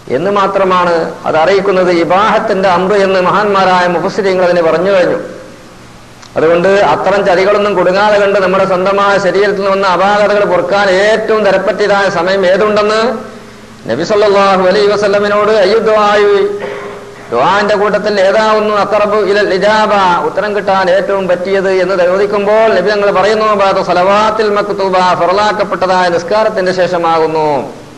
എന്ന് മാത്രമാണ് അത് അറിയിക്കുന്നത് ഇബാഹത്തിന്റെ അമ്പ് എന്ന് മഹാന്മാരായ മുഫസ്സിരിങ്ങൾ അതിനെ പറഞ്ഞു കഴിഞ്ഞു അതുകൊണ്ട് അത്തരം ചതികളൊന്നും കൊടുങ്ങാതെ കണ്ട് നമ്മുടെ സ്വന്തമായ ശരീരത്തിൽ നിന്ന് വന്ന അപാകതകൾ പൊറുക്കാൻ ഏറ്റവും തരപ്പറ്റിയതായ സമയം ഏതുണ്ടെന്ന് നബി സല്ലല്ലാഹു അലൈഹി വസല്ലമിനോട് അയ്യുദ്വായു ദുആന്റെ കൂട്ടത്തിൽ ഏതാവുന്നു അത്തറബു ഇലൽ ഇജാബ ഉത്തരം കിട്ടാൻ ഏറ്റവും പറ്റിയത് എന്ന് ചോദിക്കുമ്പോൾ നബി ഞങ്ങൾ പറയുന്നു ബാദ സലവാത്തിൽ മക്തൂബ ഫറലാക്കപ്പെട്ടതായ നിസ്കാരത്തിന്റെ ശേഷമാകുന്നു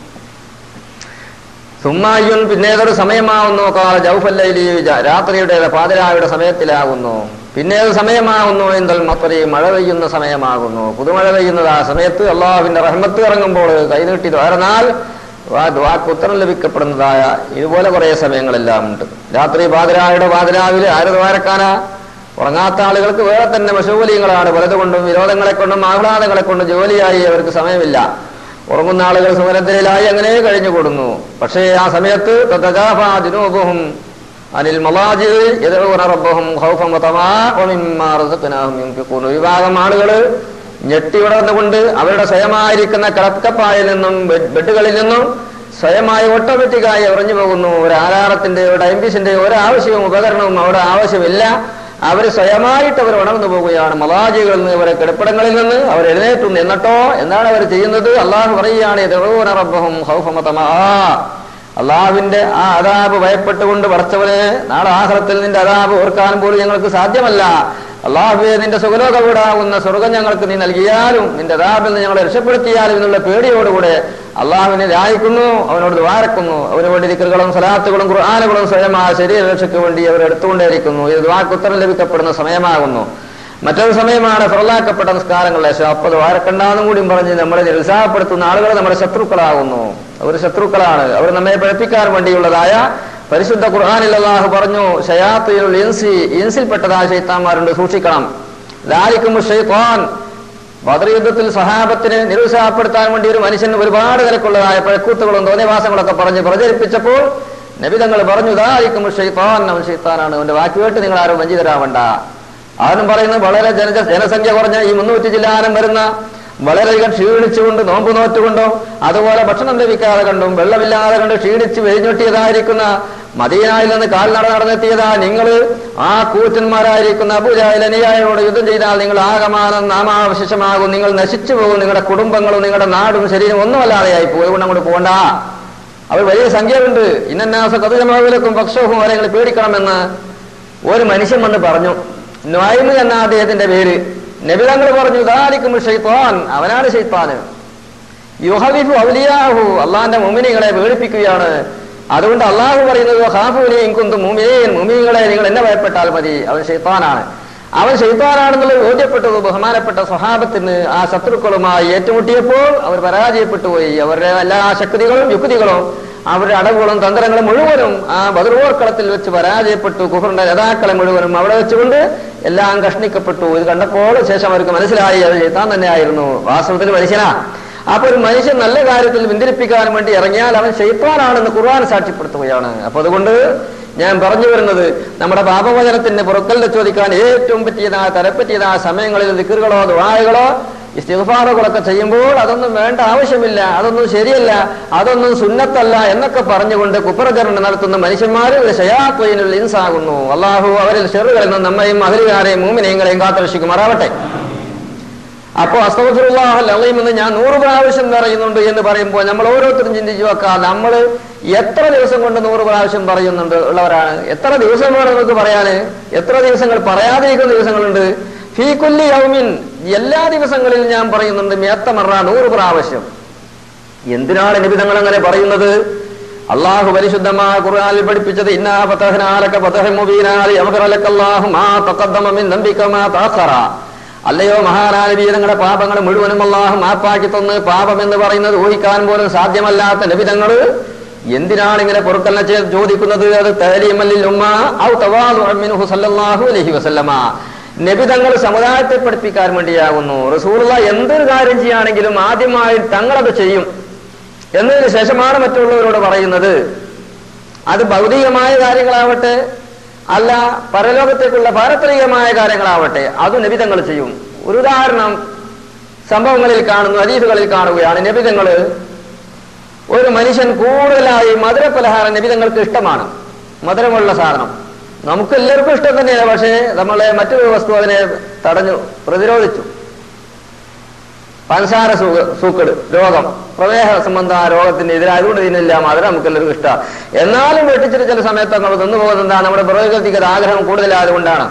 സുമ്മായുൻ പിന്നേതൊരു സമയമാവുന്നു കാല ജൗഫല്ലൈലി രാത്രിയുടെ പാതിരായുടെ സമയത്തിലാകുന്നു പിന്നേത് സമയമാകുന്നു എന്തൽ മത്തരി മഴ പെയ്യുന്ന സമയമാകുന്നു പുതുമഴ പെയ്യുന്നത് ആ സമയത്ത് അള്ളാഹുവിന്റെ റഹ്മത്ത് ഇറങ്ങുമ്പോൾ കൈനീട്ടി ദ്വാരനാൽ ദ്വാക്ക് ഉത്തരം ലഭിക്കപ്പെടുന്നതായ ഇതുപോലെ കുറെ സമയങ്ങളെല്ലാം ഉണ്ട് രാത്രി പാതിരായുടെ പാതിരാവിലെ ആര് ദ്വാരക്കാനാ ഉറങ്ങാത്ത ആളുകൾക്ക് വേറെ തന്നെ മശൂലിയങ്ങളാണ് പലതുകൊണ്ടും വിരോധങ്ങളെ കൊണ്ടും ആഹ്ലാദങ്ങളെ കൊണ്ടും ജോലിയായി അവർക്ക് സമയമില്ല ഉറങ്ങുന്ന ആളുകൾ സുമരത്തിലായി അങ്ങനെ കഴിഞ്ഞുകൂടുന്നു പക്ഷേ ആ സമയത്ത് തതജാഫാ ജുനൂബുഹും അനിൽ മലാജി യദഊന റബ്ബഹും ഖൗഫൻ വതമാ വമിമ്മാ റസഖ്നാഹും യുൻഫിഖൂൻ ഒരു വിഭാഗം ആളുകൾ ഞെട്ടിവിടർന്നുകൊണ്ട് അവരുടെ സ്വയമായിരിക്കുന്ന കിടക്കപ്പായിൽ നിന്നും ബെഡ്- ബെഡുകളിൽ നിന്നും സ്വയമായി ഓട്ടോമാറ്റിക്കായി ഉറഞ്ഞു പോകുന്നു ഒരു ആധാരത്തിന്റെ ഒരു ടൈംപീസിന്റെ ഒരു ആവശ്യവും ഉപകരണവും അവിടെ ആവശ്യമില്ല അവർ സ്വയമായിട്ട് അവർ ഉണർന്നു പോവുകയാണ് മലാജികളിൽ നിന്ന് അവരെ കിടപ്പിടങ്ങളിൽ നിന്ന് അവർ എഴുന്നേറ്റുന്നു എന്നിട്ടോ എന്താണ് അവർ ചെയ്യുന്നത് അള്ളാഹു പറയുകയാണ് യദഊന റബ്ബഹും ഖൗഫൻ വതമാ അള്ളാഹുവിന്റെ ആ അതാബ് ഭയപ്പെട്ടുകൊണ്ട് പറച്ചവനെ നാളെ ആഹ്റത്തിൽ നിന്റെ അതാബ് ഓർക്കാൻ പോലും ഞങ്ങൾക്ക് സാധ്യമല്ല അള്ളാഹുവെ നിന്റെ സുഖലോക വീടാകുന്ന സ്വർഗം ഞങ്ങൾക്ക് നീ നൽകിയാലും നിന്റെ അതാബിൽ നിന്ന് ഞങ്ങളെ രക്ഷപ്പെടുത്തിയാലും എന്നുള്ള പേടിയോടുകൂടെ അള്ളാഹുവിനെ ധ്യാനിക്കുന്നു അവനോട് ദ്വാരക്കുന്നു അവന് വേണ്ടി ദിക്കറുകളും സലാത്തുകളും ഖുർആാനുകളും സ്വയം ആ ശരീരരക്ഷയ്ക്ക് വേണ്ടി അവർ എടുത്തുകൊണ്ടേയിരിക്കുന്നു ഇത് ദ്വാക്ക് ഉത്തരം ലഭിക്കപ്പെടുന്ന സമയമാകുന്നു മറ്റൊരു സമയമാണ് ഫറലാക്കപ്പെട്ട നിസ്കാരങ്ങളിലെ അപ്പത് വാരക്കണ്ടാന്നും കൂടിയും പറഞ്ഞ് നമ്മളെ നിരുത്സാഹപ്പെടുത്തുന്ന ആളുകൾ നമ്മുടെ ശത്രുക്കളാകുന്നു അവർ ശത്രുക്കളാണ് അവർ നമ്മെ പഠിപ്പിക്കാൻ വേണ്ടിയുള്ളതായ പരിശുദ്ധ ഖുർആാനിൽ അള്ളാഹു പറഞ്ഞു ഷയാത്തുൽ ഇൻസി ഇൻസിൽപ്പെട്ടതായ ശൈത്താന്മാരുണ്ട് സൂക്ഷിക്കണം ലാലിക്കും ഷെയ്ത്താൻ ബദർ യുദ്ധത്തിൽ സഹാബത്തിനെ നിരുത്സാഹപ്പെടുത്താൻ വേണ്ടി ഒരു മനുഷ്യൻ ഒരുപാട് നിലക്കുള്ളതായ പഴക്കൂത്തുകളും തോന്നിവാസങ്ങളൊക്കെ പറഞ്ഞ് പ്രചരിപ്പിച്ചപ്പോൾ നബിതങ്ങൾ പറഞ്ഞു ദാരിക്കും ഷെയ്ത്താൻ അവൻ ഷെയ്ത്താനാണ് അവന്റെ വാക്ക് കേട്ട് നിങ്ങൾ ആരും വഞ്ചിതരാവണ്ട അവനും പറയുന്നത് വളരെ ജന ജനസംഖ്യ കുറഞ്ഞ ഈ മുന്നൂറ്റി ജില്ലാനം വരുന്ന വളരെയധികം ക്ഷീണിച്ചുകൊണ്ട് നോമ്പ് നോറ്റുകൊണ്ടോ അതുപോലെ ഭക്ഷണം ലഭിക്കാതെ കണ്ടും വെള്ളമില്ലാതെ കണ്ട് ക്ഷീണിച്ച് വെഴിഞ്ഞൊട്ടിയതായിരിക്കുന്ന മദീനായിൽ നിന്ന് കാൽനട നടന്നെത്തിയതാ നിങ്ങൾ ആ കൂറ്റന്മാരായിരിക്കുന്ന അബുജാഹിൽ അനുയായോട് യുദ്ധം ചെയ്താൽ നിങ്ങൾ ആകമാനം നാമാവശേഷമാകും നിങ്ങൾ നശിച്ചു പോകും നിങ്ങളുടെ കുടുംബങ്ങളും നിങ്ങളുടെ നാടും ശരീരം ഒന്നുമല്ലാതെയായി പോകും അതുകൊണ്ട് അങ്ങോട്ട് പോകണ്ട അവർ വലിയ സംഖ്യയുണ്ട് ഇന്നാസ കഥകമാവിലേക്കും പക്ഷവും അവരെ നിങ്ങൾ പേടിക്കണമെന്ന് ഒരു മനുഷ്യൻ വന്ന് പറഞ്ഞു നൊയ്മ് എന്ന അദ്ദേഹത്തിന്റെ പേര് നബിതങ്ങൾ പറഞ്ഞു ദാലിക്കും ഷെയ്ത്താൻ അവനാണ് ഷെയ്ത്താന് യുഹവിഫു ഔലിയാഹു അള്ളാന്റെ മുമിനികളെ പേടിപ്പിക്കുകയാണ് അതുകൊണ്ട് അള്ളാഹു പറയുന്നത് ഹാഫുലിയും കുന്തും മുമീൻ മുമീങ്ങളെ നിങ്ങൾ എന്നെ ഭയപ്പെട്ടാൽ മതി അവൻ ഷെയ്ത്താനാണ് അവൻ ഷെയ്ത്താനാണെന്നുള്ളത് ബോധ്യപ്പെട്ടത് ബഹുമാനപ്പെട്ട സ്വഹാബത്തിന് ആ ശത്രുക്കളുമായി ഏറ്റുമുട്ടിയപ്പോൾ അവർ പരാജയപ്പെട്ടു പോയി അവരുടെ എല്ലാ ശക്തികളും യുക്തികളും അവരുടെ അടവുകളും തന്ത്രങ്ങളും മുഴുവനും ആ ബദർവോർക്കളത്തിൽ വെച്ച് പരാജയപ്പെട്ടു കുഹറിന്റെ നേതാക്കളെ മുഴുവനും അവിടെ വെച്ചുകൊണ്ട് എല്ലാം കഷ്ണിക്കപ്പെട്ടു ഇത് കണ്ടപ്പോൾ ശേഷം അവർക്ക് മനസ്സിലായി അത് ചെയ്താൻ തന്നെയായിരുന്നു വാസ്തവത്തിൽ മനുഷ്യനാ അപ്പൊ ഒരു മനുഷ്യൻ നല്ല കാര്യത്തിൽ പിന്തിരിപ്പിക്കാൻ വേണ്ടി ഇറങ്ങിയാൽ അവൻ ഷെയ്ത്താനാണെന്ന് ഖുർആൻ സാക്ഷ്യപ്പെടുത്തുകയാണ് അപ്പൊ അതുകൊണ്ട് ഞാൻ പറഞ്ഞു വരുന്നത് നമ്മുടെ പാപവചനത്തിന്റെ പുറക്കലിനെ ചോദിക്കാൻ ഏറ്റവും പറ്റിയതായ തരപ്പറ്റിയതായ സമയങ്ങളിൽ ദിക്കറുകളോ ദ്വായകളോ ഇസ്തിഗ്ഫാറുകളൊക്കെ ചെയ്യുമ്പോൾ അതൊന്നും വേണ്ട ആവശ്യമില്ല അതൊന്നും ശരിയല്ല അതൊന്നും സുന്നത്തല്ല എന്നൊക്കെ പറഞ്ഞുകൊണ്ട് കുപ്രചരണം നടത്തുന്ന മനുഷ്യന്മാർ ഷയാത്വയിനുള്ള ഇൻസാകുന്നു അള്ളാഹു അവരിൽ ഷെറുകളിൽ നിന്ന് നമ്മയും അഹലുകാരെയും മൂമിനെയും കാത്തുരക്ഷിക്കുമാറാവട്ടെ അപ്പോ അസ്തഫുല്ലാഹ് എന്ന് ഞാൻ നൂറ് പ്രാവശ്യം പറയുന്നുണ്ട് എന്ന് പറയുമ്പോൾ നമ്മൾ ഓരോരുത്തരും ചിന്തിച്ചു വെക്കാം നമ്മൾ എത്ര ദിവസം കൊണ്ട് നൂറ് പ്രാവശ്യം പറയുന്നുണ്ട് ഉള്ളവരാണ് എത്ര ദിവസം വേണം നമുക്ക് പറയാന് എത്ര ദിവസങ്ങൾ പറയാതിരിക്കുന്ന ദിവസങ്ങളുണ്ട് ഫീ കുല്ലി യൗമിൻ എല്ലാ ദിവസങ്ങളിലും ഞാൻ പറയുന്നുണ്ട് മേത്തമറ നൂറ് പ്രാവശ്യം എന്തിനാണ് നിബിധങ്ങൾ അങ്ങനെ പറയുന്നത് അള്ളാഹു പരിശുദ്ധമായ ഖുർആനിൽ പഠിപ്പിച്ചത് ഇന്നാ ഫതഹ്നാലക ഫതഹൻ മുബീനാലി യഗ്ഫറലക്കല്ലാഹു മാ തഖദ്ദമ മിൻ ദംബിക മാ തഅഖറ അല്ലയോ മഹാരാനബി നിങ്ങളുടെ പാപങ്ങൾ മുഴുവനും അള്ളാഹു മാപ്പാക്കി തന്ന് പാപം എന്ന് പറയുന്നത് ഊഹിക്കാൻ പോലും സാധ്യമല്ലാത്ത നബിതങ്ങൾ എന്തിനാണ് ഇങ്ങനെ പൊറുക്കലിനെ ചെയ്ത് ചോദിക്കുന്നത് അത് തഹലീമല്ലിൽ ഉമ്മ ഔ തവാദുഅൻ മിൻഹു സല്ലല്ലാഹു അലൈഹി വസല്ലമ നബിതങ്ങൾ സമുദായത്തെ പഠിപ്പിക്കാൻ വേണ്ടിയാകുന്നു റസൂലുള്ള എന്തൊരു കാര്യം ചെയ്യുകയാണെങ്കിലും ആദ്യമായി തങ്ങളത് ചെയ്യും എന്നതിന് ശേഷമാണ് മറ്റുള്ളവരോട് പറയുന്നത് അത് ഭൗതികമായ കാര്യങ്ങളാവട്ടെ അല്ല പരലോകത്തേക്കുള്ള പാരത്രികമായ കാര്യങ്ങളാവട്ടെ അത് നബിതങ്ങൾ ചെയ്യും ഒരു ഉദാഹരണം സംഭവങ്ങളിൽ കാണുന്നു അതീതുകളിൽ കാണുകയാണ് നബിതങ്ങള് ഒരു മനുഷ്യൻ കൂടുതലായി മധുര പലഹാരം നിബിതങ്ങൾക്ക് ഇഷ്ടമാണ് മധുരമുള്ള സാധനം നമുക്ക് എല്ലാവർക്കും ഇഷ്ടം തന്നെയാണ് പക്ഷേ നമ്മളെ മറ്റൊരു വസ്തു അതിനെ തടഞ്ഞു പ്രതിരോധിച്ചു പഞ്ചസാര സൂക സൂക്കട് രോഗം പ്രമേഹ സംബന്ധ രോഗത്തിന്റെ എതിരായതുകൊണ്ട് ഇതിനില്ല മധുരം നമുക്ക് എല്ലാവർക്കും ഇഷ്ടമാണ് എന്നാലും വെട്ടിച്ചിട്ട് ചില സമയത്ത് നമ്മൾ തിന്നു പോകുന്നത് എന്താണ് നമ്മുടെ പ്രകൃതിക്ക് ആഗ്രഹം കൂടുതലായതുകൊണ്ടാണ്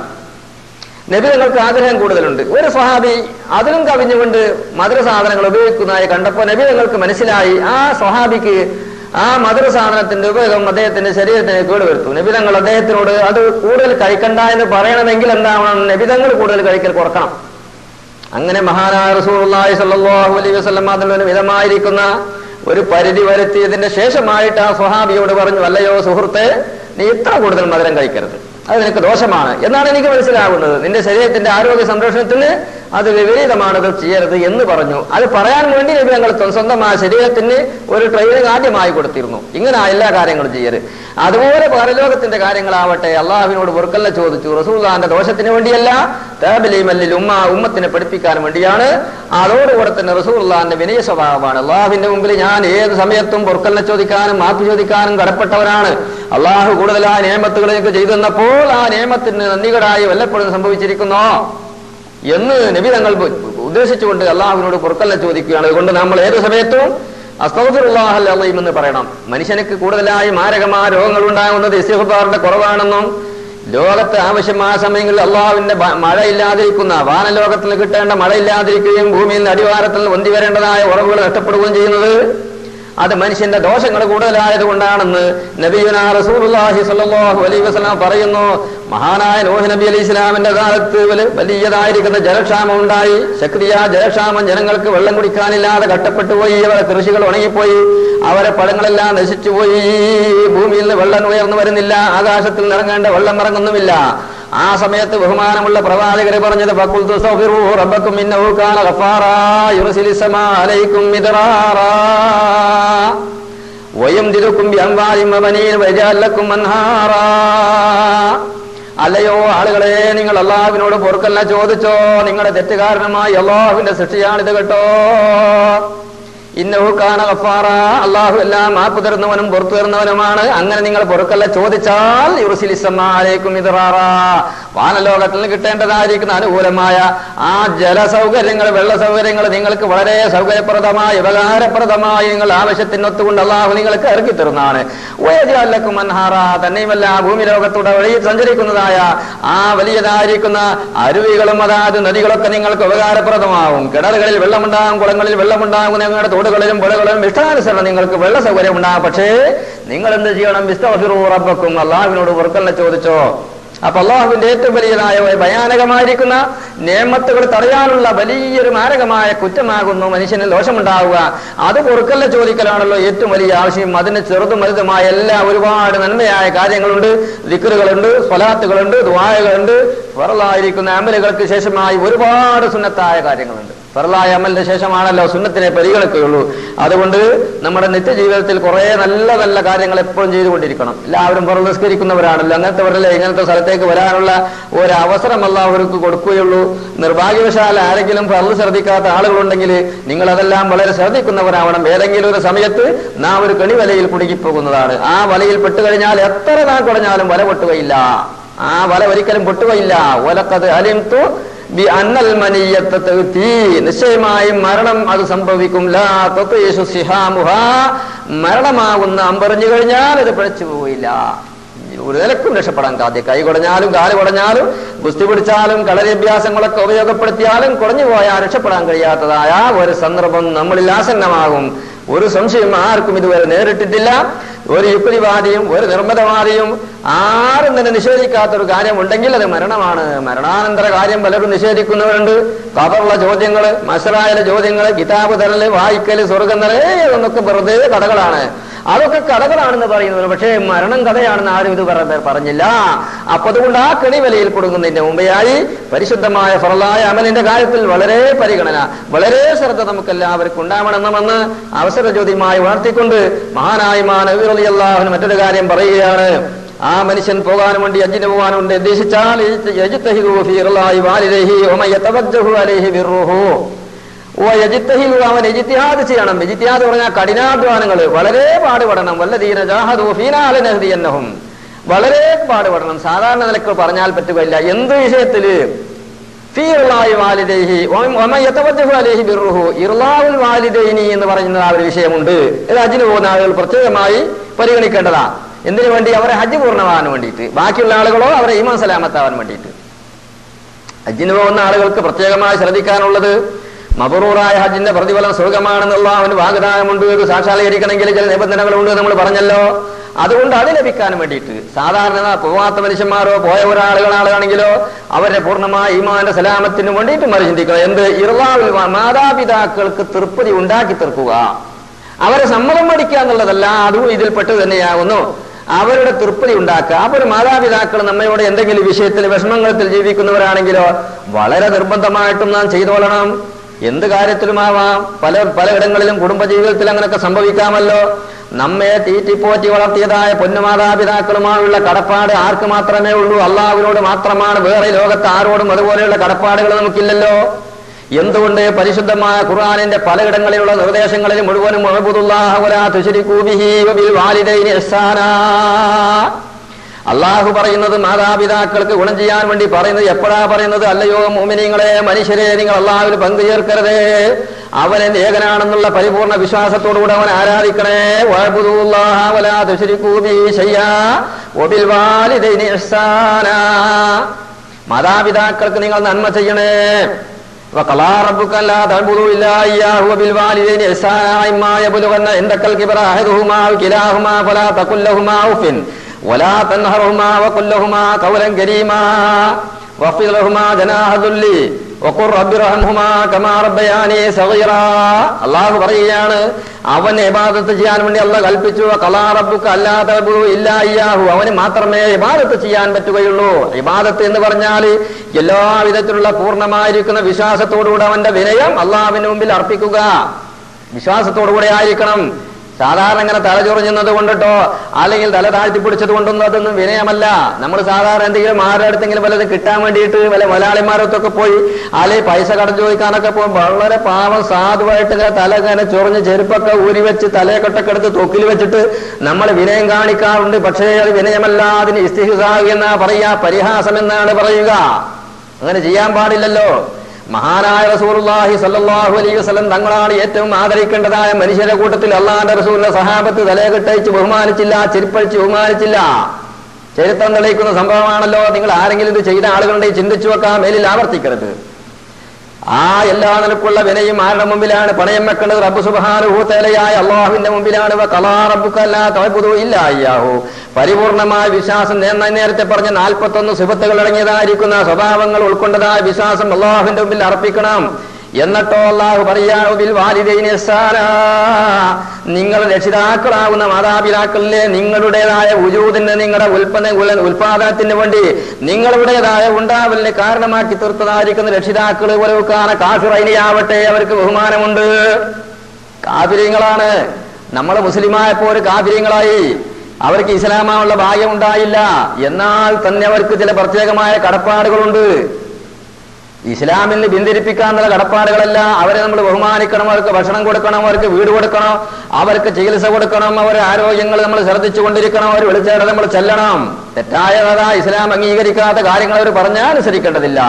നബി നിങ്ങൾക്ക് ആഗ്രഹം കൂടുതലുണ്ട് ഒരു സ്വഹാബി അതിലും കവിഞ്ഞുകൊണ്ട് മധുര സാധനങ്ങൾ ഉപയോഗിക്കുന്നതായി കണ്ടപ്പോൾ നബി നിങ്ങൾക്ക് മനസ്സിലായി ആ സ്വഹാബിക്ക് ആ മധുര സാധനത്തിന്റെ ഉപയോഗം അദ്ദേഹത്തിന്റെ ശരീരത്തിന് കേടുവരുത്തു നബിതങ്ങൾ അദ്ദേഹത്തിനോട് അത് കൂടുതൽ കഴിക്കണ്ട എന്ന് പറയണമെങ്കിൽ എന്താവണം നബിതങ്ങൾ കൂടുതൽ കഴിക്കൽ കുറക്കണം അങ്ങനെ മഹാനായ റസൂലുള്ളാഹി സ്വല്ലല്ലാഹു അലൈഹി വസല്ലം അതിനൊരു വിധമായിരിക്കുന്ന ഒരു പരിധി വരുത്തിയതിന്റെ ശേഷമായിട്ട് ആ സ്വഹാബിയോട് പറഞ്ഞു അല്ലയോ സുഹൃത്തെ നീ ഇത്ര കൂടുതൽ മധുരം കഴിക്കരുത് അത് നിനക്ക് ദോഷമാണ് എന്നാണ് എനിക്ക് മനസ്സിലാകുന്നത് നിന്റെ ശരീരത്തിന്റെ ആരോഗ്യ സംരക്ഷണത്തിന് അത് വിപരീതമാണ് അത് ചെയ്യരുത് എന്ന് പറഞ്ഞു അത് പറയാൻ വേണ്ടി നബി ഞങ്ങൾ സ്വന്തമായ ശരീരത്തിന് ഒരു ട്രെയിനിങ് ആദ്യമായി കൊടുത്തിരുന്നു ഇങ്ങനെ എല്ലാ കാര്യങ്ങളും ചെയ്യരുത് അതുപോലെ പരലോകത്തിന്റെ കാര്യങ്ങളാവട്ടെ അള്ളാഹുവിനോട് പൊറുക്കല്ല ചോദിച്ചു റസൂൽദാന്റെ ദോഷത്തിന് വേണ്ടിയല്ല താബിലി മല്ലിൽ ഉമ്മ ഉമ്മത്തിനെ പഠിപ്പിക്കാൻ വേണ്ടിയാണ് അതോടുകൂടെ തന്നെ റസൂൽദാന്റെ വിനയ സ്വഭാവമാണ് അള്ളാഹുവിന്റെ മുമ്പിൽ ഞാൻ ഏത് സമയത്തും പൊറുക്കലിനെ ചോദിക്കാനും മാപ്പ് ചോദിക്കാനും കടപ്പെട്ടവനാണ് അള്ളാഹു കൂടുതലായ നിയമത്തുകൾ എനിക്ക് ചെയ്തു തന്നപ്പോൾ ആ നിയമത്തിന് നന്ദികടായി വല്ലപ്പോഴും സംഭവിച്ചിരിക്കുന്നോ എന്ന് നബി തങ്ങൾ ഉദ്ദേശിച്ചുകൊണ്ട് അള്ളാഹുവിനോട് പൊറുക്കല്ല ചോദിക്കുകയാണ് അതുകൊണ്ട് നമ്മൾ ഏത് സമയത്തും അസ്തഫുറുല്ലാഹല്ലയും എന്ന് പറയണം മനുഷ്യനക്ക് കൂടുതലായി മാരകമായ രോഗങ്ങൾ ഉണ്ടാകുന്നത് ഇസ്തിഫാറിന്റെ കുറവാണെന്നും ലോകത്ത് ആവശ്യമായ സമയങ്ങളിൽ അള്ളാഹുവിന്റെ ബ- മഴ ഇല്ലാതിരിക്കുന്ന വാനലോകത്തിൽ കിട്ടേണ്ട മഴ ഇല്ലാതിരിക്കുകയും ഭൂമിയിൽ നിന്ന് അടിവാരത്തിൽ നിന്ന് പൊന്തി വരേണ്ടതായ ഉറവുകൾ നഷ്ടപ്പെടുകയും ചെയ്യുന്നത് അത് മനുഷ്യന്റെ ദോഷങ്ങൾ കൂടുതലായത് കൊണ്ടാണെന്ന് നബിയുന റസൂലുള്ളാഹി സ്വല്ലല്ലാഹു അലൈഹി വസല്ലം പറയുന്നു മഹാനായ നോഹ് നബി അലൈഹി ഇസ്ലാമിന്റെ കാലത്ത് വലി- വലിയതായിരിക്കുന്ന ജലക്ഷാമം ഉണ്ടായി ശക്തിയാ ജലക്ഷാമം ജനങ്ങൾക്ക് വെള്ളം കുടിക്കാനില്ലാതെ കട്ടപ്പെട്ടു പോയി അവരെ കൃഷികൾ ഉണങ്ങിപ്പോയി അവരെ പഴങ്ങളെല്ലാം നശിച്ചുപോയി ഭൂമിയിൽ നിന്ന് വെള്ളം ഉയർന്നു വരുന്നില്ല ആകാശത്തിൽ നിന്ന് ഇറങ്ങേണ്ട വെള്ളം ഇറങ്ങുന്നുമില്ല ആ സമയത്ത് ബഹുമാനമുള്ള പ്രവാചകരെ പറഞ്ഞത് ഫഖുൽതു സ്തഗ്ഫിറൂ റബ്ബക്കും ഇന്നഹു കാന ഗഫാറാ യുർസിലിസ് സമാ അലൈക്കും മിദ്റാറാ വയംദിദുക്കും ബിഅംവാലിൻ വബനീൻ വയജഅൽ ലക്കും അൻഹാറാ അല്ലയോ ആളുകളെ നിങ്ങൾ അള്ളാഹുവിനോട് പൊറുക്കല്ല ചോദിച്ചോ നിങ്ങളുടെ തെറ്റ് കാരണമായി അള്ളാഹുവിന്റെ ശിക്ഷയാണിത് കേട്ടോ ഇന്നഹുക്കാന ഗഫാറ അള്ളാഹു എല്ലാം മാപ്പ് തരുന്നവനും പുറത്തു തരുന്നവനുമാണ് അങ്ങനെ നിങ്ങൾ പൊറുക്കല്ല ചോദിച്ചാൽ യുറുസിലിസമാലേക്കും ഇതറാറ വാനലോകത്തിൽ നിന്ന് കിട്ടേണ്ടതായിരിക്കുന്ന അനുകൂലമായ ആ ജല സൗകര്യങ്ങൾ വെള്ള സൗകര്യങ്ങൾ നിങ്ങൾക്ക് വളരെ സൗകര്യപ്രദമായി ഉപകാരപ്രദമായി നിങ്ങൾ ആവശ്യത്തിനൊത്തുകൊണ്ട് അള്ളാഹു നിങ്ങൾക്ക് ഇറക്കി തരുന്നതാണ് വയജാലക്കും അൻഹാറ തന്നെയുമല്ല ആ ഭൂമി ലോകത്തൂടെ വഴിയിൽ സഞ്ചരിക്കുന്നതായ ആ വലിയതായിരിക്കുന്ന അരുവികളും അതായത് നദികളൊക്കെ നിങ്ങൾക്ക് ഉപകാരപ്രദമാവും കിണറുകളിൽ വെള്ളമുണ്ടാകും കുളങ്ങളിൽ വെള്ളമുണ്ടാകും നിങ്ങളുടെ തോടുകളിലും പുഴകളിലും ഇഷ്ടാനുസരണം നിങ്ങൾക്ക് വെള്ള സൗകര്യം ഉണ്ടാകും പക്ഷേ നിങ്ങൾ എന്ത് ചെയ്യണം വിസ്തഫിറു റബ്ബക്കും അള്ളാഹുവിനോട് പൊറുക്കലിനെ ചോദിച്ചോ അപ്പൊ അള്ളാഹുവിന്റെ ഏറ്റവും വലിയതായ ഒരു ഭയാനകമായിരിക്കുന്ന നിയമത്തുകൾ തടയാനുള്ള വലിയൊരു മാരകമായ കുറ്റമാകുന്നു മനുഷ്യന് ദോഷമുണ്ടാവുക അത് പൊറുക്കല്ല ചോദിക്കലാണല്ലോ ഏറ്റവും വലിയ ആവശ്യം അതിന് ചെറുതും വലുതുമായ എല്ലാ ഒരുപാട് നന്മയായ കാര്യങ്ങളുണ്ട് ദിക്കറുകളുണ്ട് സ്വലാത്തുകളുണ്ട് ദ്വായകളുണ്ട് ഫറലായിരിക്കുന്ന അമലുകൾക്ക് ശേഷമായി ഒരുപാട് സുന്നത്തായ കാര്യങ്ങളുണ്ട് ഫറലായ അമലിന്റെ ശേഷമാണല്ലോ സുന്നത്തിനെ പരിഗണിക്കുകയുള്ളൂ അതുകൊണ്ട് നമ്മുടെ നിത്യജീവിതത്തിൽ കുറെ നല്ല നല്ല കാര്യങ്ങൾ എപ്പോഴും ചെയ്തുകൊണ്ടിരിക്കണം എല്ലാവരും പുറം നിസ്കരിക്കുന്നവരാണല്ലോ അങ്ങനത്തെവരല്ലേ ഇങ്ങനത്തെ സ്ഥലത്തേക്ക് വരാനുള്ള ഒരു അവസരം അവർക്ക് കൊടുക്കുകയുള്ളൂ നിർഭാഗ്യവശാൽ ആരെങ്കിലും ഫറൽ ശ്രദ്ധിക്കാത്ത ആളുകളുണ്ടെങ്കിൽ നിങ്ങൾ അതെല്ലാം വളരെ ശ്രദ്ധിക്കുന്നവരാവണം ഏതെങ്കിലും ഒരു സമയത്ത് നാം ഒരു കെണിവലയിൽ കുടുങ്ങിപ്പോകുന്നതാണ് ആ വലയിൽ പെട്ടുകഴിഞ്ഞാൽ എത്ര നാൾ കുടഞ്ഞാലും വല പൊട്ടുകയില്ല ആ വല ഒരിക്കലും പൊട്ടുകയില്ല ഒലക്കത് അലിംതു ബി അന്നൽ മനിയ്യത്ത് തഅ്തി. നിശ്ചയമായും മരണം അത് സംഭവിക്കും ലാ തതീശു സിഹാമുഹാ മരണമാകുന്ന അമ്പറിഞ്ഞു കഴിഞ്ഞാൽ അത് പിഴച്ചു പോയില്ല ഒരു നിലക്കും രക്ഷപ്പെടാൻ സാധ്യ കൈ കുടഞ്ഞാലും കാല് കുടഞ്ഞാലും ഗുസ്തി പിടിച്ചാലും കളരിഭ്യാസങ്ങളൊക്കെ ഉപയോഗപ്പെടുത്തിയാലും കുടഞ്ഞു പോയാൽ രക്ഷപ്പെടാൻ കഴിയാത്തതായ ഒരു സന്ദർഭം നമ്മളിൽ ആസന്നമാകും ഒരു സംശയം ആർക്കും ഇതുവരെ നേരിട്ടിട്ടില്ല ഒരു യുക്തിവാദിയും ഒരു നിർമ്മതവാദിയും ആരും തന്നെ നിഷേധിക്കാത്ത ഒരു കാര്യം ഉണ്ടെങ്കിൽ അത് മരണമാണ് മരണാനന്തര കാര്യം പലരും നിഷേധിക്കുന്നവരുണ്ട് കഥറുള്ള ചോദ്യങ്ങള് മസറായ ചോദ്യങ്ങള് കിതാബ് തരല് വായിക്കല് സ്വർഗം തരല് എന്നൊക്കെ വെറുതെ കഥകളാണ് അതൊക്കെ കഥകളാണെന്ന് പറയുന്നവർ പക്ഷേ മരണം കഥയാണെന്ന് ആരും ഇത് പറ- പറഞ്ഞില്ല അപ്പൊ അതുകൊണ്ട് ആ കെണിവലയിൽ കൊടുക്കുന്നതിന്റെ മുമ്പെയായി പരിശുദ്ധമായ ഫറലായ അമലിന്റെ കാര്യത്തിൽ വളരെ പരിഗണന വളരെ ശ്രദ്ധ നമുക്ക് എല്ലാവർക്കും ഉണ്ടാവണമെന്ന് അവസര ചോദ്യമായി ഉണർത്തിക്കൊണ്ട് മഹാനായ മാനവി അള്ളാഹുന് മറ്റൊരു കാര്യം പറയുകയാണ് ആ മനുഷ്യൻ പോകാനും വേണ്ടി അഞ്ചിന് പോകാനും വേണ്ടി ഉദ്ദേശിച്ചാൽ യജ്തഹിദു ഫീ ഇർലായി വാലിദൈഹി വമൻ യതവജ്ജഹു അലൈഹി ബിർറുഹു ഓ യജിത്തഹിൽ അവൻ എജിത്തിഹാദ് ചെയ്യണം എജിത്തിഹാദ് പറഞ്ഞാൽ കഠിനാധ്വാനങ്ങൾ വളരെ പാടുപെടണം വല്ലതീന ജാഹദു ഫീനാലനഹദിയന്നഹും വളരെ പാടുപെടണം സാധാരണ നിലക്ക് പറഞ്ഞാൽ പറ്റുകയില്ല എന്ത് വിഷയത്തില് ഫീ ഇർളായി വാലിദൈഹി വമ യതവജ്ജഹു അലൈഹി ബിർറുഹു ഇർളാഉൽ വാലിദൈനി എന്ന് പറയുന്ന ആ ഒരു വിഷയമുണ്ട് ഇത് ഹജ്ജിന് പോകുന്ന ആളുകൾ പ്രത്യേകമായി പരിഗണിക്കേണ്ടതാ എന്തിനു വേണ്ടി അവരെ ഹജ്ജ് പൂർണ്ണമാകാൻ വേണ്ടിയിട്ട് ബാക്കിയുള്ള ആളുകളോ അവരെ ഈമാൻ സലാമത്താവാൻ വേണ്ടിയിട്ട് ഹജ്ജിന് പോകുന്ന ആളുകൾക്ക് പ്രത്യേകമായി ശ്രദ്ധിക്കാനുള്ളത് മബറൂറായ ഹജ്ജിന്റെ പ്രതിഫലം സ്വർഗമാണെന്നുള്ള അവന് വാഗ്ദാനമുണ്ട് ഇത് സാക്ഷാത്കരിക്കണമെങ്കിൽ ചില നിബന്ധനകളുണ്ട് നമ്മൾ പറഞ്ഞല്ലോ അതുകൊണ്ട് അത് ലഭിക്കാൻ വേണ്ടിയിട്ട് സാധാരണ പോവാത്ത മനുഷ്യന്മാരോ പോയ ഒരാളുകളാണെങ്കിലോ അവരെ പൂർണ്ണമായ ഈമാന്റെ സലാമത്തിന് വേണ്ടിയിട്ട് മറി ചിന്തിക്കുക എന്ത് ഇർവാവിൽ മാതാപിതാക്കൾക്ക് തൃപ്തി ഉണ്ടാക്കി തീർക്കുക അവരെ സമ്മതം പഠിക്കുക എന്നുള്ളതല്ല അതും ഇതിൽപ്പെട്ട് തന്നെയാകുന്നു അവരുടെ തൃപ്തി ഉണ്ടാക്കുക അപ്പോൾ മാതാപിതാക്കൾ നമ്മയോട് എന്തെങ്കിലും വിഷയത്തിൽ വിഷമങ്ങളിൽ ജീവിക്കുന്നവരാണെങ്കിലോ വളരെ നിർബന്ധമായിട്ടും നാം ചെയ്തോളണം എന്ത് കാര്യത്തിലുമാവാം പല പലയിടങ്ങളിലും കുടുംബജീവിതത്തിൽ അങ്ങനെയൊക്കെ സംഭവിക്കാമല്ലോ നമ്മെ തീറ്റിപ്പോറ്റി വളർത്തിയതായ പൊന്നുമാതാപിതാക്കളുമായുള്ള കടപ്പാട് ആർക്ക് മാത്രമേ ഉള്ളൂ അള്ളാഹുവിനോട് മാത്രമാണ് വേറെ ലോകത്ത് ആരോടും അതുപോലെയുള്ള കടപ്പാടുകൾ നമുക്കില്ലല്ലോ എന്തുകൊണ്ട് പരിശുദ്ധമായ ഖുർആാനിന്റെ പലയിടങ്ങളിലുള്ള നിർദ്ദേശങ്ങളിൽ മുഴുവനും അള്ളാഹു പറയുന്നത് മാതാപിതാക്കൾക്ക് ഗുണം ചെയ്യാൻ വേണ്ടി പറയുന്നത് എപ്പോഴാ പറയുന്നത് അല്ലയോ മോമിനിങ്ങളെ മനുഷ്യരെ നിങ്ങൾ അള്ളാഹുവിൽ പങ്കുചേർക്കരുത് അവൻ എന്റെ ഏകനാണെന്നുള്ള പരിപൂർണ വിശ്വാസത്തോടുകൂടെ അവൻ ആരാധിക്കണേ വഅബ്ദുല്ലാഹ വലാ തുശ്രികൂ ബിഹി ശയ്യാ വബിൽ വാലിദൈനി ഇഹ്സാനാ മാതാപിതാക്കൾക്ക് നിങ്ങൾ നന്മ ചെയ്യണേ وقضى ربك لا تعبدوا الا اياه وبالوالدين احسانا اما يبلغن عندك الكبر احدهما او كلاهما فلا تقل لهما اف ولا تنهرهما وقل لهما قولا كريما واخفض لهما جناح الذل وقل رب ارحمهما كما ربياني صغيرا അള്ളാഹു പറയുകയാണ് അവൻ ഇബാദത്ത് ചെയ്യാൻ വേണ്ടി അല്ല കൽപ്പിച്ചു കലാ റബ്ബുക്ക് അല്ലാതെ ഇല്ല അയ്യാഹു അവന് മാത്രമേ ഇബാദത്ത് ചെയ്യാൻ പറ്റുകയുള്ളൂ ഇബാദത്ത് എന്ന് പറഞ്ഞാൽ എല്ലാ വിധത്തിലുള്ള പൂർണ്ണമായിരിക്കുന്ന വിശ്വാസത്തോടുകൂടെ അവന്റെ വിനയം അള്ളാഹുവിന് മുമ്പിൽ അർപ്പിക്കുക വിശ്വാസത്തോടുകൂടെ ആയിരിക്കണം സാധാരണ ഇങ്ങനെ തലചൊറിഞ്ഞത് കൊണ്ടിട്ടോ അല്ലെങ്കിൽ തല താഴ്ത്തി പിടിച്ചത് കൊണ്ടൊന്നും അതൊന്നും വിനയമല്ല നമ്മൾ സാധാരണ എന്തെങ്കിലും ആരുടെ അടുത്തെങ്കിലും വല്ലതും കിട്ടാൻ വേണ്ടിയിട്ട് വല്ല മലയാളിമാരത്തൊക്കെ പോയി അല്ലെങ്കിൽ പൈസ കടം ചോദിക്കാനൊക്കെ പോകും വളരെ പാവം സാധുവായിട്ട് ഇങ്ങനെ തല ഇങ്ങനെ ചൊറിഞ്ഞ് ചെരുപ്പൊക്കെ ഊരി വെച്ച് തലയൊക്കെ എടുത്ത് തൊക്കിൽ വെച്ചിട്ട് നമ്മൾ വിനയം കാണിക്കാറുണ്ട് പക്ഷേ അത് വിനയമല്ല അതിന് ഇസ്തിഹിസാഹ് എന്നാ പറയാ പരിഹാസം എന്നാണ് പറയുക അങ്ങനെ ചെയ്യാൻ പാടില്ലല്ലോ മഹാനായ റസൂലുള്ളാഹി സല്ലല്ലാഹു അലൈഹി വസല്ലം തങ്ങളാണ് ഏറ്റവും ആദരിക്കേണ്ടതായ മനുഷ്യരുടെ കൂട്ടത്തിൽ അള്ളാഹിന്റെ റസൂലിന്റെ സഹാബത്ത് തലയെക്കെട്ടയച്ച് ബഹുമാനിച്ചില്ല ചെരുപ്പഴിച്ച് ബഹുമാനിച്ചില്ല ചരിത്രം തെളിയിക്കുന്ന സംഭവമാണല്ലോ നിങ്ങൾ ആരെങ്കിലും ഇത് ചെയ്ത ആളുകളുണ്ടെങ്കിൽ ചിന്തിച്ചു വെക്കാൻ മേലിൽ ആവർത്തിക്കരുത് ആ എല്ലാ നിലക്കുള്ള വിനയും ആരുടെ മുമ്പിലാണ് പണയം വെക്കേണ്ടത് റബ്ബ് സുബാനുഭൂത്തലയായ അള്ളാഹുവിന്റെ മുമ്പിലാണ് വ ഖലാ റബ്ബുക്കല്ല തഅബ്ദു ഇല്ലാ ഇയ്യാഹു പരിപൂർണമായ വിശ്വാസം ഞാൻ നേരത്തെ പറഞ്ഞ നാൽപ്പത്തൊന്ന് സുബത്തുകൾ അടങ്ങിയതായിരിക്കുന്ന സ്വഭാവങ്ങൾ ഉൾക്കൊണ്ടതായ വിശ്വാസം അള്ളാഹുവിന്റെ മുമ്പിൽ അർപ്പിക്കണം എന്നിട്ടോ അള്ളാഹു പറയാ ബിൽ വാലിദൈനി ഇഹ്സാനാ. നിങ്ങൾ രക്ഷിതാക്കളാകുന്ന മാതാപിതാക്കളിലെ നിങ്ങളുടേതായ ഉജൂദിന് നിങ്ങളുടെ ഉൽപ്പന്ന ഉൽ- ഉൽപാദനത്തിന് വേണ്ടി നിങ്ങളുടേതായ ഉണ്ടാവലിന് കാരണമാക്കി തീർത്തതായിരിക്കുന്ന രക്ഷിതാക്കൾ ഒരവുക്കാന കാഫിറൈനിയാവട്ടെ അവർക്ക് ബഹുമാനമുണ്ട് കാഫിര്യങ്ങളാണ് നമ്മൾ മുസ്ലിമായപ്പോ ഒരു കാഫിര്യങ്ങളായി അവർക്ക് ഇസ്ലാമാനുള്ള ഭാഗ്യം ഉണ്ടായില്ല എന്നാൽ തന്നെ അവർക്ക് ചില പ്രത്യേകമായ കടപ്പാടുകളുണ്ട് ഇസ്ലാമിന് ബിന്ദിരിപ്പിക്കാനുള്ള കടപ്പാടുകളല്ല അവരെ നമ്മൾ ബഹുമാനിക്കണം അവർക്ക് ഭക്ഷണം കൊടുക്കണം അവർക്ക് വീട് കൊടുക്കണം അവർക്ക് ചികിത്സ കൊടുക്കണം അവരെ ആരോഗ്യങ്ങൾ നമ്മൾ ശ്രദ്ധിച്ചു കൊണ്ടിരിക്കണം അവർ വിളിച്ചേറെ നമ്മൾ ചെല്ലണം തെറ്റായതാ ഇസ്ലാം അംഗീകരിക്കാത്ത കാര്യങ്ങൾ അവർ പറഞ്ഞാൽ അനുസരിക്കേണ്ടതില്ല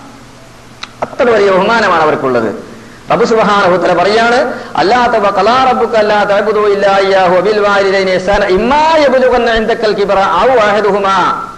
അത്ര വലിയ ബഹുമാനമാണ് അവർക്കുള്ളത് റബ്ബ് സുബ്ഹാനഹു വതആല പറയാണ് അല്ലാത്ത വഖലാ റബ്ബുക അല്ലാ തഅബുദു ഇല്ലാ ഇയ്യാഹു വബിൽ വാലിദൈനി ഇഹ്സാന ഇമ്മാ യബ്ലുഗന്ന ഇൻദക്കൽ കിബറ ഔ അഹദുഹുമാ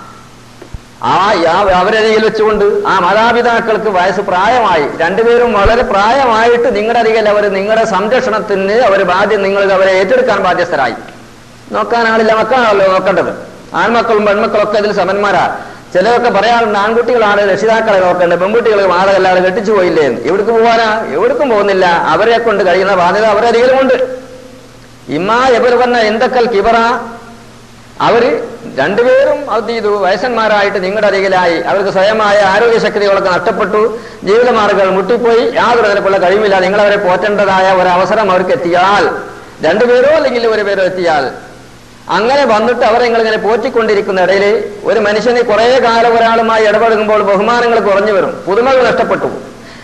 ആ യാ- അവരരികിൽ വെച്ചുകൊണ്ട് ആ മാതാപിതാക്കൾക്ക് വയസ്സ് പ്രായമായി രണ്ടുപേരും വളരെ പ്രായമായിട്ട് നിങ്ങളുടെ അരികിൽ അവർ നിങ്ങളുടെ സംരക്ഷണത്തിന് അവർ ബാധ്യ നിങ്ങൾ അവരെ ഏറ്റെടുക്കാൻ ബാധ്യസ്ഥരായി നോക്കാൻ ആളില്ല മക്കളാണല്ലോ നോക്കേണ്ടത് ആൺമക്കളും പെൺമക്കളും ഒക്കെ ഇതിൽ സമന്മാരാ ചിലരൊക്കെ പറയാറുണ്ട് ആൺകുട്ടികളാണ് രക്ഷിതാക്കളെ നോക്കേണ്ടത് പെൺകുട്ടികൾ മാതകല്ലാതെ കെട്ടിച്ചു പോയില്ലേ എന്ന് എവിടേക്ക് പോവാനാ എവിടേക്കും പോകുന്നില്ല അവരെ കൊണ്ട് കഴിയുന്ന ബാധ്യത അവരെ അരികിലുമുണ്ട് ഇമ്മാ എവർ പറഞ്ഞ എന്തൊക്കെ കിബറ അവര് രണ്ടുപേരും അത് ചെയ്തു വയസ്സന്മാരായിട്ട് നിങ്ങളുടെ അരികിലായി അവർക്ക് സ്വയമായ ആരോഗ്യ ശക്തികളൊക്കെ നഷ്ടപ്പെട്ടു ജീവിതമാർഗങ്ങൾ മുട്ടിപ്പോയി യാതൊരു നിലക്കുള്ള കഴിവില്ല നിങ്ങൾ അവരെ പോറ്റേണ്ടതായ ഒരു അവസരം അവർക്ക് എത്തിയാൽ രണ്ടുപേരോ അല്ലെങ്കിൽ ഒരു പേരോ എത്തിയാൽ അങ്ങനെ വന്നിട്ട് അവരെ നിങ്ങൾ ഇങ്ങനെ പോറ്റിക്കൊണ്ടിരിക്കുന്ന ഇടയിൽ ഒരു മനുഷ്യന് കുറെ കാലം ഒരാളുമായി ഇടപെടുമ്പോൾ ബഹുമാനങ്ങൾ കുറഞ്ഞു വരും പുതുമകൾ നഷ്ടപ്പെട്ടു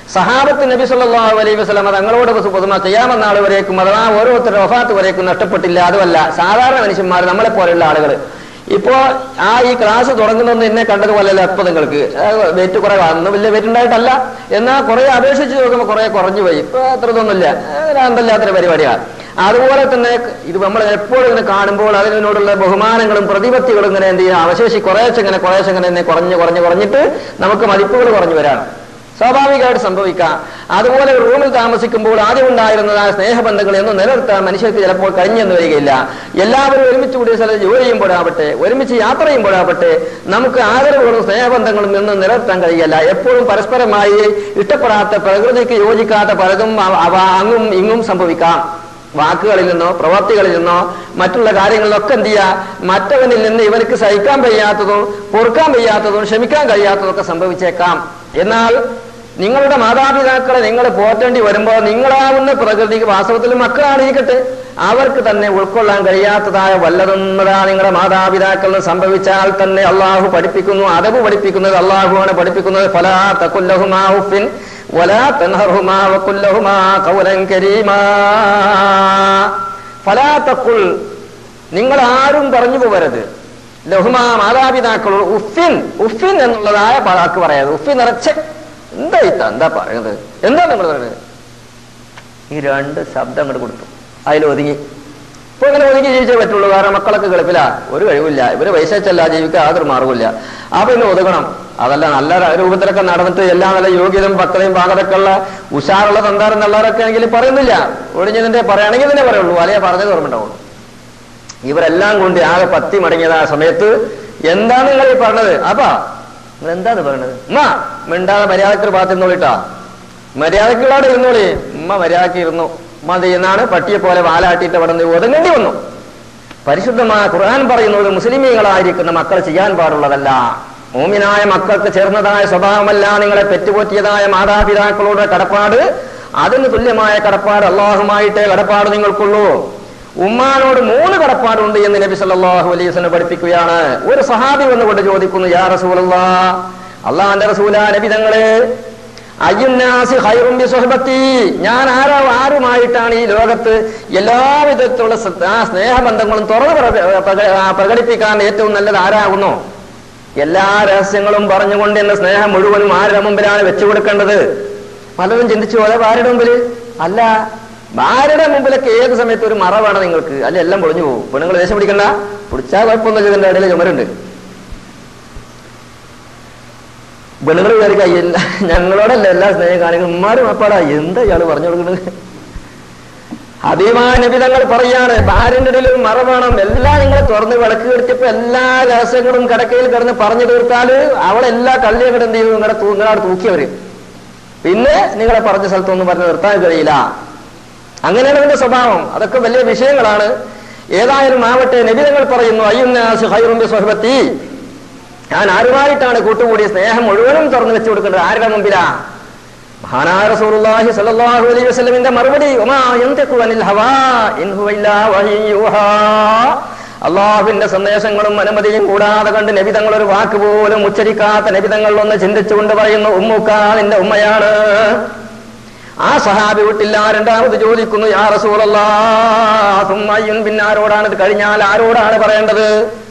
സഹാബത്ത് നബി സല്ലല്ലാഹു അലൈഹി വസല്ലം തങ്ങളോട് പുതുമ ചെയ്യാമെന്ന ആൾ വരേക്കും അഥവാ ഓരോരുത്തരുടെ വഫാത്ത് വരേക്കും നഷ്ടപ്പെട്ടില്ല അതുമല്ല സാധാരണ മനുഷ്യന്മാർ നമ്മളെ പോലെയുള്ള ആളുകൾ ഇപ്പോ ആ ഈ ക്ലാസ് തുടങ്ങുന്നൊന്നും എന്നെ കണ്ടതുപോലെയല്ല ഇപ്പൊ നിങ്ങൾക്ക് വെയിറ്റ് കുറവാണ് അന്ന് വലിയ വെയിറ്റ് ഉണ്ടായിട്ടല്ല എന്നാൽ കുറെ അപേക്ഷിച്ച് നോക്കുമ്പോൾ കുറെ കുറഞ്ഞു പോയി ഇപ്പൊ അത്ര ഇതൊന്നുമില്ല അന്തല്ലാത്തൊരു പരിപാടിയാണ് അതുപോലെ തന്നെ ഇത് നമ്മൾ എപ്പോഴും ഇങ്ങനെ കാണുമ്പോൾ അതിനോടുള്ള ബഹുമാനങ്ങളും പ്രതിപത്തികളും ഇങ്ങനെ എന്ത് ചെയ്യുക അവശേഷി കുറേശ്ശെ ഇങ്ങനെ കുറേശ്ശെ ഇങ്ങനെ തന്നെ കുറഞ്ഞ് കുറഞ്ഞ് കുറഞ്ഞിട്ട് നമുക്ക് മതിപ്പുകൾ കുറഞ്ഞു വരാണ് സ്വാഭാവികമായിട്ട് സംഭവിക്കാം അതുപോലെ ഒരു റൂമിൽ താമസിക്കുമ്പോൾ ആദ്യം ഉണ്ടായിരുന്നതായ സ്നേഹബന്ധങ്ങൾ എന്നും നിലനിർത്താൻ മനുഷ്യർക്ക് ചിലപ്പോൾ കഴിഞ്ഞെന്ന് വരികയില്ല എല്ലാവരും ഒരുമിച്ച് കൂടിയ സ്ഥലത്ത് ജോലി ചെയ്യുമ്പോഴാവട്ടെ ഒരുമിച്ച് യാത്ര ചെയ്യുമ്പോഴാവട്ടെ നമുക്ക് ആദരവുകളും സ്നേഹബന്ധങ്ങളും എന്നും നിലനിർത്താൻ കഴിയില്ല എപ്പോഴും പരസ്പരമായി ഇഷ്ടപ്പെടാത്ത പ്രകൃതിക്ക് യോജിക്കാത്ത പലതും അവ- അവ അങ്ങും ഇങ്ങും സംഭവിക്കാം വാക്കുകളിൽ നിന്നോ പ്രവർത്തികളിൽ നിന്നോ മറ്റുള്ള കാര്യങ്ങളിലൊക്കെ എന്ത് ചെയ്യുക മറ്റവനിൽ നിന്ന് ഇവർക്ക് സഹിക്കാൻ വയ്യാത്തതും പൊറുക്കാൻ വയ്യാത്തതും ക്ഷമിക്കാൻ കഴിയാത്തതും ഒക്കെ സംഭവിച്ചേക്കാം എന്നാൽ നിങ്ങളുടെ മാതാപിതാക്കളെ നിങ്ങൾ പോറ്റേണ്ടി വരുമ്പോൾ നിങ്ങളാവുന്ന പ്രകൃതിക്ക് വാസ്തവത്തിൽ മക്കളാണിരിക്കട്ടെ അവർക്ക് തന്നെ ഉൾക്കൊള്ളാൻ കഴിയാത്തതായ വല്ലതൊന്നതാ നിങ്ങളുടെ മാതാപിതാക്കളിൽ സംഭവിച്ചാൽ തന്നെ അള്ളാഹു പഠിപ്പിക്കുന്നു അതവ് പഠിപ്പിക്കുന്നത് അള്ളാഹുവാണ് പഠിപ്പിക്കുന്നത് ഫലാ തക്കുല്ലഹുമാ ഉഫിൻ ولا تنهرهما وقل لهما قولا كريما فلا تقل നിങ്ങൾ ആരും പറഞ്ഞു പോകരുത് ലഹുമാ മാതാപിതാക്കളോട് ഉഫിൻ ഉഫിൻ എന്നുള്ളതായ വാക്ക് പറയാതെ ഉഫിൻ നിറച്ച് എന്താ ഇത്ത എന്താ പറയുന്നത് എന്താ നിങ്ങൾ പറയുന്നത് ഈ രണ്ട് ശബ്ദം അങ്ങോട്ട് കൊടുത്തു അതിൽ ഒതുങ്ങി ഇപ്പൊ ഇങ്ങനെ ഒതുങ്ങി ജീവിച്ചേ പറ്റുള്ളൂ കാരണം മക്കളൊക്കെ ഗൾഫിലാ ഒരു കഴിവില്ല ഇവര് വയസ്സല്ല ജീവിക്കാൻ യാതൊരു മാർഗമില്ല അപ്പൊ ഇന്ന് ഒതുങ്ങണം അതല്ല നല്ല ര- രൂപത്തിലൊക്കെ നടന്നിട്ട് എല്ലാ നല്ല യോഗ്യതയും പക്വതയും പാകതൊക്കെ ഉള്ള ഉഷാറുള്ള സന്താനം എന്നുള്ളവരൊക്കെ എങ്കിൽ പറയുന്നില്ല ഒഴിഞ്ഞതിന്റെ പറയുകയാണെങ്കിൽ തന്നെ പറയുള്ളൂ അല്ലെ പറഞ്ഞത് ഓർമ്മയുണ്ടാവുള്ളൂ ഇവരെല്ലാം കൊണ്ട് ആകെ പത്തി മടങ്ങിയത് ആ സമയത്ത് എന്താണ് നിങ്ങൾ ഈ പറഞ്ഞത് അപ്പാ നിങ്ങൾ എന്താണ് പറയണത് ഉമ്മ മിണ്ടാതെ മര്യാദക്ക് പാത്തിരുന്നോളിട്ടാ മര്യാദക്കുള്ളവിടെ ഇരുന്നോളി ഉമ്മ മര്യാദക്ക് ഇരുന്നു ഉമ്മ എന്ത് ചെയ്യുന്നതാണ് പട്ടിയെ പോലെ വാലാട്ടിയിട്ട് അവിടെ നിന്ന് ഒതുങ്ങേണ്ടി വന്നു പരിശുദ്ധമായ ഖുർആൻ പറയുന്നത് മുസ്ലിമീങ്ങളായിരിക്കുന്ന മക്കൾ ചെയ്യാൻ പാടുള്ളതല്ല മൂമിനായ മക്കൾക്ക് ചേർന്നതായ സ്വഭാവമല്ല നിങ്ങളെ പെറ്റുപോറ്റിയതായ മാതാപിതാക്കളോട് കടപ്പാട് അതിന് തുല്യമായ കടപ്പാട് അള്ളാഹുമായിട്ടേ കടപ്പാട് നിങ്ങൾക്കുള്ളൂ ഉമ്മാനോട് മൂന്ന് കടപ്പാടുണ്ട് എന്ന് നബി സല്ലല്ലാഹു അലൈഹി വസല്ലം പഠിപ്പിക്കുകയാണ് ഒരു സഹാബി വന്നുകൊണ്ട് ചോദിക്കുന്നു യാ റസൂലല്ലാ അള്ളാന്റെ റസൂല നബി തങ്ങളെ അയ്യുന്നാസി ഖൈറും ബി സുഹബത്തി ഞാൻ ആരാ ആരുമായിട്ടാണ് ഈ ലോകത്ത് എല്ലാവിധത്തിലുള്ള സ- ആ സ്നേഹബന്ധങ്ങളും തുറന്നു പ്രക- പ്രക- ആ പ്രകടിപ്പിക്കാൻ ഏറ്റവും നല്ലത് ആരാകുന്നു എല്ലാ രഹസ്യങ്ങളും പറഞ്ഞുകൊണ്ട് എന്ന സ്നേഹം മുഴുവനും ആരുടെ മുമ്പിലാണ് വെച്ചു കൊടുക്കേണ്ടത് പലരും ചിന്തിച്ചു പോയത് ആരുടെ മുമ്പിൽ അല്ല ഭാര്യയുടെ മുമ്പിലൊക്കെ ഏത് സമയത്ത് ഒരു മറ വേണം നിങ്ങൾക്ക് അല്ല എല്ലാം പൊളിഞ്ഞു പോകും പെണ്ണുങ്ങൾ ദേഷ്യം പിടിക്കണ്ട പിടിച്ചാൽ കുഴപ്പമൊന്നും ഇതിന്റെ ഇടയിൽ ചുമരുണ്ട് പെണ്ണുങ്ങൾ വിചാരിക്കുക എല്ലാ ഞങ്ങളോടല്ല എല്ലാ സ്നേഹം കാണിക്കുന്നത് ഉമ്മാരും അപ്പാടാ എന്താ ഇയാള് പറഞ്ഞു കൊടുക്കുന്നത് ഹബീബായ നബിതങ്ങൾ പറയാണ് ഭാര്യന്റെ ഇടയിൽ ഒരു മറ വേണം എല്ലാം നിങ്ങൾ തുറന്ന് വിളക്ക് കെടുത്തിയപ്പോ എല്ലാ രഹസ്യങ്ങളും കിടക്കയിൽ കിടന്ന് പറഞ്ഞു തീർത്താല് അവളെല്ലാ കള്ളിയെ കിടന്ന് ചെയ്തു നിങ്ങളുടെ തൂ- നിങ്ങളവിടെ തൂക്കിയവര് പിന്നെ നിങ്ങളെ പറഞ്ഞ സ്ഥലത്തൊന്നും പറഞ്ഞ് നിർത്താൻ കഴിയില്ല അങ്ങനെയാണ് അതിന്റെ സ്വഭാവം അതൊക്കെ വലിയ വിഷയങ്ങളാണ് ഏതായാലും ആവട്ടെ നബിതങ്ങൾ പറയുന്നു അയ്യുന്നാസ് ഹൈറുംബി സ്വഹബത്തി ഞാൻ ആരുമായിട്ടാണ് കൂട്ടുകൂടിയ സ്നേഹം മുഴുവനും തുറന്നു വെച്ചു കൊടുക്കേണ്ടത് ആരുടെ മുമ്പിലാ മഹാനായ റസൂലുള്ളാഹി സ്വല്ലല്ലാഹു അലൈഹി വസല്ലമിന്റെ മറുപടി വമാ യൻതിഖു അനിൽ ഹവാ ഇൻ ഹുവ ഇല്ലാ വഹയ്യൻ യൂഹാ അള്ളാഹുവിന്റെ സന്ദേശങ്ങളും അനുമതിയും കൂടാതെ കണ്ട് നബിതങ്ങൾ ഒരു വാക്ക് പോലും ഉച്ചരിക്കാത്ത നബിതങ്ങൾ ഒന്ന് ചിന്തിച്ചുകൊണ്ട് പറയുന്നു ഉമ്മുക്ക നിന്റെ ഉമ്മയാണ് ആ സഹാബി വിട്ടില്ല രണ്ടാമത് ചോദിക്കുന്നു യാ റസൂലല്ലാ സുമ്മയ്യുൻ പിന്നെ ആരോടാണ് ഇത് കഴിഞ്ഞാൽ ആരോടാണ് പറയേണ്ടത്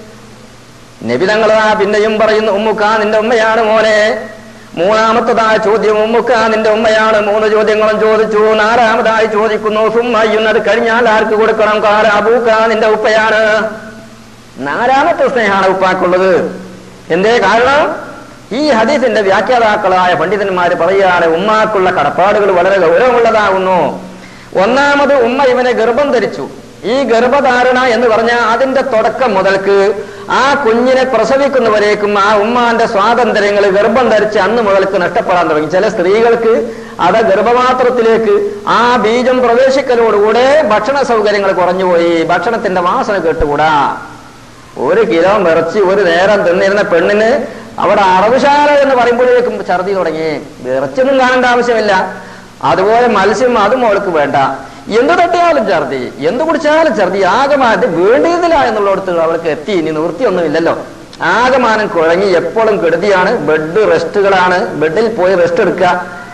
നബിതങ്ങളാ പിന്നെയും പറയുന്നു ഉമ്മുക്ക നിന്റെ ഉമ്മയാണ് മോനെ മൂന്നാമത്തതായ ചോദ്യം ഉമ്മുക്ക നിന്റെ ഉമ്മയാണ് മൂന്ന് ചോദ്യങ്ങളും ചോദിച്ചു നാലാമതായി ചോദിക്കുന്നു സുമ്മയ്യുൻ അത് കഴിഞ്ഞാൽ ആർക്ക് കൊടുക്കണം കാല അബൂക്ക നിന്റെ ഉപ്പയാണ് നാലാമത്തെ സ്നേഹമാണ് ഉപ്പാക്കുള്ളത് എന്തേ കാരണം ഈ ഹദീസിന്റെ വ്യാഖ്യാതാക്കളായ പണ്ഡിതന്മാർ പറയുകയാണ് ഉമ്മാക്കുള്ള കടപ്പാടുകൾ വളരെ ഗൗരവമുള്ളതാകുന്നു ഒന്നാമത് ഉമ്മ ഇവനെ ഗർഭം ധരിച്ചു ഈ ഗർഭധാരണ എന്ന് പറഞ്ഞാൽ അതിന്റെ തുടക്കം മുതൽക്ക് ആ കുഞ്ഞിനെ പ്രസവിക്കുന്നവരേക്കും ആ ഉമ്മാന്റെ സ്വാതന്ത്ര്യങ്ങൾ ഗർഭം ധരിച്ച് അന്ന് മുതൽക്ക് നഷ്ടപ്പെടാൻ തുടങ്ങി ചില സ്ത്രീകൾക്ക് അത് ഗർഭപാത്രത്തിലേക്ക് ആ ബീജം പ്രവേശിക്കലോടുകൂടെ ഭക്ഷണ സൗകര്യങ്ങൾ കുറഞ്ഞുപോയി ഭക്ഷണത്തിന്റെ വാസന കേട്ടുകൂടാ ഒരു കിലോ ഇറച്ചി ഒരു നേരം തിന്നിരുന്ന പെണ്ണിന് അവിടെ അറവുശാല എന്ന് പറയുമ്പോഴേക്കും ഛർദി തുടങ്ങി ഇറച്ചിയൊന്നും കാണേണ്ട ആവശ്യമില്ല അതുപോലെ മത്സ്യം അതും അവൾക്ക് വേണ്ട എന്ത് തട്ടിയാലും ഛർദി എന്ത് കുടിച്ചാലും ഛർദി ആകമാനം വേണ്ടിയതില്ല എന്നുള്ളിടത്ത് അവൾക്ക് എത്തി ഇനി നിവൃത്തിയൊന്നും ഇല്ലല്ലോ ആകമാനം കുഴങ്ങി എപ്പോഴും കെടുതിയാണ് ബെഡ് റെസ്റ്റുകളാണ് ബെഡിൽ പോയി റെസ്റ്റ് എടുക്കുക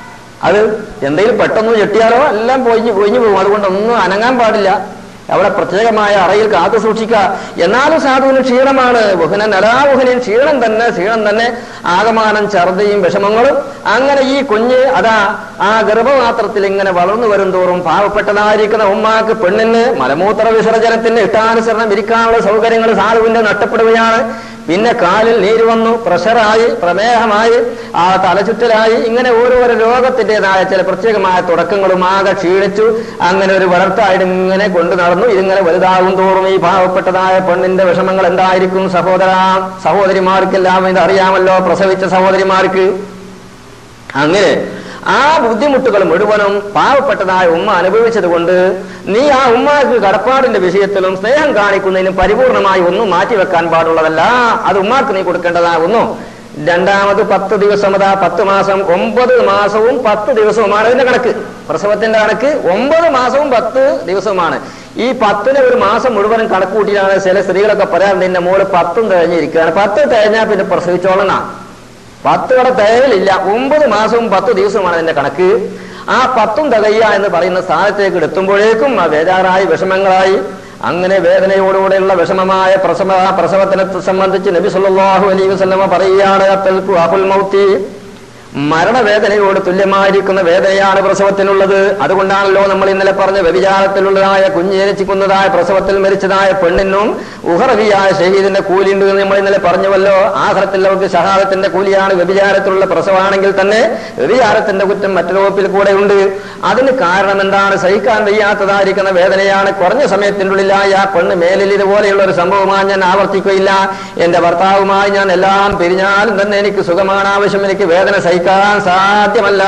അത് എന്തെങ്കിലും പെട്ടെന്ന് ചെട്ടിയാലോ എല്ലാം പൊയിഞ്ഞു പൊയിഞ്ഞു പോകും അതുകൊണ്ട് ഒന്നും അനങ്ങാൻ പാടില്ല അവിടെ പ്രത്യേകമായ അറയിൽ കാത്തു സൂക്ഷിക്കുക എന്നാലും സാധുവിന് ക്ഷീണമാണ് ബഹുനൻ അലാബുഹനൻ ക്ഷീണം തന്നെ ക്ഷീണം തന്നെ ആകമാനം ഛർദിയും വിഷമങ്ങളും അങ്ങനെ ഈ കുഞ്ഞ് അതാ ആ ഗർഭപാത്രത്തിൽ ഇങ്ങനെ വളർന്നു വരും തോറും പാവപ്പെട്ടതായിരിക്കുന്ന ഉമ്മാക്ക് പെണ്ണിന് മലമൂത്ര വിസർജനത്തിന് ഇഷ്ടാനുസരണം ഇരിക്കാനുള്ള സൗകര്യങ്ങൾ സാധുവിന്റെ നഷ്ടപ്പെടുകയാണ് പിന്നെ കാലിൽ നീര് വന്നു പ്രഷറായി പ്രമേഹമായി ആ തലചുറ്റലായി ഇങ്ങനെ ഓരോരോ രോഗത്തിൻ്റെതായ ചില പ്രത്യേകമായ തുടക്കങ്ങളും ആകെ ക്ഷീണിച്ചു അങ്ങനെ ഒരു വളർത്തായിട്ട് ഇങ്ങനെ കൊണ്ടു നടന്നു ഇതിങ്ങനെ വലുതാകും തോറും ഈ പാവപ്പെട്ടതായ പെണ്ണിന്റെ വിഷമങ്ങൾ എന്തായിരിക്കും സഹോദര സഹോദരിമാർക്കെല്ലാം ഇത് അറിയാമല്ലോ പ്രസവിച്ച സഹോദരിമാർക്ക് അങ്ങനെ ആ ബുദ്ധിമുട്ടുകൾ മുഴുവനും പാവപ്പെട്ടതായ ഉമ്മ അനുഭവിച്ചത് കൊണ്ട് നീ ആ ഉമ്മാക്ക് കടപ്പാടിന്റെ വിഷയത്തിലും സ്നേഹം കാണിക്കുന്നതിനും പരിപൂർണമായി ഒന്നും മാറ്റിവെക്കാൻ പാടുള്ളതല്ല അത് ഉമ്മാക്ക് നീ കൊടുക്കേണ്ടതാകുന്നു രണ്ടാമത് പത്ത് ദിവസം അതാ പത്ത് മാസം ഒമ്പത് മാസവും പത്ത് ദിവസവുമാണ് അതിന്റെ കണക്ക് പ്രസവത്തിന്റെ കണക്ക് ഒമ്പത് മാസവും പത്ത് ദിവസവുമാണ് ഈ പത്തിന് ഒരു മാസം മുഴുവനും കണക്ക് കൂട്ടിയാണ് ചില സ്ത്രീകളൊക്കെ പറയാൻ നിന്റെ മോള് പത്തും തികഞ്ഞിരിക്കുകയാണ് പത്ത് തികഞ്ഞാൽ പിന്നെ പ്രസവിച്ചോളണം പത്ത് കട തികയിലില്ല ഒമ്പത് മാസവും പത്ത് ദിവസവുമാണ് അതിന്റെ കണക്ക് ആ പത്തും തികയ്യ എന്ന് പറയുന്ന സ്ഥാനത്തേക്ക് എത്തുമ്പോഴേക്കും ആ ബേജാറായി വിഷമങ്ങളായി അങ്ങനെ വേദനയോടുകൂടെയുള്ള വിഷമമായ പ്രസവ പ്രസവത്തിനെ സംബന്ധിച്ച് നബി സല്ലല്ലാഹു അലൈഹി വസല്ലമ പറയുകയാണ് അത്തൽക്കു അഹുൽ മൗത്തി മരണവേദനയോട് തുല്യമായിരിക്കുന്ന വേദനയാണ് പ്രസവത്തിനുള്ളത് അതുകൊണ്ടാണല്ലോ നമ്മൾ ഇന്നലെ പറഞ്ഞ വ്യഭിചാരത്തിലുള്ളതായ കുഞ്ഞേനിച്ചിക്കുന്നതായ പ്രസവത്തിൽ മരിച്ചതായ പെണ്ണിനും ഉഹറവിയായ ഷഹീദിന്റെ കൂലിയുണ്ട് എന്ന് നമ്മൾ ഇന്നലെ പറഞ്ഞുവല്ലോ ആഹ്റത്തിൽ അവർക്ക് ഷഹാദത്തിന്റെ കൂലിയാണ് വ്യഭിചാരത്തിലുള്ള പ്രസവമാണെങ്കിൽ തന്നെ വ്യഭിചാരത്തിന്റെ കുറ്റം മറ്റൊരു വകുപ്പിൽ കൂടെ ഉണ്ട് അതിന് കാരണം എന്താണ് സഹിക്കാൻ വയ്യാത്തതായിരിക്കുന്ന വേദനയാണ് കുറഞ്ഞ സമയത്തിൻ്റെ ഉള്ളിലായി ആ പെണ്ണ് മേലിൽ ഇതുപോലെയുള്ള ഒരു സംഭവമായി ഞാൻ ആവർത്തിക്കുകയില്ല എന്റെ ഭർത്താവുമായി ഞാൻ എല്ലാം പിരിഞ്ഞാലും തന്നെ എനിക്ക് സുഖമാണ് ആവശ്യം എനിക്ക് വേദന സഹിക്കാൻ സാധ്യമല്ല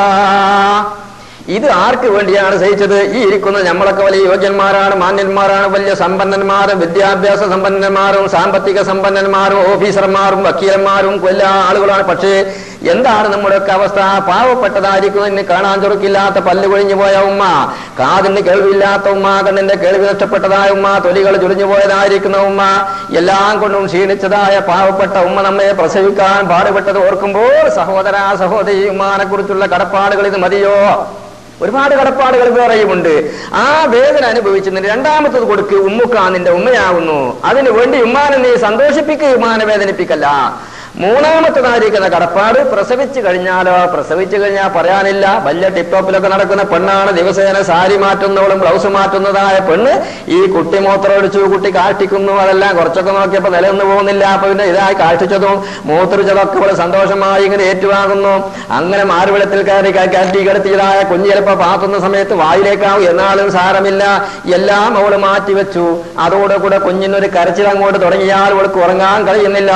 ഇത് ആർക്ക് വേണ്ടിയാണ് സഹിച്ചത് ഈ ഇരിക്കുന്ന നമ്മളൊക്കെ വലിയ യോഗ്യന്മാരാണ് മാന്യന്മാരാണ് വലിയ സമ്പന്നന്മാരും വിദ്യാഭ്യാസ സമ്പന്നന്മാരും സാമ്പത്തിക സമ്പന്നന്മാരും ഓഫീസർമാരും വക്കീലന്മാരും എല്ലാ ആളുകളാണ് പക്ഷേ എന്താണ് നമ്മുടെയൊക്കെ അവസ്ഥ പാവപ്പെട്ടതായിരിക്കുന്നതിന് കാണാൻ ചുറുക്കില്ലാത്ത പല്ല് കൊഴിഞ്ഞു പോയ ഉമ്മ കാതിന് കേൾവിയില്ലാത്ത ഉമ്മ കണ്ണിന്റെ കേൾവി നഷ്ടപ്പെട്ടതായ ഉമ്മ തൊലികൾ ചുരിഞ്ഞു പോയതായിരിക്കുന്ന ഉമ്മ എല്ലാം കൊണ്ടും ക്ഷീണിച്ചതായ പാവപ്പെട്ട ഉമ്മ നമ്മെ പ്രസവിക്കാൻ പാടുപെട്ടത് ഓർക്കുമ്പോൾ സഹോദര സഹോദരി ഉമ്മാനെ കുറിച്ചുള്ള കടപ്പാടുകൾ ഇത് മതിയോ ഒരുപാട് കടപ്പാടുകൾ വേറെയുമുണ്ട് ആ വേദന അനുഭവിച്ചതിന് രണ്ടാമത്തത് കൊടുക്ക് ഉമ്മുക്ക നിന്റെ ഉമ്മയാവുന്നു അതിനു വേണ്ടി ഉമ്മാനെ നീ സന്തോഷിപ്പിക്കുക ഉമ്മാനെ വേദനിപ്പിക്കല്ല മൂന്നാമത്തതായിരിക്കുന്ന കടപ്പാട് പ്രസവിച്ചു കഴിഞ്ഞാലോ പ്രസവിച്ചു കഴിഞ്ഞാൽ പറയാനില്ല വലിയ ടിപ്ടോപ്പിലൊക്കെ നടക്കുന്ന പെണ്ണാണ് ദിവസേന സാരി മാറ്റുന്നവളും ബ്ലൗസ് മാറ്റുന്നതായ പെണ്ണ് ഈ കുട്ടി മൂത്രമൊടിച്ചു കുട്ടി കാഷ്ടിക്കുന്നു അതെല്ലാം കുറച്ചൊക്കെ നോക്കിയപ്പോ നിലനിന്ന് പോകുന്നില്ല അപ്പൊ പിന്നെ ഇതായി കാഷ്ടിച്ചതും മൂത്രിച്ചതൊക്കെ ഇവിടെ സന്തോഷമായി ഇങ്ങനെ ഏറ്റുവാങ്ങുന്നു അങ്ങനെ മാറുവിടത്തിൽ കയറി കാറ്റി കിടത്തിയതായ കുഞ്ഞ് ചിലപ്പോ പാത്തുന്ന സമയത്ത് വായിലേക്കാവും എന്നാലും സാരമില്ല എല്ലാം അവള് മാറ്റിവെച്ചു അതോടുകൂടെ കുഞ്ഞിനൊരു കരച്ചിൽ അങ്ങോട്ട് തുടങ്ങിയാൽ അവൾക്ക് ഉറങ്ങാൻ കഴിയുന്നില്ല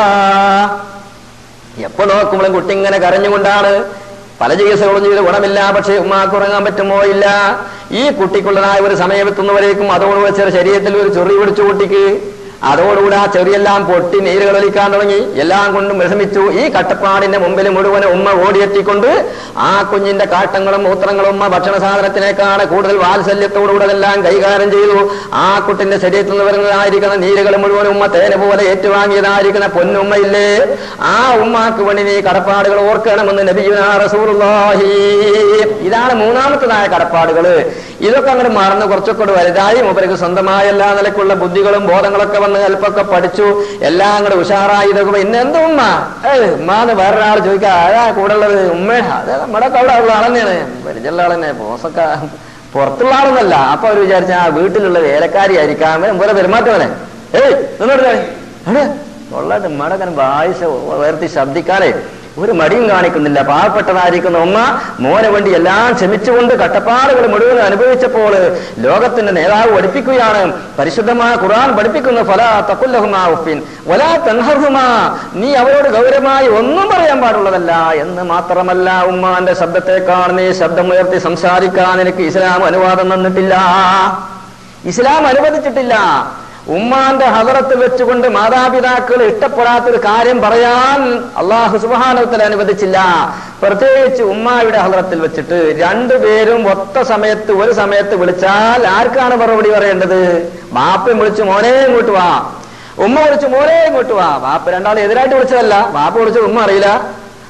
എപ്പോ നോക്കുമ്പോഴും കുട്ടി ഇങ്ങനെ കരഞ്ഞുകൊണ്ടാണ് പല ചികിത്സകളും ചെയ്ത് ഗുണമില്ല പക്ഷേ ഉമ്മാക്ക് ഉറങ്ങാൻ പറ്റുമോ ഇല്ല ഈ കുട്ടിക്കുള്ളതായ ഒരു സമയമെത്തുന്നവരേക്കും അതോടുകൂടെ ചെറിയ ശരീരത്തിൽ ഒരു ചൊറി പിടിച്ചു കുട്ടിക്ക് അതോടുകൂടെ ആ ചെറിയെല്ലാം പൊട്ടി നീരുകൾ ഒലിക്കാൻ തുടങ്ങി എല്ലാം കൊണ്ടും വിഷമിച്ചു ഈ കട്ടപ്പാടിന്റെ മുമ്പിൽ മുഴുവൻ ഉമ്മ ഓടിയെത്തിക്കൊണ്ട് ആ കുഞ്ഞിന്റെ കാട്ടങ്ങളും മൂത്രങ്ങളും ഉമ്മ ഭക്ഷണ സാധനത്തിനേക്കാണ് കൂടുതൽ വാത്സല്യത്തോടുകൂടെ അതെല്ലാം കൈകാര്യം ചെയ്തു ആ കുട്ടിന്റെ ശരീരത്തിൽ നിന്ന് വരുന്നതായിരിക്കുന്ന നീരുകൾ മുഴുവൻ ഉമ്മ തേന പോലെ ഏറ്റുവാങ്ങിയതായിരിക്കുന്ന പൊന്നുമ്മയില്ലേ ആ ഉമ്മാക്ക് വേണ്ടി നീ കടപ്പാടുകൾ ഓർക്കണമെന്ന് നബിയുനാ റസൂലുള്ളാഹി ഇതാണ് മൂന്നാമത്തതായ കടപ്പാടുകൾ ഇതൊക്കെ അങ്ങോട്ട് മറന്ന് കുറച്ചൊക്കെ കൂടെ വലുതായി മൂപ്പർക്ക് സ്വന്തമായ എല്ലാ നിലക്കുള്ള ബുദ്ധികളും ബോധങ്ങളൊക്കെ വന്ന് അല്പമൊക്കെ പഠിച്ചു എല്ലാം അങ്ങോട്ട് ഉഷാറായി ഇതൊക്കെ ഇന്ന് എന്ത് ഉമ്മ ഏയ് ഉമ്മാന്ന് വേറൊരാൾ ചോദിക്കുക ആരാ കൂടെ ഉള്ളത് ഉമ്മ അത് നമ്മുടെ അവിടെ ഉള്ള ആളെന്നെയാണ് പരിചയമുള്ള ആളെന്നെ ബോസൊക്കെ പുറത്തുള്ള ആളൊന്നല്ല അപ്പൊ അവർ വിചാരിച്ച ആ വീട്ടിലുള്ള വേലക്കാരി ആയിരിക്കാം പോലെ പെരുമാറ്റവനെ ഏയ് നിന്നോട്ട് കൊള്ളാട്ട് ഉമ്മയുടെ വായിച്ച ഉയർത്തി ശബ്ദിക്കാനേ ഒരു മടിയും കാണിക്കുന്നില്ല പാവപ്പെട്ടതായിരിക്കുന്ന ഉമ്മ മോനെ വേണ്ടി എല്ലാം ക്ഷമിച്ചുകൊണ്ട് കട്ടപ്പാടുകൾ മുഴുവൻ അനുഭവിച്ചപ്പോൾ ലോകത്തിന്റെ നേതാവ് പഠിപ്പിക്കുകയാണ് പരിശുദ്ധമായ ഖുർആൻ പഠിപ്പിക്കുന്ന ഫല തക്കുല്ലഹുമാ ഉഫിൻ വലാ തൻഹർഹുമാ നീ അവരോട് ഗൗരവമായി ഒന്നും പറയാൻ പാടുള്ളതല്ല എന്ന് മാത്രമല്ല ഉമ്മാന്റെ ശബ്ദത്തെക്കാൾ നീ ശബ്ദമുയർത്തി സംസാരിക്കാൻ എനിക്ക് ഇസ്ലാം അനുവാദം തന്നിട്ടില്ല ഇസ്ലാം അനുവദിച്ചിട്ടില്ല ഉമ്മാന്റെ ഹദറത്ത് വെച്ചുകൊണ്ട് മാതാപിതാക്കൾ ഇഷ്ടപ്പെടാത്തൊരു കാര്യം പറയാൻ അള്ളാഹു സുബാനത്തിൽ അനുവദിച്ചില്ല പ്രത്യേകിച്ച് ഉമ്മായുടെ ഹദറത്തിൽ വെച്ചിട്ട് രണ്ടുപേരും ഒത്ത സമയത്ത് ഒരു സമയത്ത് വിളിച്ചാൽ ആർക്കാണ് മറുപടി പറയേണ്ടത് ബാപ്പയും വിളിച്ചു മോനെ ഇങ്ങോട്ട് വാ ഉമ്മ വിളിച്ചു മോനെ ഇങ്ങോട്ട് വാ ബാപ്പ രണ്ടാളും എതിരായിട്ട് വിളിച്ചതല്ല ബാപ്പ വിളിച്ചത് ഉമ്മ അറിയില്ല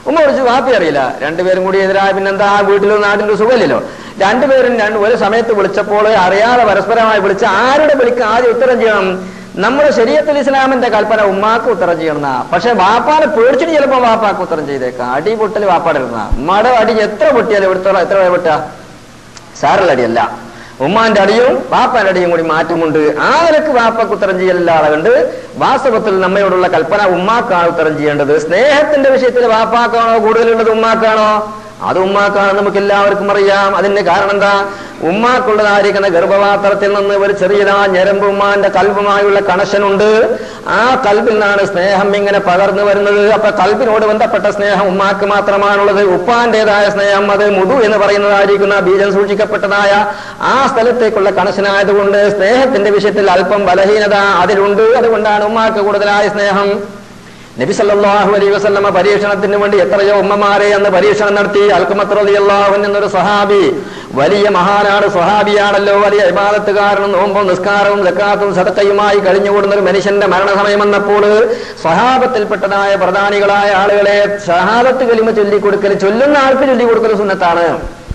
ഉമ്മ വിളിച്ചു വാപ്പി അറിയില്ല രണ്ടുപേരും കൂടി എതിരായ പിന്നെന്താ വീട്ടിലും നാട്ടിലും സുഖമില്ലല്ലോ രണ്ടുപേരും രണ്ട് ഒരു സമയത്ത് വിളിച്ചപ്പോൾ അറിയാതെ പരസ്പരമായി വിളിച്ച് ആരുടെ വിളിക്ക് ആദ്യം ഉത്തരം ചെയ്യണം നമ്മുടെ ശരീരത്തിൽ ഇസ്ലാമിന്റെ കൽപ്പന ഉമ്മാക്ക് ഉത്തരം ചെയ്യണമെന്നാ പക്ഷെ വാപ്പാനെ പേടിച്ചിട്ട് ചിലപ്പോ വാപ്പാക്ക് ഉത്തരം ചെയ്തേക്കാം അടി പൊട്ടൽ വാപ്പാടെ ഇരുന്ന ഉമ്മയുടെ അടി എത്ര പൊട്ടിയാലും എടുത്തോളാം എത്ര വരെ പൊട്ടാ സാറുള്ള അടിയല്ല ഉമ്മാന്റെ അടിയും വാപ്പാന്റെ അടിയും കൂടി മാറ്റമുണ്ട് ആ നിലക്ക് വാപ്പക്ക് ഉത്തരം ചെയ്യലില്ലാതെ കണ്ട് വാസ്തവത്തിൽ നമ്മയോടുള്ള കൽപ്പന ഉമ്മാക്കാണ് ഉത്തരം ചെയ്യേണ്ടത് സ്നേഹത്തിന്റെ വിഷയത്തിൽ വാപ്പാക്കാണോ കൂടുതലുള്ളത് ഉമ്മാക്കാണോ അത് ഉമ്മാക്കാണ് നമുക്ക് എല്ലാവർക്കും അറിയാം അതിന്റെ കാരണം എന്താ ഉമ്മാക്കുള്ളതായിരിക്കുന്ന ഗർഭപാത്രത്തിൽ നിന്ന് ഒരു ചെറിയതാ ഞരമ്പ് ഉമ്മാന്റെ കൽബുമായുള്ള കണക്ഷൻ ഉണ്ട് ആ കൽബിൽ നിന്നാണ് സ്നേഹം ഇങ്ങനെ പകർന്നു വരുന്നത് അപ്പൊ കൽബിനോട് ബന്ധപ്പെട്ട സ്നേഹം ഉമ്മാക്ക് മാത്രമാണുള്ളത് ഉപ്പാന്റേതായ സ്നേഹം അത് മുതു എന്ന് പറയുന്നതായിരിക്കുന്ന ബീജം സൂക്ഷിക്കപ്പെട്ടതായ ആ സ്ഥലത്തേക്കുള്ള കണക്ഷൻ ആയതുകൊണ്ട് സ്നേഹത്തിന്റെ വിഷയത്തിൽ അല്പം ബലഹീനത അതിലുണ്ട് അതുകൊണ്ടാണ് ഉമ്മാക്ക് കൂടുതലായ സ്നേഹം നബി സല്ലല്ലാഹു അലൈഹി വസല്ലമ പരീക്ഷണത്തിന് വേണ്ടി എത്രയോ ഉമ്മമാരെ അന്ന് പരീക്ഷണം നടത്തി അൽക്കുമത്രല്ലാഹു എന്നൊരു സഹാബി വലിയ മഹാനാണ് സ്വഹാബിയാണല്ലോ വലിയ ഇബാദത്തുകാരനും നോമ്പും നിസ്കാരവും സക്കാത്തും സദക്കയുമായി കഴിഞ്ഞുകൂടുന്ന ഒരു മനുഷ്യന്റെ മരണസമയം വന്നപ്പോൾ സ്വഹാബത്തിൽപ്പെട്ടതായ പ്രധാനികളായ ആളുകളെ ഷഹാദത്ത് കലിമ ചൊല്ലിക്കൊടുക്കൽ ചൊല്ലുന്ന ആൾക്ക് ചൊല്ലിക്കൊടുക്കൽ സുന്നത്താണ്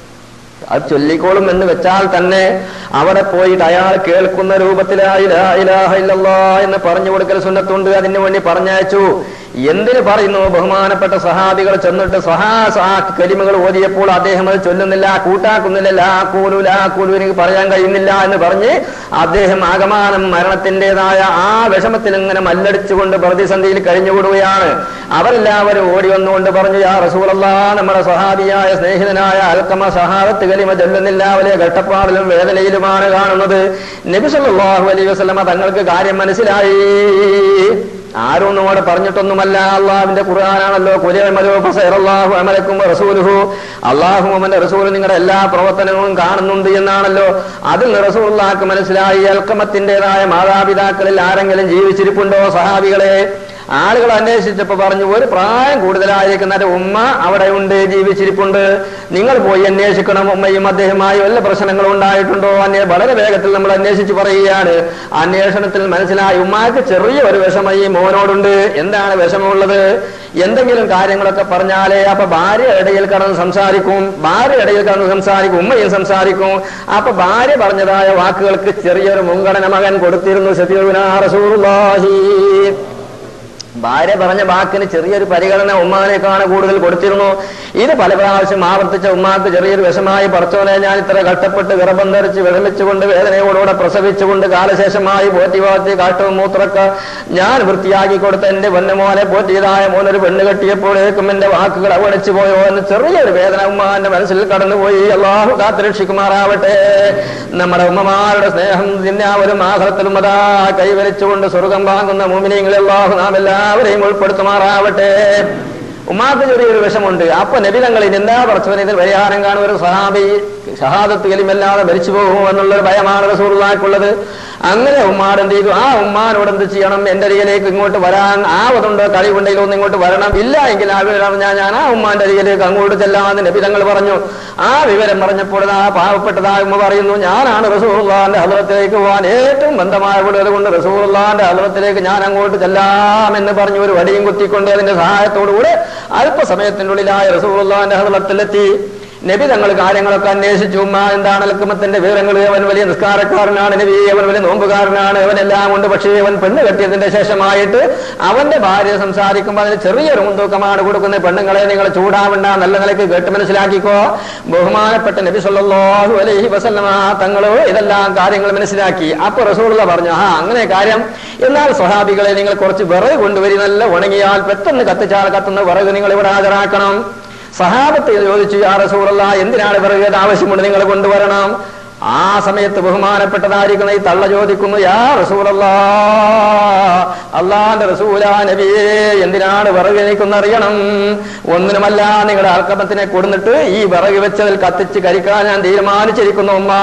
അത് ചൊല്ലിക്കോളും എന്ന് വെച്ചാൽ തന്നെ അവിടെ പോയിട്ട് അയാൾ കേൾക്കുന്ന രൂപത്തിലായി ലാ ഇലാഹ ഇല്ലല്ലാ എന്ന് പറഞ്ഞു കൊടുക്കൽ സുന്നത്തുണ്ട് അതിനു വേണ്ടി പറഞ്ഞയച്ചു എന്തിന് പറയുന്നു ബഹുമാനപ്പെട്ട സഹാബികൾ ചെന്നിട്ട് സഹാ സഹാ കലിമകൾ ഓതിയപ്പോൾ അദ്ദേഹം അത് ചൊല്ലുന്നില്ല കൂട്ടാക്കുന്നില്ല ലാ കൂലു ലാ കൂലു എനിക്ക് പറയാൻ കഴിയുന്നില്ല എന്ന് പറഞ്ഞ് അദ്ദേഹം ആകമാനം മരണത്തിൻ്റെതായ ആ വിഷമത്തിൽ ഇങ്ങനെ മല്ലടിച്ചുകൊണ്ട് പ്രതിസന്ധിയിൽ കഴിഞ്ഞുകൂടുകയാണ് അവരെല്ലാവരും ഓടി വന്നുകൊണ്ട് പറഞ്ഞു യാ റസൂലല്ല നമ്മുടെ സഹാബിയായ സ്നേഹിതനായ അൽക്കമ സഹാബത്ത് കലിമ ചൊല്ലുന്നില്ല വലിയ ഘട്ടപ്പാടിലും വേദനയിലുമാണ് കാണുന്നത് നബി സല്ലല്ലാഹു അലൈഹി വസല്ലമ തങ്ങൾക്ക് കാര്യം മനസ്സിലായി ആരൊന്നും അവിടെ പറഞ്ഞിട്ടൊന്നുമല്ല അള്ളാഹുവിന്റെ ഖുർആനാണല്ലോ കുലിയമലോഹു അമലക്കും റസൂലുഹു അള്ളാഹു അവന്റെ റസൂൽ നിങ്ങളുടെ എല്ലാ പ്രവർത്തനങ്ങളും കാണുന്നുണ്ട് എന്നാണല്ലോ അതിൽ റസൂലുള്ളാഹ്ക്ക് മനസ്സിലായി അൽക്കമത്തിന്റേതായ മാതാപിതാക്കളിൽ ആരെങ്കിലും ജീവിച്ചിരിപ്പുണ്ടോ സഹാബികളെ ആളുകൾ അന്വേഷിച്ചപ്പോ പറഞ്ഞു ഒരു പ്രായം കൂടുതലായിരിക്കുന്ന ഒരു ഉമ്മ അവിടെ ഉണ്ട് ജീവിച്ചിരിപ്പുണ്ട് നിങ്ങൾ പോയി അന്വേഷിക്കണം ഉമ്മയും അദ്ദേഹമായി വല്ല പ്രശ്നങ്ങളും ഉണ്ടായിട്ടുണ്ടോ അന്വേ വളരെ വേഗത്തിൽ നമ്മൾ അന്വേഷിച്ച് പറയുകയാണ് അന്വേഷണത്തിൽ മനസ്സിലായി ഉമ്മാക്ക് ചെറിയ ഒരു വിഷമം ഈ മോനോടുണ്ട് എന്താണ് വിഷമമുള്ളത് എന്തെങ്കിലും കാര്യങ്ങളൊക്കെ പറഞ്ഞാലേ അപ്പൊ ഭാര്യ ഇടയിൽ കടന്ന് സംസാരിക്കും ഭാര്യ ഇടയിൽ കടന്ന് സംസാരിക്കും ഉമ്മയും സംസാരിക്കും അപ്പൊ ഭാര്യ പറഞ്ഞതായ വാക്കുകൾക്ക് ചെറിയൊരു മുൻഗണന മകൻ കൊടുത്തിരുന്നു സത്യവിനാ റസൂലുള്ളാഹി ഭാര്യ പറഞ്ഞ വാക്കിന് ചെറിയൊരു പരിഗണന ഉമ്മാനേക്കാണ് കൂടുതൽ കൊടുത്തിരുന്നു ഇത് പല പ്രാവശ്യം ആവർത്തിച്ച ഉമ്മാക്ക് ചെറിയൊരു വിഷമായി പറച്ചോനെ ഞാൻ ഇത്ര കഷ്ടപ്പെട്ട് ഗർഭം ധരിച്ച് വിഷമിച്ചുകൊണ്ട് വേദനയോടുകൂടെ പ്രസവിച്ചുകൊണ്ട് കാലശേഷമായി പോറ്റി പോറ്റി കാട്ടവും മൂത്രക്ക ഞാൻ വൃത്തിയാക്കി കൊടുത്ത എന്റെ പൊന്നുമോനെ പോറ്റിയതായ മോനൊരു പെണ്ണ് കെട്ടിയപ്പോഴേക്കും എന്റെ വാക്കുകൾ അവണിച്ചു പോയോ എന്ന് ചെറിയൊരു വേദന ഉമ്മാന്റെ മനസ്സിൽ കടന്നുപോയി അള്ളാഹു കാത്തുരക്ഷിക്കുമാറാവട്ടെ നമ്മുടെ ഉമ്മമാരുടെ സ്നേഹം ദിന്നാവരും ആഹ്ലത്തിലും അതാ കൈവരിച്ചുകൊണ്ട് സ്വർഗം വാങ്ങുന്ന മുമിനിങ്ങളെ അള്ളാഹു നാം എല്ലാവരെയും ഉൾപ്പെടുത്തുമാറാവട്ടെ ഉമ്മാക്ക് ചെറിയൊരു വിഷമുണ്ട് അപ്പൊ നബിതങ്ങളിൽ എന്താ പറച്ചവൻ ഇതിൽ പരിഹാരം കാണും ഒരു സഹാബി ഷഹാദത്ത് കലിമല്ലാതെ മരിച്ചു പോകുമോ എന്നുള്ളൊരു ഭയമാണ് റസൂറുള്ളാക്കുള്ളത് അങ്ങനെ ഉമ്മാട് എന്ത് ചെയ്തു ആ ഉമ്മാനോട് എന്ത് ചെയ്യണം എന്റെ അരികിലേക്ക് ഇങ്ങോട്ട് വരാൻ ആവതുണ്ടോ കഴിവുണ്ടെങ്കിലും ഒന്ന് ഇങ്ങോട്ട് വരണം ഇല്ല എങ്കിൽ ആ വിവരം അറിഞ്ഞാൽ ഞാൻ ആ ഉമ്മാന്റെ അരികിലേക്ക് അങ്ങോട്ട് ചെല്ലാമെന്ന് നബിതങ്ങൾ പറഞ്ഞു ആ വിവരം പറഞ്ഞപ്പോൾ ആ പാവപ്പെട്ടതായ ഉമ്മ പറയുന്നു ഞാനാണ് റസൂറുള്ളാന്റെ ഹലവത്തിലേക്ക് പോകാൻ ഏറ്റവും ബന്ധമായ വിടുന്നത് കൊണ്ട് റസൂറുള്ളാന്റെ ഹലവത്തിലേക്ക് ഞാൻ അങ്ങോട്ട് ചെല്ലാമെന്ന് പറഞ്ഞു ഒരു വടിയും കുത്തിക്കൊണ്ട് അതിന്റെ സഹായത്തോടുകൂടെ അല്പസമയത്തിൻ്റെ ഉള്ളിലായ റസൂറുള്ളാന്റെ ഹലവത്തിലെത്തി നബി തങ്ങൾ കാര്യങ്ങളൊക്കെ അന്വേഷിച്ചു ഉമ്മ എന്താണ് അൽക്കമത്തിന്റെ വിവരങ്ങൾ അവൻ വലിയ നിസ്കാരക്കാരനാണ് നബി അവൻ വലിയ നോമ്പുകാരനാണ് അവനെല്ലാം കൊണ്ട് പക്ഷേ അവൻ പെണ്ണ് കെട്ടിയതിന്റെ ശേഷമായിട്ട് അവന്റെ ഭാര്യ സംസാരിക്കുമ്പോൾ അതിന് ചെറിയൊരു മുൻതൂക്കമാണ് കൊടുക്കുന്നത് പെണ്ണുങ്ങളെ നിങ്ങൾ ചൂടാവണ്ട നല്ല നിലയ്ക്ക് കേട്ട് മനസ്സിലാക്കിക്കോ ബഹുമാനപ്പെട്ട നബി സല്ലല്ലാഹു അലൈഹി വസല്ലമ തങ്ങളോ ഇതെല്ലാം കാര്യങ്ങൾ മനസ്സിലാക്കി അപ്പൊ റസൂലുള്ള പറഞ്ഞു ആ അങ്ങനെ കാര്യം എന്നാൽ സ്വഹാബികളെ നിങ്ങൾ കുറച്ച് വിറക് കൊണ്ടുവരി നല്ല ഉണങ്ങിയാൽ പെട്ടെന്ന് കത്തിച്ചാൽ കത്തുന്ന വിറക് നിങ്ങൾ ഇവിടെ ഹാജരാക്കണം സഹാബത്ത് ചോദിച്ചു യാ റസൂലല്ല എന്തിനാണ് പറയുന്നത് ആവശ്യമുണ്ട് നിങ്ങൾ കൊണ്ടുവരണം ആ സമയത്ത് ബഹുമാനപ്പെട്ടതായിരിക്കുന്ന ഈ തള്ള ചോദിക്കുന്നു യാ റസൂലല്ല അള്ളാന്റെ റസൂലാ നബിയേ എന്തിനാണ് വിറക് എനിക്കൊന്ന് അറിയണം ഒന്നിനുമല്ല നിങ്ങളുടെ അൽക്കമത്തിനെ കൊടുന്നിട്ട് ഈ വിറക് വെച്ചതിൽ കത്തിച്ച് കരിക്കാൻ ഞാൻ തീരുമാനിച്ചിരിക്കുന്നു ഉമ്മ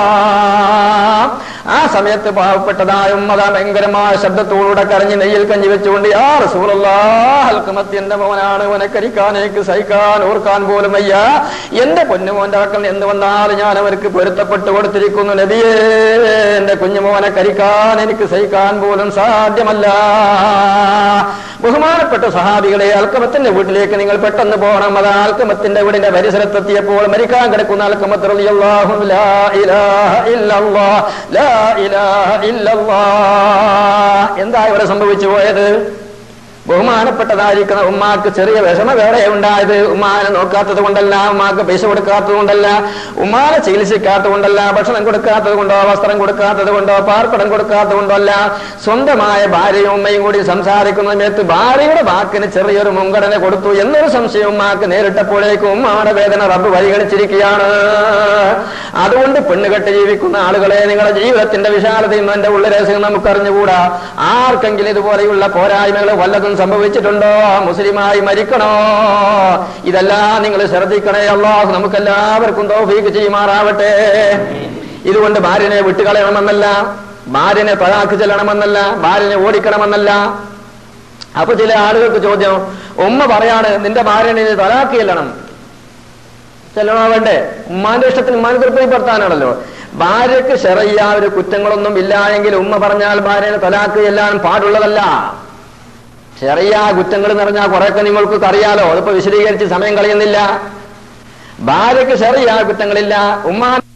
ആ സമയത്ത് പാവപ്പെട്ടതായ ഉമ്മത ഭയങ്കരമായ ശബ്ദത്തോടുകൂടെ കരഞ്ഞ് നെയ്യിൽ കഞ്ഞി വെച്ചുകൊണ്ട് യാ റസൂലല്ലാ അൽക്കമത്തി എന്റെ മോനാണ് അവനെ കരിക്കാനേക്ക് സഹിക്കാൻ ഓർക്കാൻ പോലും വയ്യ എന്റെ പൊന്നുമോന്റെ അക്കൽ എന്ത് വന്നാലും ഞാൻ അവർക്ക് പൊരുത്തപ്പെട്ടു പുറത്തു കൊടുത്തിരിക്കുന്നു നബിയേ എന്റെ കുഞ്ഞുമോനെ കരിക്കാൻ എനിക്ക് സഹിക്കാൻ പോലും സാധ്യമല്ല ബഹുമാനപ്പെട്ട സഹാബികളെ അൽക്കമത്തിന്റെ വീട്ടിലേക്ക് നിങ്ങൾ പെട്ടെന്ന് പോകണം അത് അൽക്കമത്തിന്റെ വീടിന്റെ പരിസരത്തെത്തിയപ്പോൾ മരിക്കാൻ കിടക്കുന്ന അൽക്കമത്ത് റളിയല്ലാഹു ലാ ഇലാഹ ഇല്ലല്ലാഹ്, ലാ ഇലാഹ ഇല്ലല്ലാഹ്. എന്താ ഇവിടെ സംഭവിച്ചു പോയത് ബഹുമാനപ്പെട്ടതായിരിക്കുന്ന ഉമ്മാക്ക് ചെറിയ വിഷമ വേറെ ഉണ്ടായത് ഉമ്മാനെ നോക്കാത്തത് കൊണ്ടല്ല ഉമ്മാക്ക് പൈസ കൊടുക്കാത്തത് കൊണ്ടല്ല ഉമ്മാനെ ചികിത്സിക്കാത്തത് കൊണ്ടല്ല ഭക്ഷണം കൊടുക്കാത്തത് കൊണ്ടോ വസ്ത്രം കൊടുക്കാത്തത് കൊണ്ടോ പാർപ്പിടം കൊടുക്കാത്തത് കൊണ്ടോ അല്ല സ്വന്തമായ ഭാര്യയും ഉമ്മയും കൂടി സംസാരിക്കുന്ന സമയത്ത് ഭാര്യയുടെ വാക്കിന് ചെറിയൊരു മുൻഗണന കൊടുത്തു എന്നൊരു സംശയം ഉമ്മാക്ക് നേരിട്ടപ്പോഴേക്കും ഉമ്മാടെ വേദന റബ്ബ് പരിഗണിച്ചിരിക്കുകയാണ് അതുകൊണ്ട് പെണ്ണുകെട്ട് ജീവിക്കുന്ന ആളുകളെ നിങ്ങളുടെ ജീവിതത്തിന്റെ വിശാലതയും എന്റെ ഉള്ളരഹസ്യം നമുക്ക് അറിഞ്ഞുകൂടാ ആർക്കെങ്കിലും ഇതുപോലെയുള്ള പോരായ്മകൾ വല്ലതും സംഭവിച്ചിട്ടുണ്ടോ മുസ്ലിമായി മരിക്കണോ ഇതെല്ലാം നിങ്ങൾ ശ്രദ്ധിക്കണേ അള്ളാഹു നമുക്കെല്ലാവർക്കും തോഫീക്ക് ചെയ്യുമാറാവട്ടെ ഇതുകൊണ്ട് ഭാര്യനെ വിട്ടുകളയണമെന്നല്ല ഭാര്യനെ തലാക്ക് ചെല്ലണമെന്നല്ല ഭാര്യനെ ഓടിക്കണമെന്നല്ല അപ്പൊ ചില ആളുകൾക്ക് ചോദ്യം ഉമ്മ പറയാണ് നിന്റെ ഭാര്യനെ നീ തലാക്ക് ചെല്ലണം ചെല്ലണോ വേണ്ടേ ഉമ്മാന്റെ ഇഷ്ടത്തിന് ഉമ്മാനെ തൃപ്തിപ്പെടുത്താനാണല്ലോ ഭാര്യക്ക് ശരയ്യ ഒരു കുറ്റങ്ങളൊന്നും ഇല്ല എങ്കിൽ ഉമ്മ പറഞ്ഞാൽ ഭാര്യനെ തലാക്ക് ചെല്ലാൻ പാടുള്ളതല്ല ചെറിയ കുറ്റങ്ങൾ എന്ന് പറഞ്ഞാൽ കുറെയൊക്കെ നിങ്ങൾക്ക് അറിയാലോ അതിപ്പോ വിശദീകരിച്ച് സമയം കളയുന്നില്ല ഭാര്യക്ക് ചെറിയ കുറ്റങ്ങളില്ല ഉമ്മ